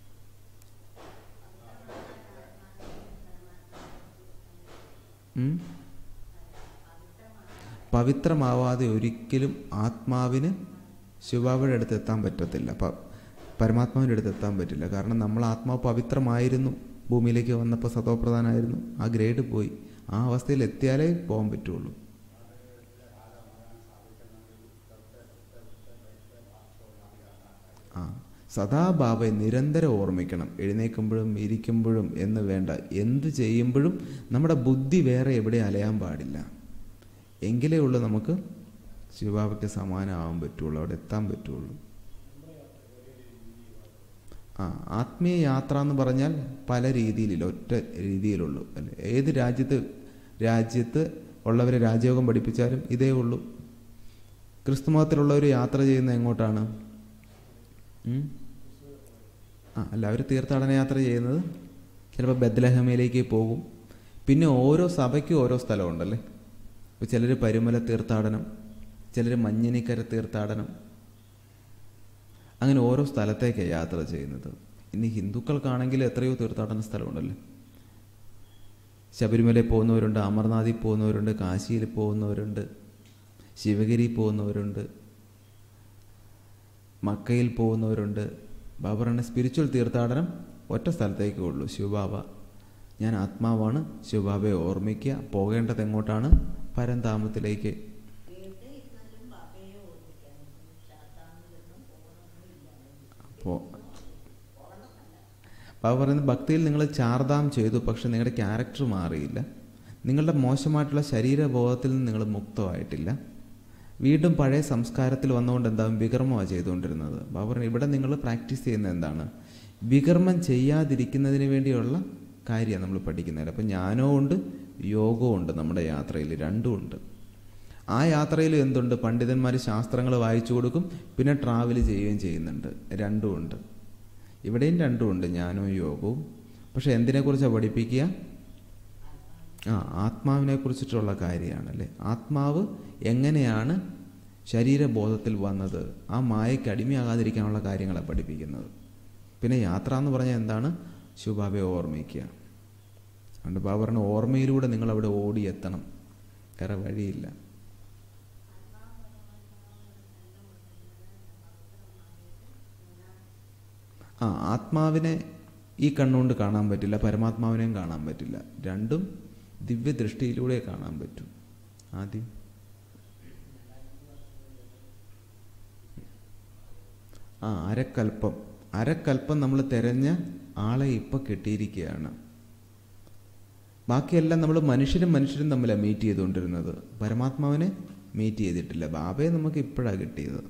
പവിത്രമാവാതെ ഒരിക്കലും ആത്മാവിന് ശിവാവിടെ അടുത്ത് എത്താൻ പറ്റത്തില്ല പ പരമാത്മാവിൻ്റെ അടുത്ത് എത്താൻ പറ്റില്ല കാരണം നമ്മൾ ആത്മാവ് പവിത്രമായിരുന്നു ഭൂമിയിലേക്ക് വന്നപ്പോൾ സതോപ്രധാനമായിരുന്നു ആ ഗ്രേഡ് പോയി ആ അവസ്ഥയിൽ എത്തിയാലേ പോകാൻ പറ്റുള്ളൂ ആ സദാ ബാബയെ നിരന്തരം ഓർമ്മിക്കണം എഴുന്നേൽക്കുമ്പോഴും ഇരിക്കുമ്പോഴും എന്ന് വേണ്ട എന്ത് ചെയ്യുമ്പോഴും നമ്മുടെ ബുദ്ധി വേറെ എവിടെ അലയാൻ പാടില്ല എങ്കിലേ ഉള്ളൂ നമുക്ക് ശിവബാബയ്ക്ക് സമാനമാവാൻ പറ്റുള്ളൂ അവിടെ എത്താൻ പറ്റുള്ളൂ ആ ആത്മീയ യാത്ര എന്ന് പറഞ്ഞാൽ പല രീതിയിലില്ല ഒറ്റ രീതിയിലുള്ളൂ അല്ലേ ഏത് രാജ്യത്ത് രാജ്യത്ത് ഉള്ളവരെ രാജയോഗം പഠിപ്പിച്ചാലും ഇതേ ഉള്ളൂ ക്രിസ്തുമതത്തിലുള്ളവർ യാത്ര ചെയ്യുന്ന എങ്ങോട്ടാണ് ആ അല്ല അവർ തീർത്ഥാടന യാത്ര ചെയ്യുന്നത് ചിലപ്പോൾ ബദ്ലഹമയിലേക്ക് പോകും പിന്നെ ഓരോ സഭയ്ക്കും ഓരോ സ്ഥലമുണ്ടല്ലേ ഇപ്പോൾ ചിലർ പരുമല തീർത്ഥാടനം ചിലർ മഞ്ഞനിക്കര തീർത്ഥാടനം അങ്ങനെ ഓരോ സ്ഥലത്തേക്കാണ് യാത്ര ചെയ്യുന്നത് ഇനി ഹിന്ദുക്കൾക്കാണെങ്കിൽ എത്രയോ തീർത്ഥാടന സ്ഥലമുണ്ടല്ലോ ശബരിമലയിൽ പോകുന്നവരുണ്ട് അമർനാഥിൽ പോകുന്നവരുണ്ട് കാശിയിൽ പോകുന്നവരുണ്ട് ശിവഗിരി പോകുന്നവരുണ്ട് മക്കയിൽ പോകുന്നവരുണ്ട് ബാബറിൻ്റെ സ്പിരിച്വൽ തീർത്ഥാടനം ഒറ്റ സ്ഥലത്തേക്കേ ഉള്ളൂ ശിവബാബ ഞാൻ ആത്മാവാണ് ശിവബാബയെ ഓർമ്മിക്കുക പോകേണ്ടത് എങ്ങോട്ടാണ് പരന്താമത്തിലേക്ക് അപ്പോൾ ബാബ പറയുന്നത് ഭക്തിയിൽ നിങ്ങൾ ചാർദാം ചെയ്തു പക്ഷെ നിങ്ങളുടെ ക്യാരക്ടർ മാറിയില്ല നിങ്ങളുടെ മോശമായിട്ടുള്ള ശരീരബോധത്തിൽ നിന്ന് നിങ്ങൾ മുക്തമായിട്ടില്ല വീണ്ടും പഴയ സംസ്കാരത്തിൽ വന്നുകൊണ്ട് എന്താകും വികർമ്മമാണ് ചെയ്തുകൊണ്ടിരുന്നത് ബാബ പറഞ്ഞു ഇവിടെ നിങ്ങൾ പ്രാക്ടീസ് ചെയ്യുന്നത് എന്താണ് വികർമ്മം ചെയ്യാതിരിക്കുന്നതിന് വേണ്ടിയുള്ള കാര്യമാണ് നമ്മൾ പഠിക്കുന്നത് അപ്പം ജ്ഞാനവും ഉണ്ട് യോഗവും ഉണ്ട് നമ്മുടെ യാത്രയിൽ രണ്ടും ഉണ്ട് ആ യാത്രയിൽ എന്തുണ്ട് പണ്ഡിതന്മാർ ശാസ്ത്രങ്ങൾ വായിച്ചു കൊടുക്കും പിന്നെ ട്രാവൽ ചെയ്യുകയും ചെയ്യുന്നുണ്ട് രണ്ടും ഉണ്ട് ഇവിടെയും രണ്ടും ഉണ്ട് ജ്ഞാനവും യോഗവും പക്ഷെ എന്തിനെക്കുറിച്ചാണ് പഠിപ്പിക്കുക ആ ആത്മാവിനെ കുറിച്ചിട്ടുള്ള കാര്യമാണ് അല്ലേ ആത്മാവ് എങ്ങനെയാണ് ശരീരബോധത്തിൽ വന്നത് ആ മായയ്ക്ക് അടിമയാകാതിരിക്കാനുള്ള കാര്യങ്ങളാണ് പഠിപ്പിക്കുന്നത് പിന്നെ യാത്ര എന്ന് പറഞ്ഞാൽ എന്താണ് ശുഭാബയെ ഓർമ്മിക്കുക അതുകൊണ്ട് ബാബ പറഞ്ഞ ഓർമ്മയിലൂടെ നിങ്ങൾ അവിടെ ഓടിയെത്തണം വേറെ വഴിയില്ല ആ ആത്മാവിനെ ഈ കണ്ണുകൊണ്ട് കാണാൻ പറ്റില്ല പരമാത്മാവിനെയും കാണാൻ പറ്റില്ല രണ്ടും ദിവ്യദൃഷ്ടിയിലൂടെ കാണാൻ പറ്റും ആദ്യം ആ അരക്കൽപ്പം അരക്കൽപ്പം നമ്മൾ തിരഞ്ഞ ആളെ ഇപ്പം കിട്ടിയിരിക്കുകയാണ് ബാക്കിയെല്ലാം നമ്മൾ മനുഷ്യരും മനുഷ്യരും തമ്മിലാണ് മീറ്റ് ചെയ്തുകൊണ്ടിരുന്നത് പരമാത്മാവിനെ മീറ്റ് ചെയ്തിട്ടില്ല ബാബയെ നമുക്ക് ഇപ്പോഴാണ് കിട്ടിയത്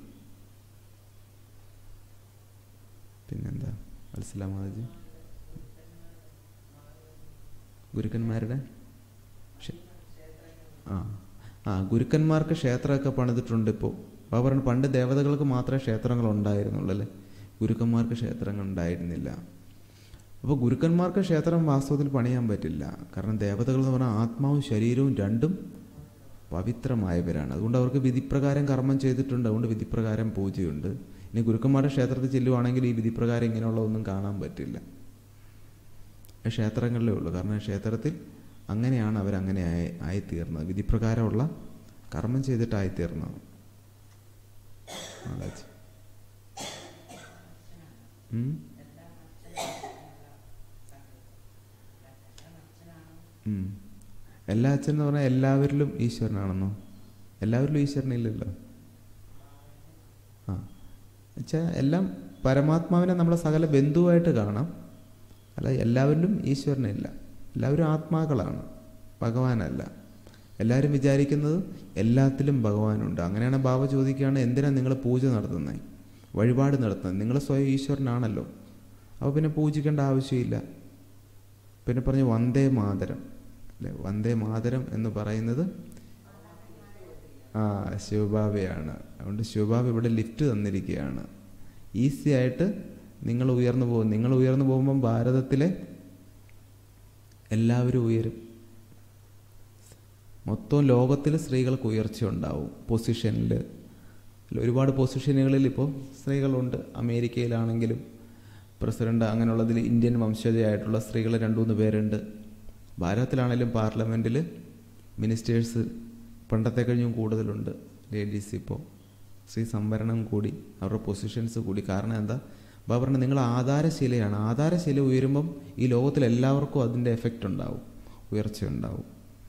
പിന്നെന്താ മനസ്സിലാമാജി ഗുരുക്കന്മാരുടെ ആ ആ ഗുരുക്കന്മാർക്ക് ക്ഷേത്രമൊക്കെ പണിതിട്ടുണ്ട് ഇപ്പോൾ ബാബ പറഞ്ഞു പണ്ട് ദേവതകൾക്ക് മാത്രമേ ക്ഷേത്രങ്ങൾ ഉണ്ടായിരുന്നുള്ളൂ അല്ലേ ഗുരുക്കന്മാർക്ക് ക്ഷേത്രങ്ങൾ ഉണ്ടായിരുന്നില്ല അപ്പോൾ ഗുരുക്കന്മാർക്ക് ക്ഷേത്രം വാസ്തവത്തിൽ പണിയാൻ പറ്റില്ല കാരണം ദേവതകൾ എന്ന് പറഞ്ഞാൽ ആത്മാവും ശരീരവും രണ്ടും പവിത്രമായവരാണ് അതുകൊണ്ട് അവർക്ക് വിധിപ്രകാരം കർമ്മം ചെയ്തിട്ടുണ്ട് അതുകൊണ്ട് വിധിപ്രകാരം പൂജയുണ്ട് ഇനി ഗുരുക്കന്മാരുടെ ക്ഷേത്രത്തിൽ ചെല്ലുവാണെങ്കിൽ ഈ വിധിപ്രകാരം ഇങ്ങനെയുള്ള ഒന്നും കാണാൻ പറ്റില്ല ക്ഷേത്രങ്ങളിലേ ഉള്ളൂ കാരണം ക്ഷേത്രത്തിൽ അങ്ങനെയാണ് അവരങ്ങനെ ആയി ആയിത്തീർന്നത് വിധിപ്രകാരമുള്ള കർമ്മം ചെയ്തിട്ടായിത്തീർന്നത് ആലോചിച്ച്. ഉം? ഉം. എല്ലാ അച്ഛൻ എന്ന് പറഞ്ഞാൽ എല്ലാവരിലും ഈശ്വരനാണെന്നോ എല്ലാവരിലും ഈശ്വരനില്ലല്ലോ ആ വെച്ചാൽ എല്ലാം പരമാത്മാവിനെ നമ്മളെ സകല ബന്ധുവായിട്ട് കാണാം അല്ല എല്ലാവരിലും ഈശ്വരനില്ല എല്ലാവരും ആത്മാക്കളാണ് ഭഗവാനല്ല എല്ലാവരും വിചാരിക്കുന്നത് എല്ലാത്തിലും ഭഗവാനുണ്ട് അങ്ങനെയാണ് ബാബ ചോദിക്കുകയാണ് എന്തിനാണ് നിങ്ങൾ പൂജ നടത്തുന്നത് വഴിപാട് നടത്തുന്നത് നിങ്ങൾ സ്വയം ഈശ്വരനാണല്ലോ അപ്പോൾ പിന്നെ പൂജിക്കേണ്ട ആവശ്യമില്ല പിന്നെ പറഞ്ഞു വന്ദേ മാതരം അല്ലേ വന്ദേ മാതരം എന്ന് പറയുന്നത് ആ ശിവബാബയാണ് അതുകൊണ്ട് ശിവബാബ ഇവിടെ ലിഫ്റ്റ് തന്നിരിക്കുകയാണ് ഈസി ആയിട്ട് നിങ്ങൾ ഉയർന്നു പോകും നിങ്ങൾ ഉയർന്നു പോകുമ്പം ഭാരതത്തിലെ എല്ലാവരും ഉയരും മൊത്തം ലോകത്തിൽ സ്ത്രീകൾക്ക് ഉയർച്ച ഉണ്ടാവും പൊസിഷനിൽ ഒരുപാട് പൊസിഷനുകളിൽ ഇപ്പോൾ സ്ത്രീകളുണ്ട് അമേരിക്കയിലാണെങ്കിലും പ്രസിഡന്റ് അങ്ങനെയുള്ളതിൽ ഇന്ത്യൻ വംശജയായിട്ടുള്ള സ്ത്രീകൾ രണ്ടു മൂന്ന് പേരുണ്ട് ഭാരതത്തിലാണെങ്കിലും പാർലമെൻറ്റിൽ മിനിസ്റ്റേഴ്സ് പണ്ടത്തെ കഴിഞ്ഞും കൂടുതലുണ്ട് ലേഡീസ് ഇപ്പോൾ സ്ത്രീ സംവരണം കൂടി അവരുടെ പൊസിഷൻസ് കൂടി കാരണം എന്താ ബാബ പറഞ്ഞ നിങ്ങൾ ആധാരശിലയാണ് ആധാരശില ഉയരുമ്പം ഈ ലോകത്തിൽ എല്ലാവർക്കും അതിൻ്റെ എഫക്റ്റ് ഉണ്ടാവും ഉയർച്ച ഉണ്ടാവും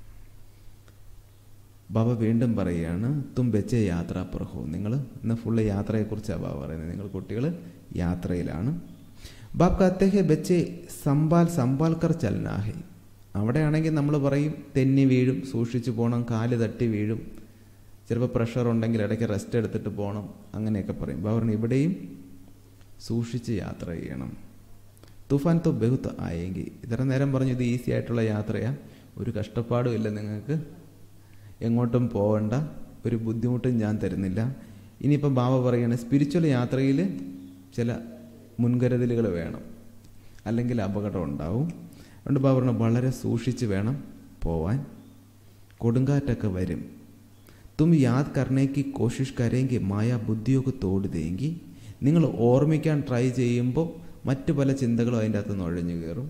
ബാബ വീണ്ടും പറയുകയാണ് തും വെച്ച യാത്ര പ്രഹോ നിങ്ങൾ ഇന്ന് ഫുള്ള് യാത്രയെക്കുറിച്ചാണ് ബാബ പറയുന്നത് നിങ്ങൾ കുട്ടികൾ യാത്രയിലാണ് ബാബ് കത്തെ ഹെ ബച്ചെ സമ്പാൽ സമ്പാൽ കർ ചലനാഹെ അവിടെയാണെങ്കിൽ നമ്മൾ പറയും തെന്നി വീഴും സൂക്ഷിച്ചു പോകണം കാല് തട്ടി വീഴും ചിലപ്പോൾ പ്രഷർ ഉണ്ടെങ്കിൽ ഇടയ്ക്ക് റെസ്റ്റ് എടുത്തിട്ട് പോകണം അങ്ങനെയൊക്കെ പറയും ബാബ പറഞ്ഞു ഇവിടെയും സൂക്ഷിച്ച് യാത്ര ചെയ്യണം തുഫാൻ തൊ ബഹുത്ത് ആയെങ്കിൽ ഇത്ര നേരം പറഞ്ഞു ഇത് ഈസി ആയിട്ടുള്ള യാത്രയാണ് ഒരു കഷ്ടപ്പാടും ഇല്ല നിങ്ങൾക്ക് എങ്ങോട്ടും പോകണ്ട ഒരു ബുദ്ധിമുട്ടും ഞാൻ തരുന്നില്ല ഇനിയിപ്പം ബാബ പറയുകയാണ് സ്പിരിച്വൽ യാത്രയിൽ ചില മുൻകരുതലുകൾ വേണം അല്ലെങ്കിൽ അപകടം ഉണ്ടാവും അതുകൊണ്ട് ബാബ പറഞ്ഞു വളരെ സൂക്ഷിച്ച് വേണം പോവാൻ കൊടുങ്കാറ്റൊക്കെ വരും തും യാദ് കർണേക്ക് കോഷിഷ് കരേങ്കി മായ ബുദ്ധിയൊക്കെ തോട് തേങ്കി നിങ്ങൾ ഓർമ്മിക്കാൻ ട്രൈ ചെയ്യുമ്പോൾ മറ്റു പല ചിന്തകളും അതിൻ്റെ അകത്ത് നുഴഞ്ഞു കയറും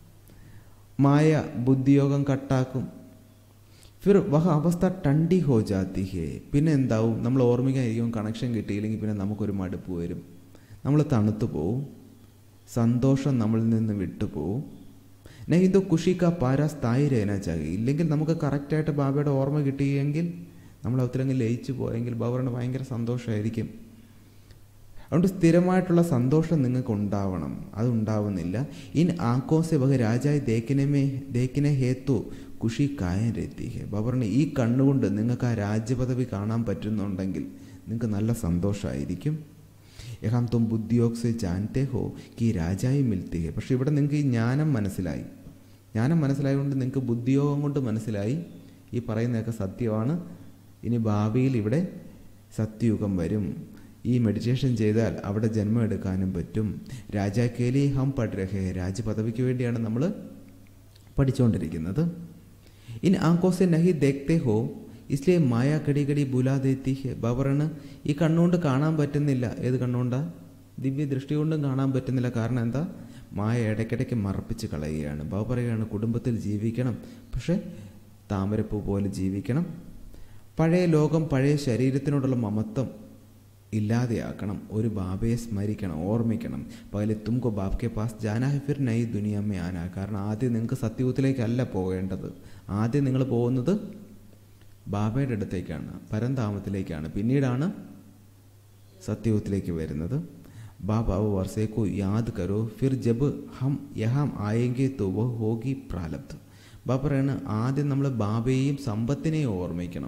മായ ബുദ്ധിയോഗം കട്ടാക്കും ഫിർ വഹ അവസ്ഥ ടണ്ടി ഹോ ജാത്തി ഹേ പിന്നെ എന്താവും നമ്മൾ ഓർമ്മിക്കാതിരിക്കും കണക്ഷൻ കിട്ടിയില്ലെങ്കിൽ പിന്നെ നമുക്കൊരു മടുപ്പ് വരും നമ്മൾ തണുത്തു പോവും സന്തോഷം നമ്മളിൽ നിന്ന് വിട്ടുപോവും നഹിതോ കുഷിക്ക പാര സ്ഥായി രേന ചാകി ഇല്ലെങ്കിൽ നമുക്ക് കറക്റ്റായിട്ട് ബാബയുടെ ഓർമ്മ കിട്ടിയെങ്കിൽ നമ്മൾ ഒത്തിരങ്ങ് ലയിച്ചു പോയെങ്കിൽ ബാബറിന് ഭയങ്കര സന്തോഷമായിരിക്കും അതുകൊണ്ട് സ്ഥിരമായിട്ടുള്ള സന്തോഷം നിങ്ങൾക്ക് ഉണ്ടാവണം അതുണ്ടാവുന്നില്ല ഇൻ ആക്കോസെ വക രാജായി ദേക്കിനെ ദേക്കിനെ ഹേത്തു കുഷി കായൻ രത്തി ഹേ ബാബറിന് ഈ കണ്ണുകൊണ്ട് നിങ്ങൾക്ക് ആ രാജ്യപദവി കാണാൻ പറ്റുന്നുണ്ടെങ്കിൽ നിങ്ങൾക്ക് നല്ല സന്തോഷമായിരിക്കും യഹാം തും ബുദ്ധിയോഗ് സെ ജാൻത്തെ ഹോ കി രാജായി മിൽത്തി ഹേ പക്ഷെ ഇവിടെ നിങ്ങൾക്ക് ഈ ജ്ഞാനം മനസ്സിലായി ജ്ഞാനം മനസ്സിലായതുകൊണ്ട് നിങ്ങൾക്ക് ബുദ്ധിയോഗം കൊണ്ട് മനസ്സിലായി ഈ പറയുന്നതൊക്കെ സത്യമാണ് ഇനി ഭാവിയിൽ ഇവിടെ സത്യയുഗം വരും ഈ മെഡിറ്റേഷൻ ചെയ്താൽ അവിടെ ജന്മം എടുക്കാനും പറ്റും രാജാക്കേലി ഹം പഠരഹേ രാജപദവിക്ക് വേണ്ടിയാണ് നമ്മൾ പഠിച്ചുകൊണ്ടിരിക്കുന്നത് ഇൻ ആങ്കോസെ നഹി ദേഖ്തേ ഹോ ഇസ്ലിയെ മായ കടി കടി ബുലാ ദേത്തി ഹെ ബവറിന് ഈ കണ്ണുകൊണ്ട് കാണാൻ പറ്റുന്നില്ല ഏത് കണ്ണുകൊണ്ടാ ദിവ്യ ദൃഷ്ടി കൊണ്ടും കാണാൻ പറ്റുന്നില്ല കാരണം എന്താ മായ ഇടയ്ക്കിടയ്ക്ക് മറപ്പിച്ച് കളയുകയാണ് ബാബ പറയുകയാണ് കുടുംബത്തിൽ ജീവിക്കണം പക്ഷേ താമരപ്പൂ പോലെ ജീവിക്കണം പഴയ ലോകം പഴയ ശരീരത്തിനോടുള്ള മമത്വം ഇല്ലാതെയാക്കണം ഒരു ബാബയെ സ്മരിക്കണം ഓർമ്മിക്കണം പകലെ തുംകോ ബാബ്ക്കെ പാസ് ജാനാ ഹെ ഫിർ നൈ ദുനിയമ്മ ആന കാരണം ആദ്യം നിങ്ങൾക്ക് സത്യവുത്തിലേക്കല്ല പോകേണ്ടത് ആദ്യം നിങ്ങൾ പോകുന്നത് ബാബയുടെ അടുത്തേക്കാണ് പരന്താമത്തിലേക്കാണ് പിന്നീടാണ് സത്യവുത്തിലേക്ക് വരുന്നത് ബാബ वो वर्षे को याद करो फिर जब हम यहाँ आएंगे तो वो होगी പ്രാലബ്ധ ബാബ പറയാണ് ആദ്യം നമ്മൾ ബാബയെയും സമ്പത്തിനെയും ഓർമ്മിക്കണം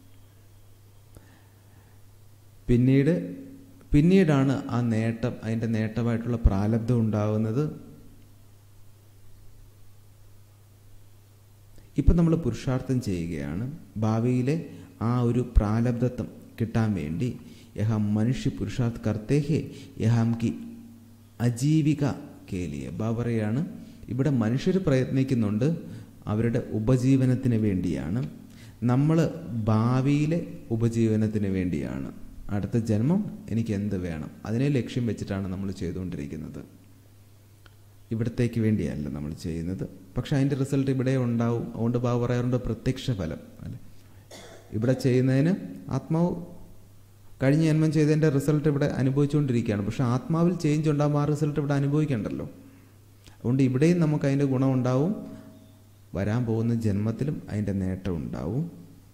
പിന്നീട് പിന്നീടാണ് ആ നേട്ടം അതിൻ്റെ നേട്ടമായിട്ടുള്ള പ്രാലബ്ധം ഉണ്ടാകുന്നത് ഇപ്പം നമ്മൾ പുരുഷാർത്ഥം ചെയ്യുകയാണ് ഭാവിയിലെ ആ ഒരു പ്രാലബ്ധത്വം കിട്ടാൻ വേണ്ടി यह हम मनुष्य पुरुषार्थ करते हैं यह हम की അജീവിക കേലിയ ബാബറയാണ് ഇവിടെ മനുഷ്യർ പ്രയത്നിക്കുന്നുണ്ട് അവരുടെ ഉപജീവനത്തിന് വേണ്ടിയാണ് നമ്മൾ ഭാവിയിലെ ഉപജീവനത്തിന് വേണ്ടിയാണ് അടുത്ത ജന്മം എനിക്ക് എന്ത് വേണം അതിനെ ലക്ഷ്യം വെച്ചിട്ടാണ് നമ്മൾ ചെയ്തുകൊണ്ടിരിക്കുന്നത് ഇവിടത്തേക്ക് വേണ്ടിയല്ല നമ്മൾ ചെയ്യുന്നത് പക്ഷെ അതിൻ്റെ റിസൾട്ട് ഇവിടെ ഉണ്ടാവും അതുകൊണ്ട് ബാബു പറയാറുണ്ട് പ്രത്യക്ഷ ഫലം അല്ലെ ഇവിടെ ചെയ്യുന്നതിന് ആത്മാവ് കഴിഞ്ഞ ജന്മം ചെയ്തതിൻ്റെ റിസൾട്ട് ഇവിടെ അനുഭവിച്ചുകൊണ്ടിരിക്കുകയാണ് പക്ഷെ ആത്മാവിൽ ചേഞ്ച് ഉണ്ടാകുമ്പോൾ ആ റിസൾട്ട് ഇവിടെ അനുഭവിക്കണ്ടല്ലോ അതുകൊണ്ട് ഇവിടെയും നമുക്ക് അതിൻ്റെ ഗുണം ഉണ്ടാവും വരാൻ പോകുന്ന ജന്മത്തിലും അതിൻ്റെ നേട്ടം ഉണ്ടാവും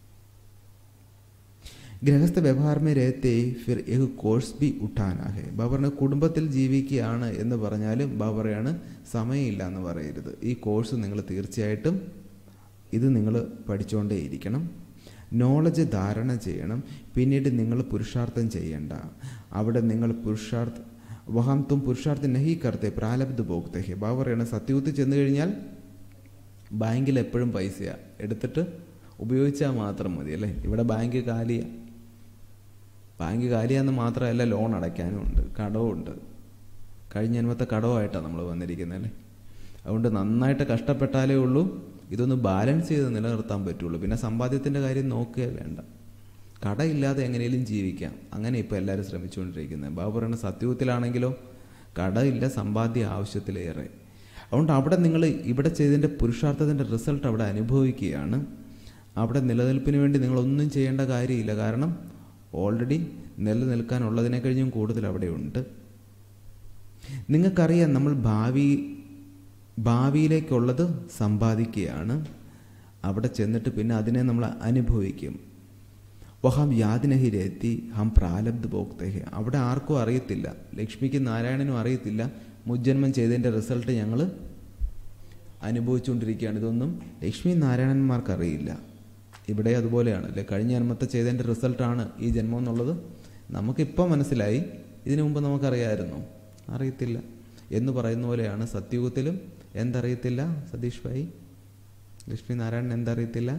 ഗൃഹസ്ഥ വ്യവഹാരമേ രഹത്തെ ഫിർ ഏഹ് കോഴ്സ് ബി ഉഠാനാഹെ ബാബറിന് കുടുംബത്തിൽ ജീവിക്കുകയാണ് എന്ന് പറഞ്ഞാലും ബാബറയാണ് സമയമില്ല എന്ന് പറയരുത് ഈ കോഴ്സ് നിങ്ങൾ തീർച്ചയായിട്ടും ഇത് നിങ്ങൾ പഠിച്ചുകൊണ്ടേയിരിക്കണം നോളജ് ധാരണ ചെയ്യണം പിന്നീട് നിങ്ങൾ പുരുഷാർത്ഥം ചെയ്യേണ്ട അവിടെ നിങ്ങൾ പുരുഷാർത്ഥ വഹാം തും പുരുഷാർത്ഥ നഹി കർത്തെ പ്രാലബ്ധ ഭോക്തേ ഹെ ബാബ പറയണ സത്യവത്തിൽ ചെന്ന് കഴിഞ്ഞാൽ ബാങ്കിൽ എപ്പോഴും പൈസയാണ് എടുത്തിട്ട് ഉപയോഗിച്ചാൽ മാത്രം മതി അല്ലേ ഇവിടെ ബാങ്ക് കാലിയാണ് ബാങ്ക് കാലിയാന്ന് മാത്രമല്ല ലോൺ അടയ്ക്കാനും ഉണ്ട് കടവുണ്ട് കഴിഞ്ഞ ജന്മത്തെ കടവുമായിട്ടാണ് നമ്മൾ വന്നിരിക്കുന്നത് അല്ലേ അതുകൊണ്ട് നന്നായിട്ട് കഷ്ടപ്പെട്ടാലേ ഉള്ളൂ ഇതൊന്ന് ബാലൻസ് ചെയ്ത് നിലനിർത്താൻ പറ്റുള്ളൂ പിന്നെ സമ്പാദ്യത്തിൻ്റെ കാര്യം നോക്കുക വേണ്ട കടയില്ലാതെ എങ്ങനെയും ജീവിക്കാം അങ്ങനെ ഇപ്പോൾ എല്ലാവരും ശ്രമിച്ചുകൊണ്ടിരിക്കുന്നത് ബാബു പറയുന്ന സത്യവത്തിലാണെങ്കിലോ കടയില്ല സമ്പാദ്യ ആവശ്യത്തിലേറെ അതുകൊണ്ട് അവിടെ നിങ്ങൾ ഇവിടെ ചെയ്തതിൻ്റെ പുരുഷാർത്ഥത്തിൻ്റെ റിസൾട്ട് അവിടെ അനുഭവിക്കുകയാണ് അവിടെ നിലനിൽപ്പിന് വേണ്ടി നിങ്ങളൊന്നും ചെയ്യേണ്ട കാര്യമില്ല കാരണം ഓൾറെഡി നിലനിൽക്കാനുള്ളതിനെ കഴിഞ്ഞും കൂടുതൽ അവിടെയുണ്ട് നിങ്ങൾക്കറിയാം നമ്മൾ ഭാവി ഭാവിയിലേക്കുള്ളത് സമ്പാദിക്കുകയാണ് അവിടെ ചെന്നിട്ട് പിന്നെ അതിനെ നമ്മൾ അനുഭവിക്കും വഹാം യാതിനഹിരെത്തി ഹം പ്രാലബ്ധ ഭോക്തഹെ അവിടെ ആർക്കും അറിയത്തില്ല ലക്ഷ്മിക്ക് നാരായണനും അറിയത്തില്ല മുജ്ജന്മം ചെയ്തതിൻ്റെ റിസൾട്ട് ഞങ്ങൾ അനുഭവിച്ചുകൊണ്ടിരിക്കുകയാണ് ഇതൊന്നും ലക്ഷ്മി നാരായണന്മാർക്ക് അറിയില്ല ഇവിടെ അതുപോലെയാണ് അല്ലേ കഴിഞ്ഞ ജന്മത്തെ ചെയ്തതിൻ്റെ റിസൾട്ടാണ് ഈ ജന്മം എന്നുള്ളത് നമുക്കിപ്പോൾ മനസ്സിലായി ഇതിനു മുമ്പ് നമുക്കറിയാമായിരുന്നു അറിയത്തില്ല എന്ന് പറയുന്ന പോലെയാണ് സത്യയുഗത്തിലും എന്തറിയത്തില്ല സതീഷ് ഭായി ലക്ഷ്മി നാരായണൻ എന്തറിയത്തില്ല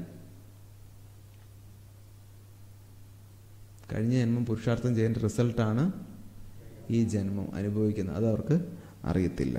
കഴിഞ്ഞ ജന്മം പുരുഷാർത്ഥം ചെയ്യേണ്ട റിസൾട്ടാണ് ഈ ജന്മം അനുഭവിക്കുന്നത് അത് അവർക്ക് അറിയത്തില്ല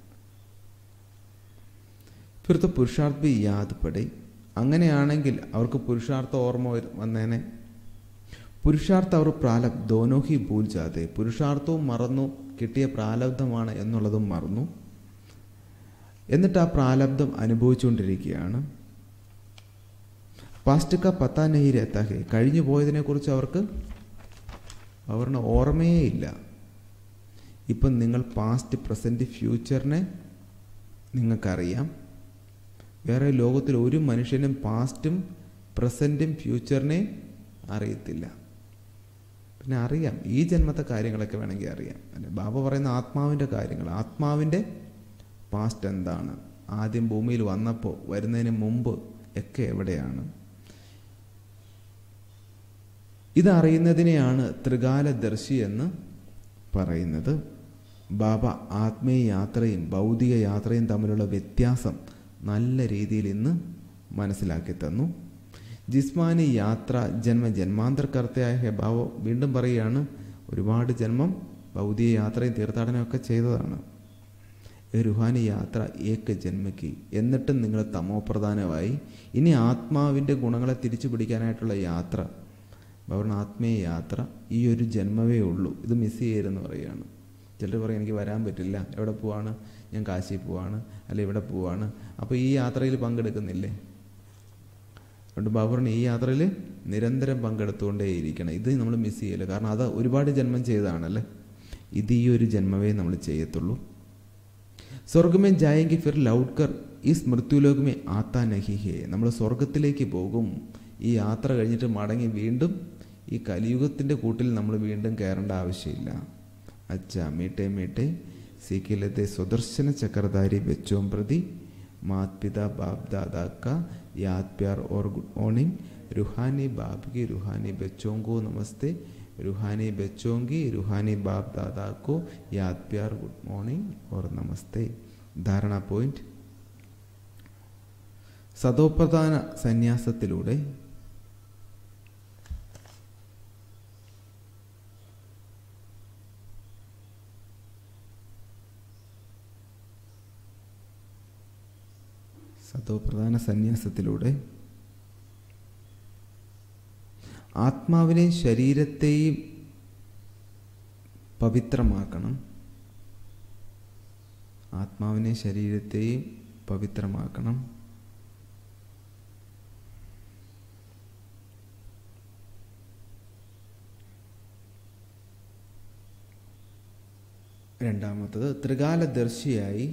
ഫിർത്ത് പുരുഷാർത്ഥ ബി യാദ് പടേ അങ്ങനെയാണെങ്കിൽ അവർക്ക് പുരുഷാർത്ഥ ഓർമ്മ വന്നേനെ പുരുഷാർത്ഥ അവർ പ്രാലബ് ദോനോ ഹി ഭൂൽ ജാതെ പുരുഷാർത്ഥവും മറന്നു കിട്ടിയ പ്രാലബ്ധമാണ് എന്നുള്ളതും മറന്നു എന്നിട്ട് ആ പ്രാലബ്ധം അനുഭവിച്ചുകൊണ്ടിരിക്കുകയാണ് പാസ്റ്റ് ക പത്താ നഹി രത്താഹെ കഴിഞ്ഞു പോയതിനെക്കുറിച്ച് അവർക്ക് അവരുടെ ഓർമ്മയേ ഇല്ല ഇപ്പം നിങ്ങൾ പാസ്റ്റ് പ്രസൻറ്റ് ഫ്യൂച്ചറിനെ നിങ്ങൾക്കറിയാം വേറെ ലോകത്തിൽ ഒരു മനുഷ്യനും പാസ്റ്റും പ്രസൻറ്റും ഫ്യൂച്ചറിനെയും അറിയത്തില്ല പിന്നെ അറിയാം ഈ ജന്മത്തെ കാര്യങ്ങളൊക്കെ വേണമെങ്കിൽ അറിയാം അല്ലെ ബാബ പറയുന്ന ആത്മാവിൻ്റെ കാര്യങ്ങൾ ആത്മാവിൻ്റെ പാസ്റ്റ് എന്താണ് ആദ്യം ഭൂമിയിൽ വന്നപ്പോൾ വരുന്നതിന് മുമ്പ് ഒക്കെ എവിടെയാണ് ഇതറിയുന്നതിനെയാണ് ത്രികാലദർശി എന്ന് പറയുന്നത് ബാബ ആത്മീയ യാത്രയും ഭൗതിക യാത്രയും തമ്മിലുള്ള വ്യത്യാസം നല്ല രീതിയിൽ ഇന്ന് മനസ്സിലാക്കി തന്നു ജിസ്മാനി യാത്ര ജന്മ ജന്മാന്തരകർത്തയായ ഹെബാവോ വീണ്ടും പറയുകയാണ് ഒരുപാട് ജന്മം ഭൗതിക യാത്രയും തീർത്ഥാടനമൊക്കെ ചെയ്തതാണ് റുഹാനി യാത്ര ഏക ജന്മയ്ക്ക് എന്നിട്ടും നിങ്ങൾ തമോപ്രധാനമായി ഇനി ആത്മാവിൻ്റെ ഗുണങ്ങളെ തിരിച്ചു പിടിക്കാനായിട്ടുള്ള യാത്ര ഭവന ആത്മീയ യാത്ര ഈ ഒരു ജന്മവേ ഉള്ളൂ ഇത് മിസ് ചെയ്യരുതെന്ന് പറയുകയാണ് ചിലർ പറയും എനിക്ക് വരാൻ പറ്റില്ല എവിടെ പോവാണ് ഞാൻ കാശി പോവാണ് അല്ലെ ഇവിടെ പോവാണ് അപ്പോൾ ഈ യാത്രയിൽ പങ്കെടുക്കുന്നില്ലേ അതുകൊണ്ട് ബാബറിന് ഈ യാത്രയിൽ നിരന്തരം പങ്കെടുത്തുകൊണ്ടേയിരിക്കണം ഇത് നമ്മൾ മിസ് ചെയ്യില്ല കാരണം അത് ഒരുപാട് ജന്മം ചെയ്തതാണല്ലേ ഇത് ഈ ഒരു ജന്മമേ നമ്മൾ ചെയ്യത്തുള്ളൂ സ്വർഗമേ ജായെങ്കിൽ ഫിർ ലൗഡ്കർ ഈ സ്മൃത്യുലോകമേ ആത്താ നഹിഹേ നമ്മൾ സ്വർഗത്തിലേക്ക് പോകും ഈ യാത്ര കഴിഞ്ഞിട്ട് മടങ്ങി വീണ്ടും ഈ കലിയുഗത്തിൻ്റെ കൂട്ടിൽ നമ്മൾ വീണ്ടും കയറേണ്ട ആവശ്യമില്ല അച്ഛ മീട്ടെ മീട്ടെ സീക്കിലത്തെ സുദർശന ചക്രധാരി ബച്ചോം പ്രതി मात पिता बाप दादा का याद प्यार और गुड मॉर्निंग रूहानी बाप की रूहानी बच्चों को नमस्ते रूहानी बच्चों की रूहानी बाप दादा को याद प्यार गुड मॉर्निंग और नमस्ते ധാരണ പോയിന്റ് സതോപ്രധാന സന്യാസത്തിലൂടെ സതോപ്രധാന സന്യാസത്തിലൂടെ ആത്മാവിനെയും ശരീരത്തെയും പവിത്രമാക്കണം ആത്മാവിനെ ശരീരത്തെയും പവിത്രമാക്കണം രണ്ടാമത്തത് ത്രികാലദർശിയായി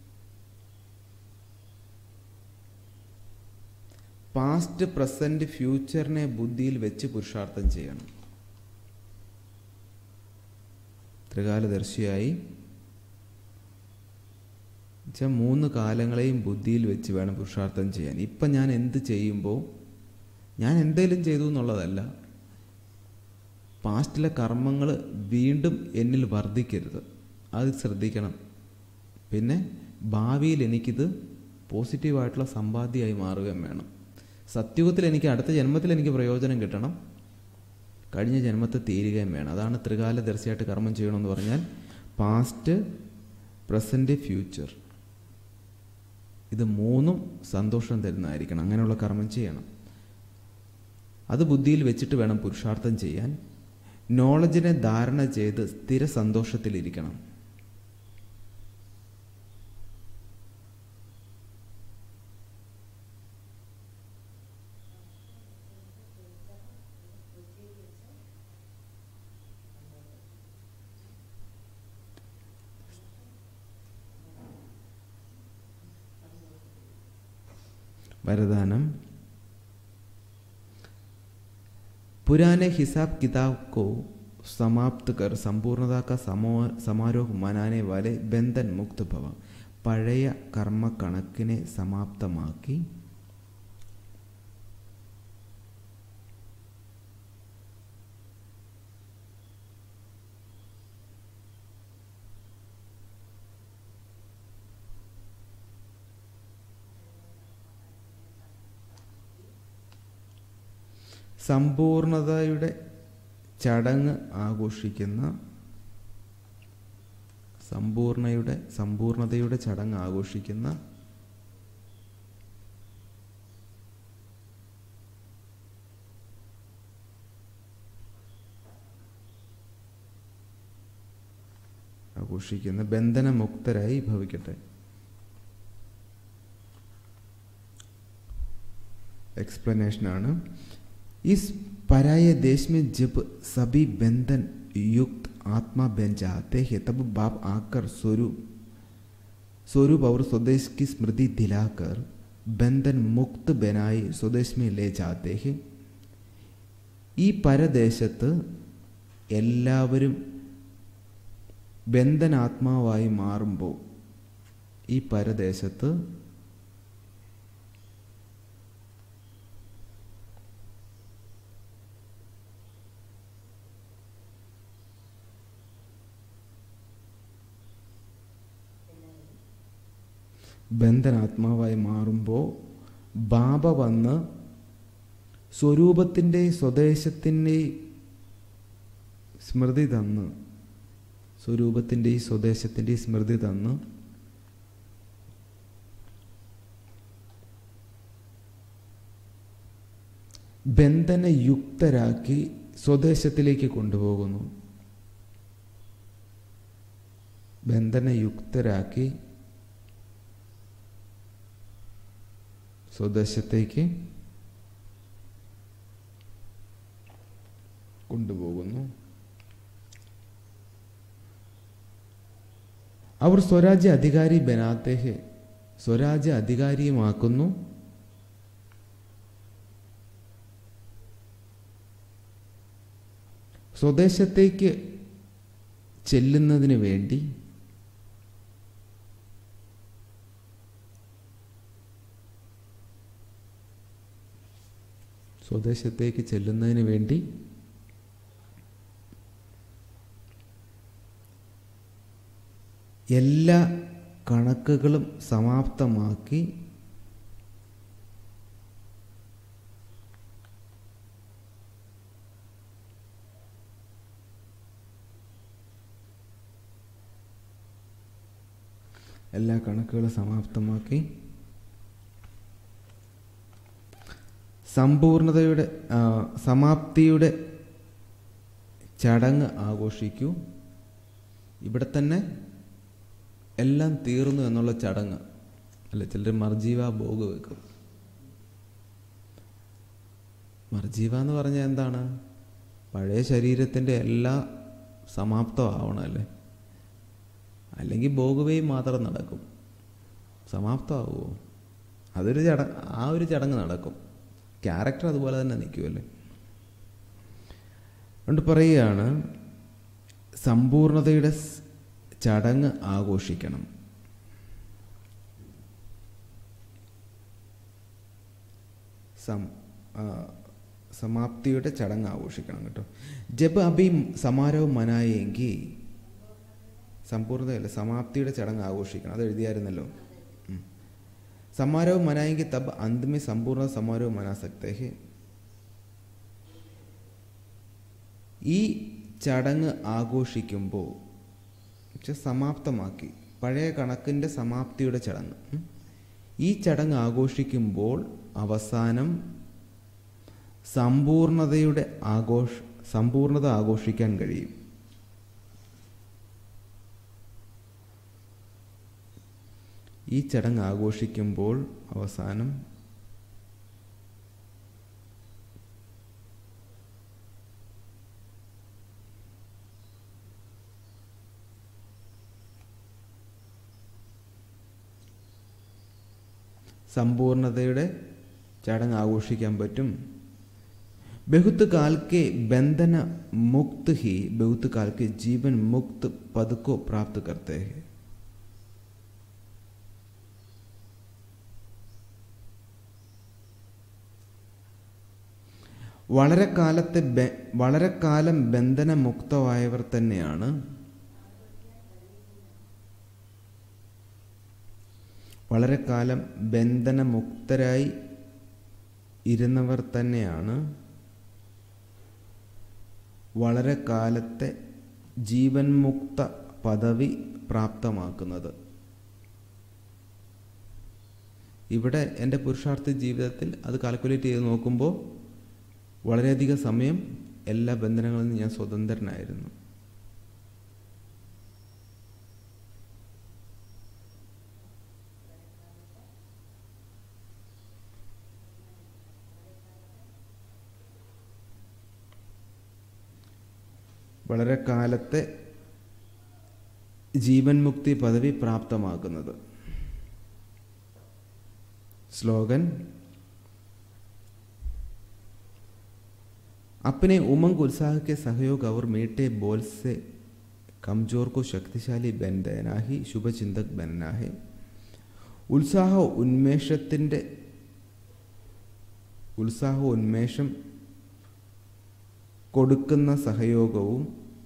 പാസ്റ്റ് പ്രസന്റ് ഫ്യൂച്ചറിനെ ബുദ്ധിയിൽ വെച്ച് പുരുഷാർത്ഥം ചെയ്യണം ത്രികാലദർശിയായി വെച്ചാൽ മൂന്ന് കാലങ്ങളെയും ബുദ്ധിയിൽ വെച്ച് വേണം പുരുഷാർത്ഥം ചെയ്യാൻ ഇപ്പം ഞാൻ എന്ത് ചെയ്യുമ്പോൾ ഞാൻ എന്തേലും ചെയ്തു എന്നുള്ളതല്ല പാസ്റ്റിലെ കർമ്മങ്ങൾ വീണ്ടും എന്നിൽ വർദ്ധിക്കരുത് അത് ശ്രദ്ധിക്കണം പിന്നെ ഭാവിയിൽ എനിക്കിത് പോസിറ്റീവായിട്ടുള്ള സമ്പാദ്യമായി മാറുകയും വേണം സത്യുഗത്തിൽ എനിക്ക് അടുത്ത ജന്മത്തിൽ എനിക്ക് പ്രയോജനം കിട്ടണം കഴിഞ്ഞ ജന്മത്തെ തീരുകയും വേണം അതാണ് ത്രികാലദർശിയായിട്ട് കർമ്മം ചെയ്യണമെന്ന് പറഞ്ഞാൽ പാസ്റ്റ് പ്രസൻറ്റ് ഫ്യൂച്ചർ ഇത് മൂന്നും സന്തോഷം തരുന്നതായിരിക്കണം അങ്ങനെയുള്ള കർമ്മം ചെയ്യണം അത് ബുദ്ധിയിൽ വെച്ചിട്ട് വേണം പുരുഷാർത്ഥം ചെയ്യാൻ നോളജിനെ ധാരണ ചെയ്ത് സ്ഥിര സന്തോഷത്തിലിരിക്കണം वरदानम पुराने हिसाब किताब को समाप्त कर संपूर्णता का समो समारोह मनाने वाले ബന്ധൻ മുക്ത് ഭവ പഴയ കർമ്മക്കണക്കിനെ സമാപ്തമാക്കി സമ്പൂർണതയുടെ ചടങ്ങ് ആഘോഷിക്കുന്ന സമ്പൂർണയുടെ സമ്പൂർണതയുടെ ചടങ്ങ് ആഘോഷിക്കുന്ന ആഘോഷിക്കുന്ന ബന്ധനമുക്തരായി ഭവിക്കട്ടെ एक्सप्लेनेशन इस पराये देश में जब सभी बंधन युक्त आत्मा बन जाते हैं तब बाप आकर स्वरूप स्वरूप और स्वदेश की स्मृति दिलाकर बंधन मुक्त बनाए स्वदेश में ले जाते हैं ഈ പരദേശത്ത് എല്ലാവരും ബന്ധനാത്മാവായി മാറുമ്പോൾ ഈ പരദേശത്ത് ബന്ധനാത്മാവായി മാറുമ്പോൾ ബാബ വന്ന് സ്വരൂപത്തിൻ്റെ സ്വദേശത്തിൻ്റെ സ്മൃതി തന്ന് സ്വരൂപത്തിൻ്റെ സ്വദേശത്തിൻ്റെ സ്മൃതി തന്ന് ബന്ധനയുക്തരാക്കി സ്വദേശത്തിലേക്ക് കൊണ്ടുപോകുന്നു ബന്ധനയുക്തരാക്കി സ്വദേശത്തേക്ക് കൊണ്ടുപോകുന്നു അവർ സ്വരാജ്യ അധികാരി ബനാത്തേഹ് സ്വരാജ്യ അധികാരിയുമാക്കുന്നു സ്വദേശത്തേക്ക് ചെല്ലുന്നതിന് വേണ്ടി സ്വദേശത്തേക്ക് ചെല്ലുന്നതിന് വേണ്ടി എല്ലാ കണക്കുകളും സമാപ്തമാക്കി എല്ലാ കണക്കുകളും സമാപ്തമാക്കി സമ്പൂർണതയുടെ ആ, സമാപ്തിയുടെ ചടങ്ങ് ആഘോഷിക്കൂ ഇവിടെ തന്നെ എല്ലാം തീർന്നു എന്നുള്ള ചടങ്ങ് അല്ല ചിലർ മർജീവ ഭോഗ് വെക്കും മർജീവ എന്ന് പറഞ്ഞാൽ എന്താണ് പഴയ ശരീരത്തിൻ്റെ എല്ലാ സമാപ്തമാവണം അല്ലേ അല്ലെങ്കിൽ ഭോഗവേയും മാത്രം നടക്കും സമാപ്തമാവുമോ അതൊരു ചടങ്ങ് ആ ഒരു ചടങ്ങ് നടക്കും ക്യാരക്ടർ അതുപോലെ തന്നെ നിൽക്കുമല്ലേ അതുകൊണ്ട് പറയുകയാണ് സമ്പൂർണതയുടെ സ് ചടങ്ങ് ആഘോഷിക്കണം സം ആ, സമാപ്തിയുടെ ചടങ്ങ് ആഘോഷിക്കണം കേട്ടോ ജബ് അഭി സമാരോഹ മനായെങ്കിൽ സമ്പൂർണ്ണതയല്ല സമാപ്തിയുടെ ചടങ്ങ് ആഘോഷിക്കണം അത് എഴുതിയായിരുന്നല്ലോ ഉം. സമാരോഹ മനായെങ്കിൽ തബ് അന്തിമ സമ്പൂർണ്ണ സമാരോഹ മനാ സക്തേ ഹെ ഈ ചടങ്ങ് ആഘോഷിക്കുമ്പോൾ പക്ഷെ സമാപ്തമാക്കി പഴയ കണക്കിൻ്റെ സമാപ്തിയുടെ ചടങ്ങ് ഉം. ഈ ചടങ്ങ് ആഘോഷിക്കുമ്പോൾ അവസാനം സമ്പൂർണതയുടെ ആഘോഷ സമ്പൂർണത ആഘോഷിക്കാൻ കഴിയും ഈ ചടങ്ങ് ആഘോഷിക്കുമ്പോൾ അവസാനം സമ്പൂർണതയുടെ ചടങ്ങ് ആഘോഷിക്കാൻ പറ്റും बहुत काल के बंधन मुक्त ही बहुत काल के जीवन मुक्त पद को प्राप्त करते हैं വളരെ കാലത്തെ ബെ- വളരെ കാലം ബന്ധനമുക്തമായവർ തന്നെയാണ് വളരെ കാലം ബന്ധനമുക്തരായി ഇരുന്നവർ തന്നെയാണ് വളരെ കാലത്തെ ജീവൻ മുക്ത പദവി പ്രാപ്തമാക്കുന്നത് ഇവിടെ എൻ്റെ പുരുഷാർത്ഥ ജീവിതത്തിൽ അത് കാൽക്കുലേറ്റ് ചെയ്ത് നോക്കുമ്പോൾ വളരെയധികം സമയം എല്ലാ ബന്ധനങ്ങളിൽ നിന്ന് ഞാൻ സ്വതന്ത്രനായിരുന്നു വളരെ കാലത്തെ ജീവൻ മുക്തി പദവി പ്രാപ്തമാക്കുന്നത് स्लोगन अपने उमंग उत्साह के सहयोग और मीठे बोल से कमजोर को शक्तिशाली बन देना ही ശുഭചിന്തക് बनना है ഉത്സാഹ ഉന്മേഷത്തിൻ്റെ ഉത്സാഹ ഉന്മേഷം കൊടുക്കുന്ന സഹയോഗവും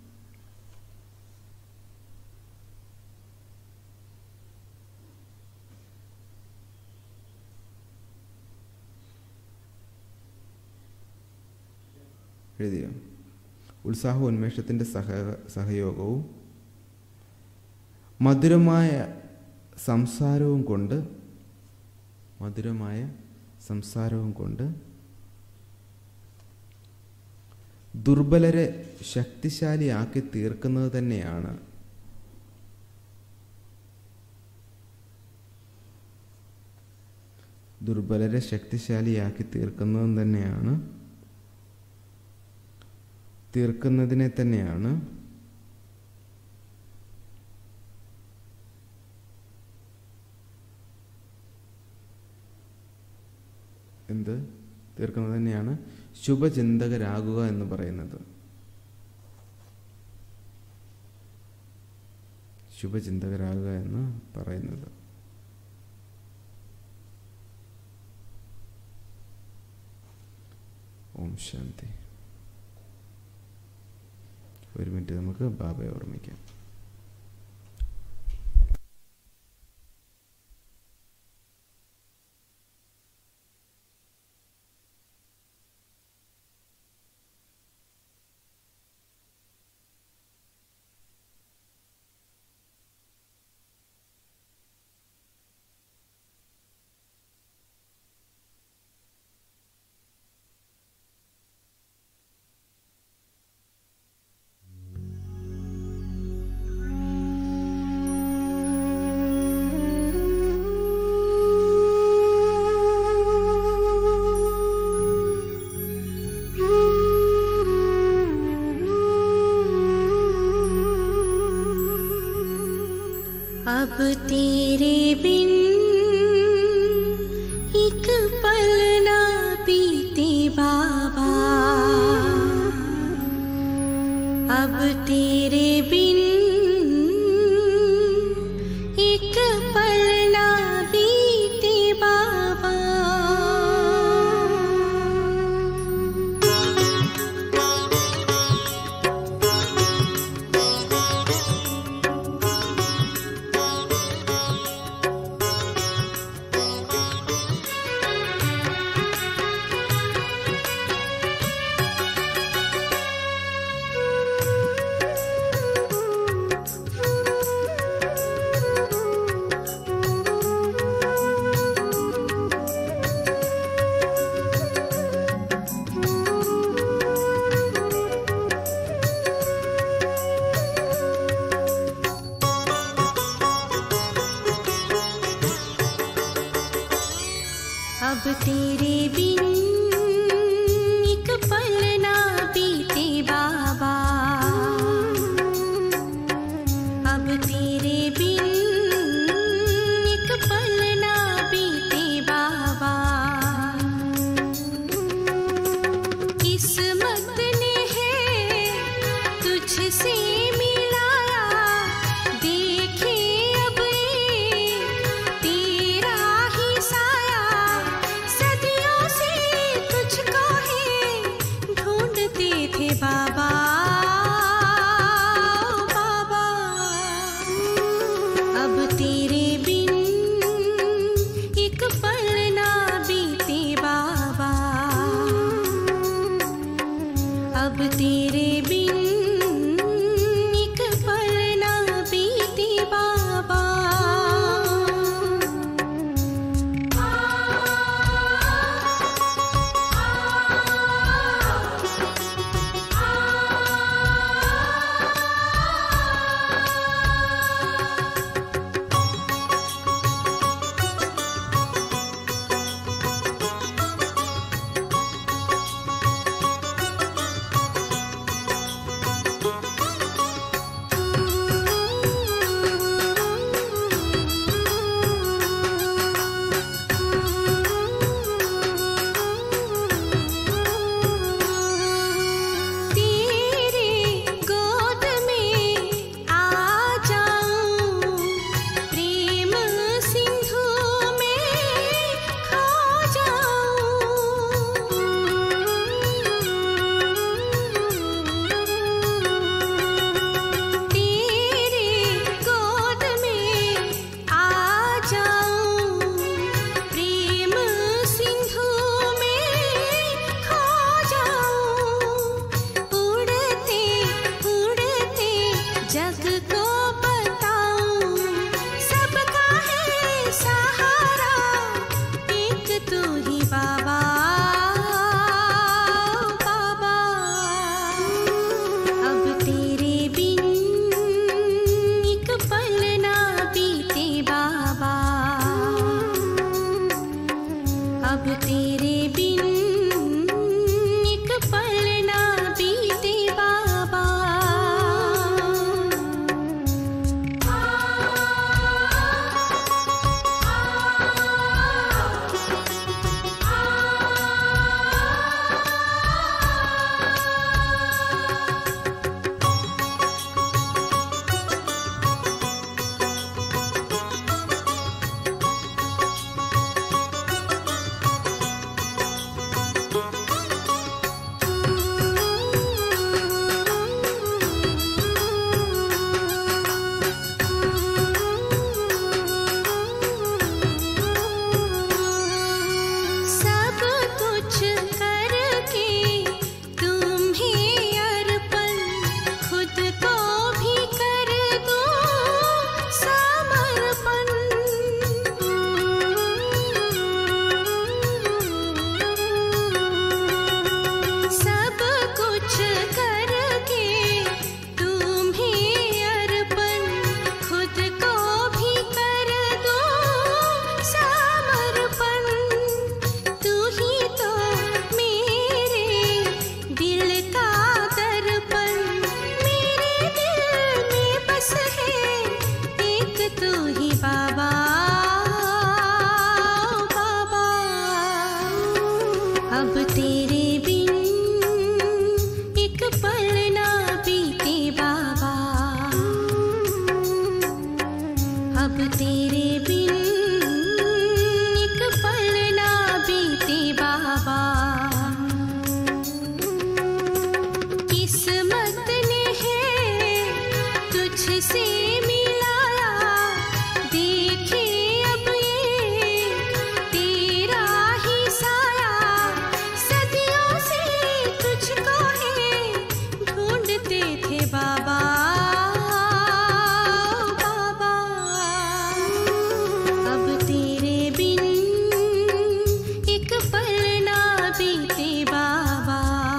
എഴുതിയോ ഉത്സാഹ ഉന്മേഷത്തിൻ്റെ സഹ സഹയോഗവും മധുരമായ സംസാരവും കൊണ്ട് മധുരമായ സംസാരവും കൊണ്ട് ദുർബലരെ ശക്തിശാലിയാക്കി തീർക്കുന്നത് തന്നെയാണ് ദുർബലരെ ശക്തിശാലിയാക്കി തീർക്കുന്നതും തന്നെയാണ് തീർക്കുന്നതിനെ തന്നെയാണ് എന്ത് തീർക്കുന്നത് തന്നെയാണ് ശുഭചിന്തകരാകുക എന്ന് പറയുന്നത് ശുഭചിന്തകരാകുക എന്ന് പറയുന്നത് ഓം ശാന്തി ഒരു മിനിറ്റ് നമുക്ക് ബാബയെ ഓർമ്മിക്കാം तेरे बिन एक पल ना बीते बाबा अब तेरे बिन एक पल ना बीते बाबा अब तेरे बिन एक पल ना बीते बाबा अब तेरे बिन एक पल ना बीते बाबा किस्मत ने है तुझसे मिलाया देखे अब एक तेरा ही साया सदियों से तुझको ही ढूंढते थे बाबा बाबा अब तेरे बिन एक पल ना बीते बाबा अब तेरे बिन एक पल ना बीते बाबा तेरे बिन एक पल ना बीते बाबा किस्मत ने है तुझसे मिलाया देखे अब ये तेरा ही साया सदियों से तुझको है ढूंढते थे बाबा बाबा अब तेरे बिन एक पल ना बीते बाबा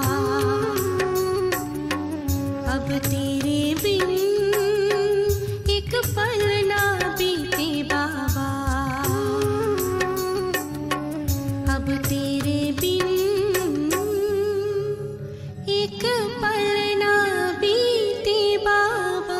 अब तेरे बिन एक पल ना बीते बाबा अब तेरे बिन एक पल ना बीते बाबा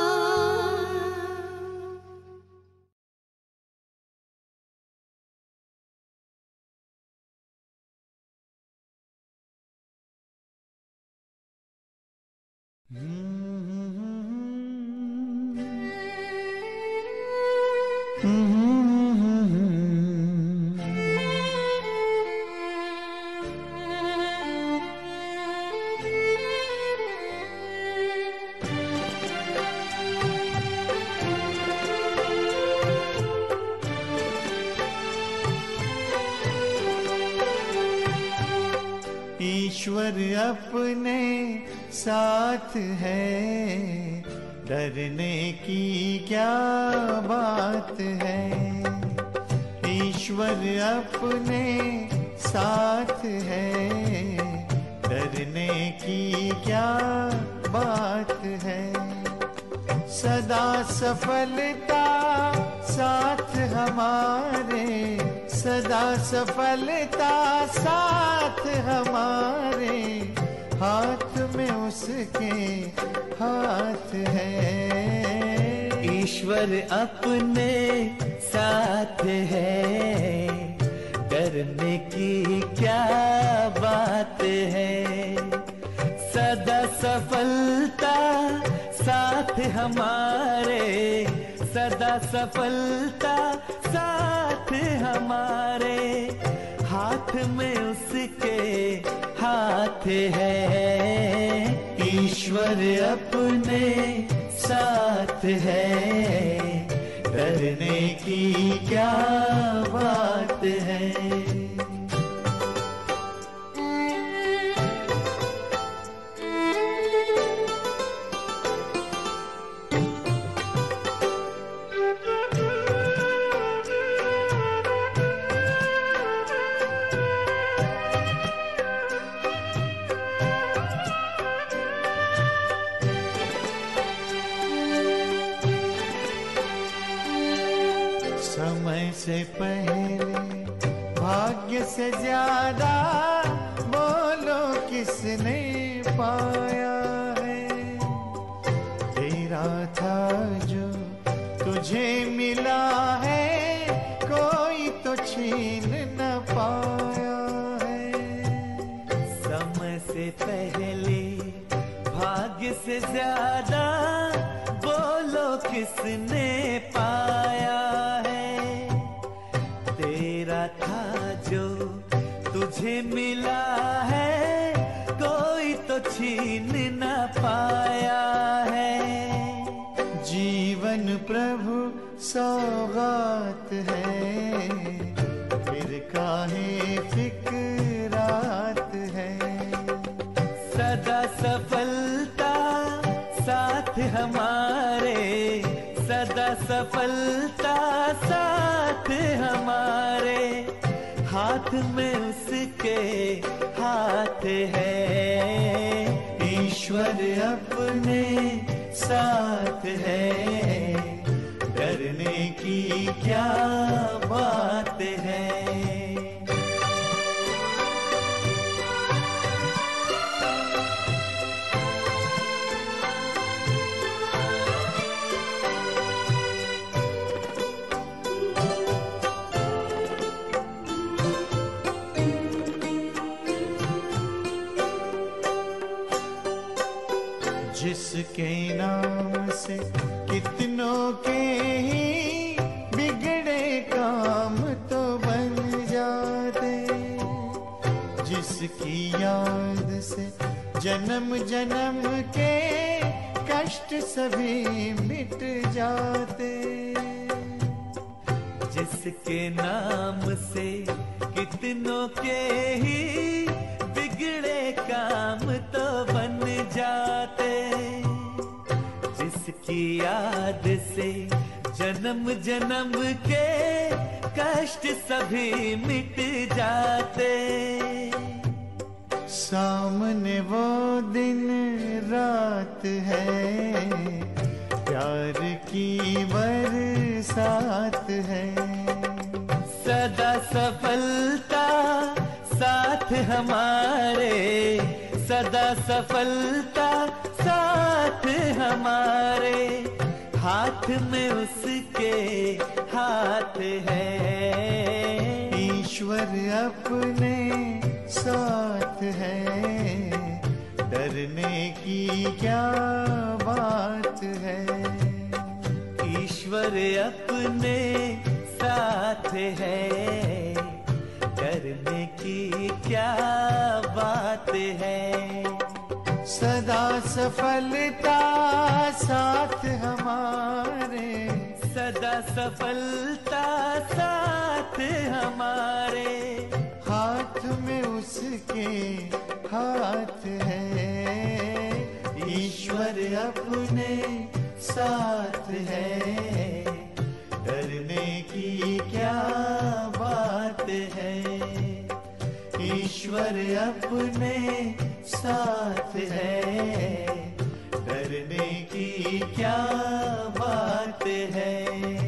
ईश्वर अपने साथ है डरने की क्या बात है ईश्वर अपने साथ है डरने की क्या बात है सदा सफलता साथ हमारे सदा सफलता साथ हमारे हाथ में उसके हाथ है ईश्वर अपने साथ है डरने की क्या बात है सदा सफलता साथ हमारे सदा सफलता साथ हमारे हाथ में उसके हाथ है ईश्वर अपने साथ है डरने की क्या बात है समय से पहले भाग्य से ज्यादा बोलो किसने पाया है तेरा था जो तुझे मिला है कोई तो छीन न पाया है समय से पहले भाग्य से ज्यादा बोलो किसने पाया है तेरा था जो तुझे मिला है कोई तो छीन न पाया है जीवन प्रभु सौगात है फिर काहे फिक्रात है सदा सफलता साथ हमारे सदा सफलता साथ हमारे हाथ में उसके हाथ है ईश्वर अपने साथ है डरने की क्या बात है जिसके नाम से कितनों के ही जिसकी याद से जन्म जन्म के कष्ट सभी मिट जाते जिसके नाम से कितनों के ही बिगड़े काम तो बन जाते जिसकी याद से जन्म जन्म के कष्ट सभी मिट जाते सामने वो दिन रात है प्यार की बरसात है सदा सफलता साथ हमारे सदा सफलता साथ हमारे हाथ में उसके हाथ है ईश्वर अपने साथ है डरने की क्या बात है ईश्वर अपने साथ है डरने की क्या बात है सदा सफलता साथ हमारे सदा सफलता साथ हमारे हाथ में उसके हाथ है ईश्वर अपने साथ है डरने की क्या बात है ईश्वर अपने साथ है डरने की क्या बात है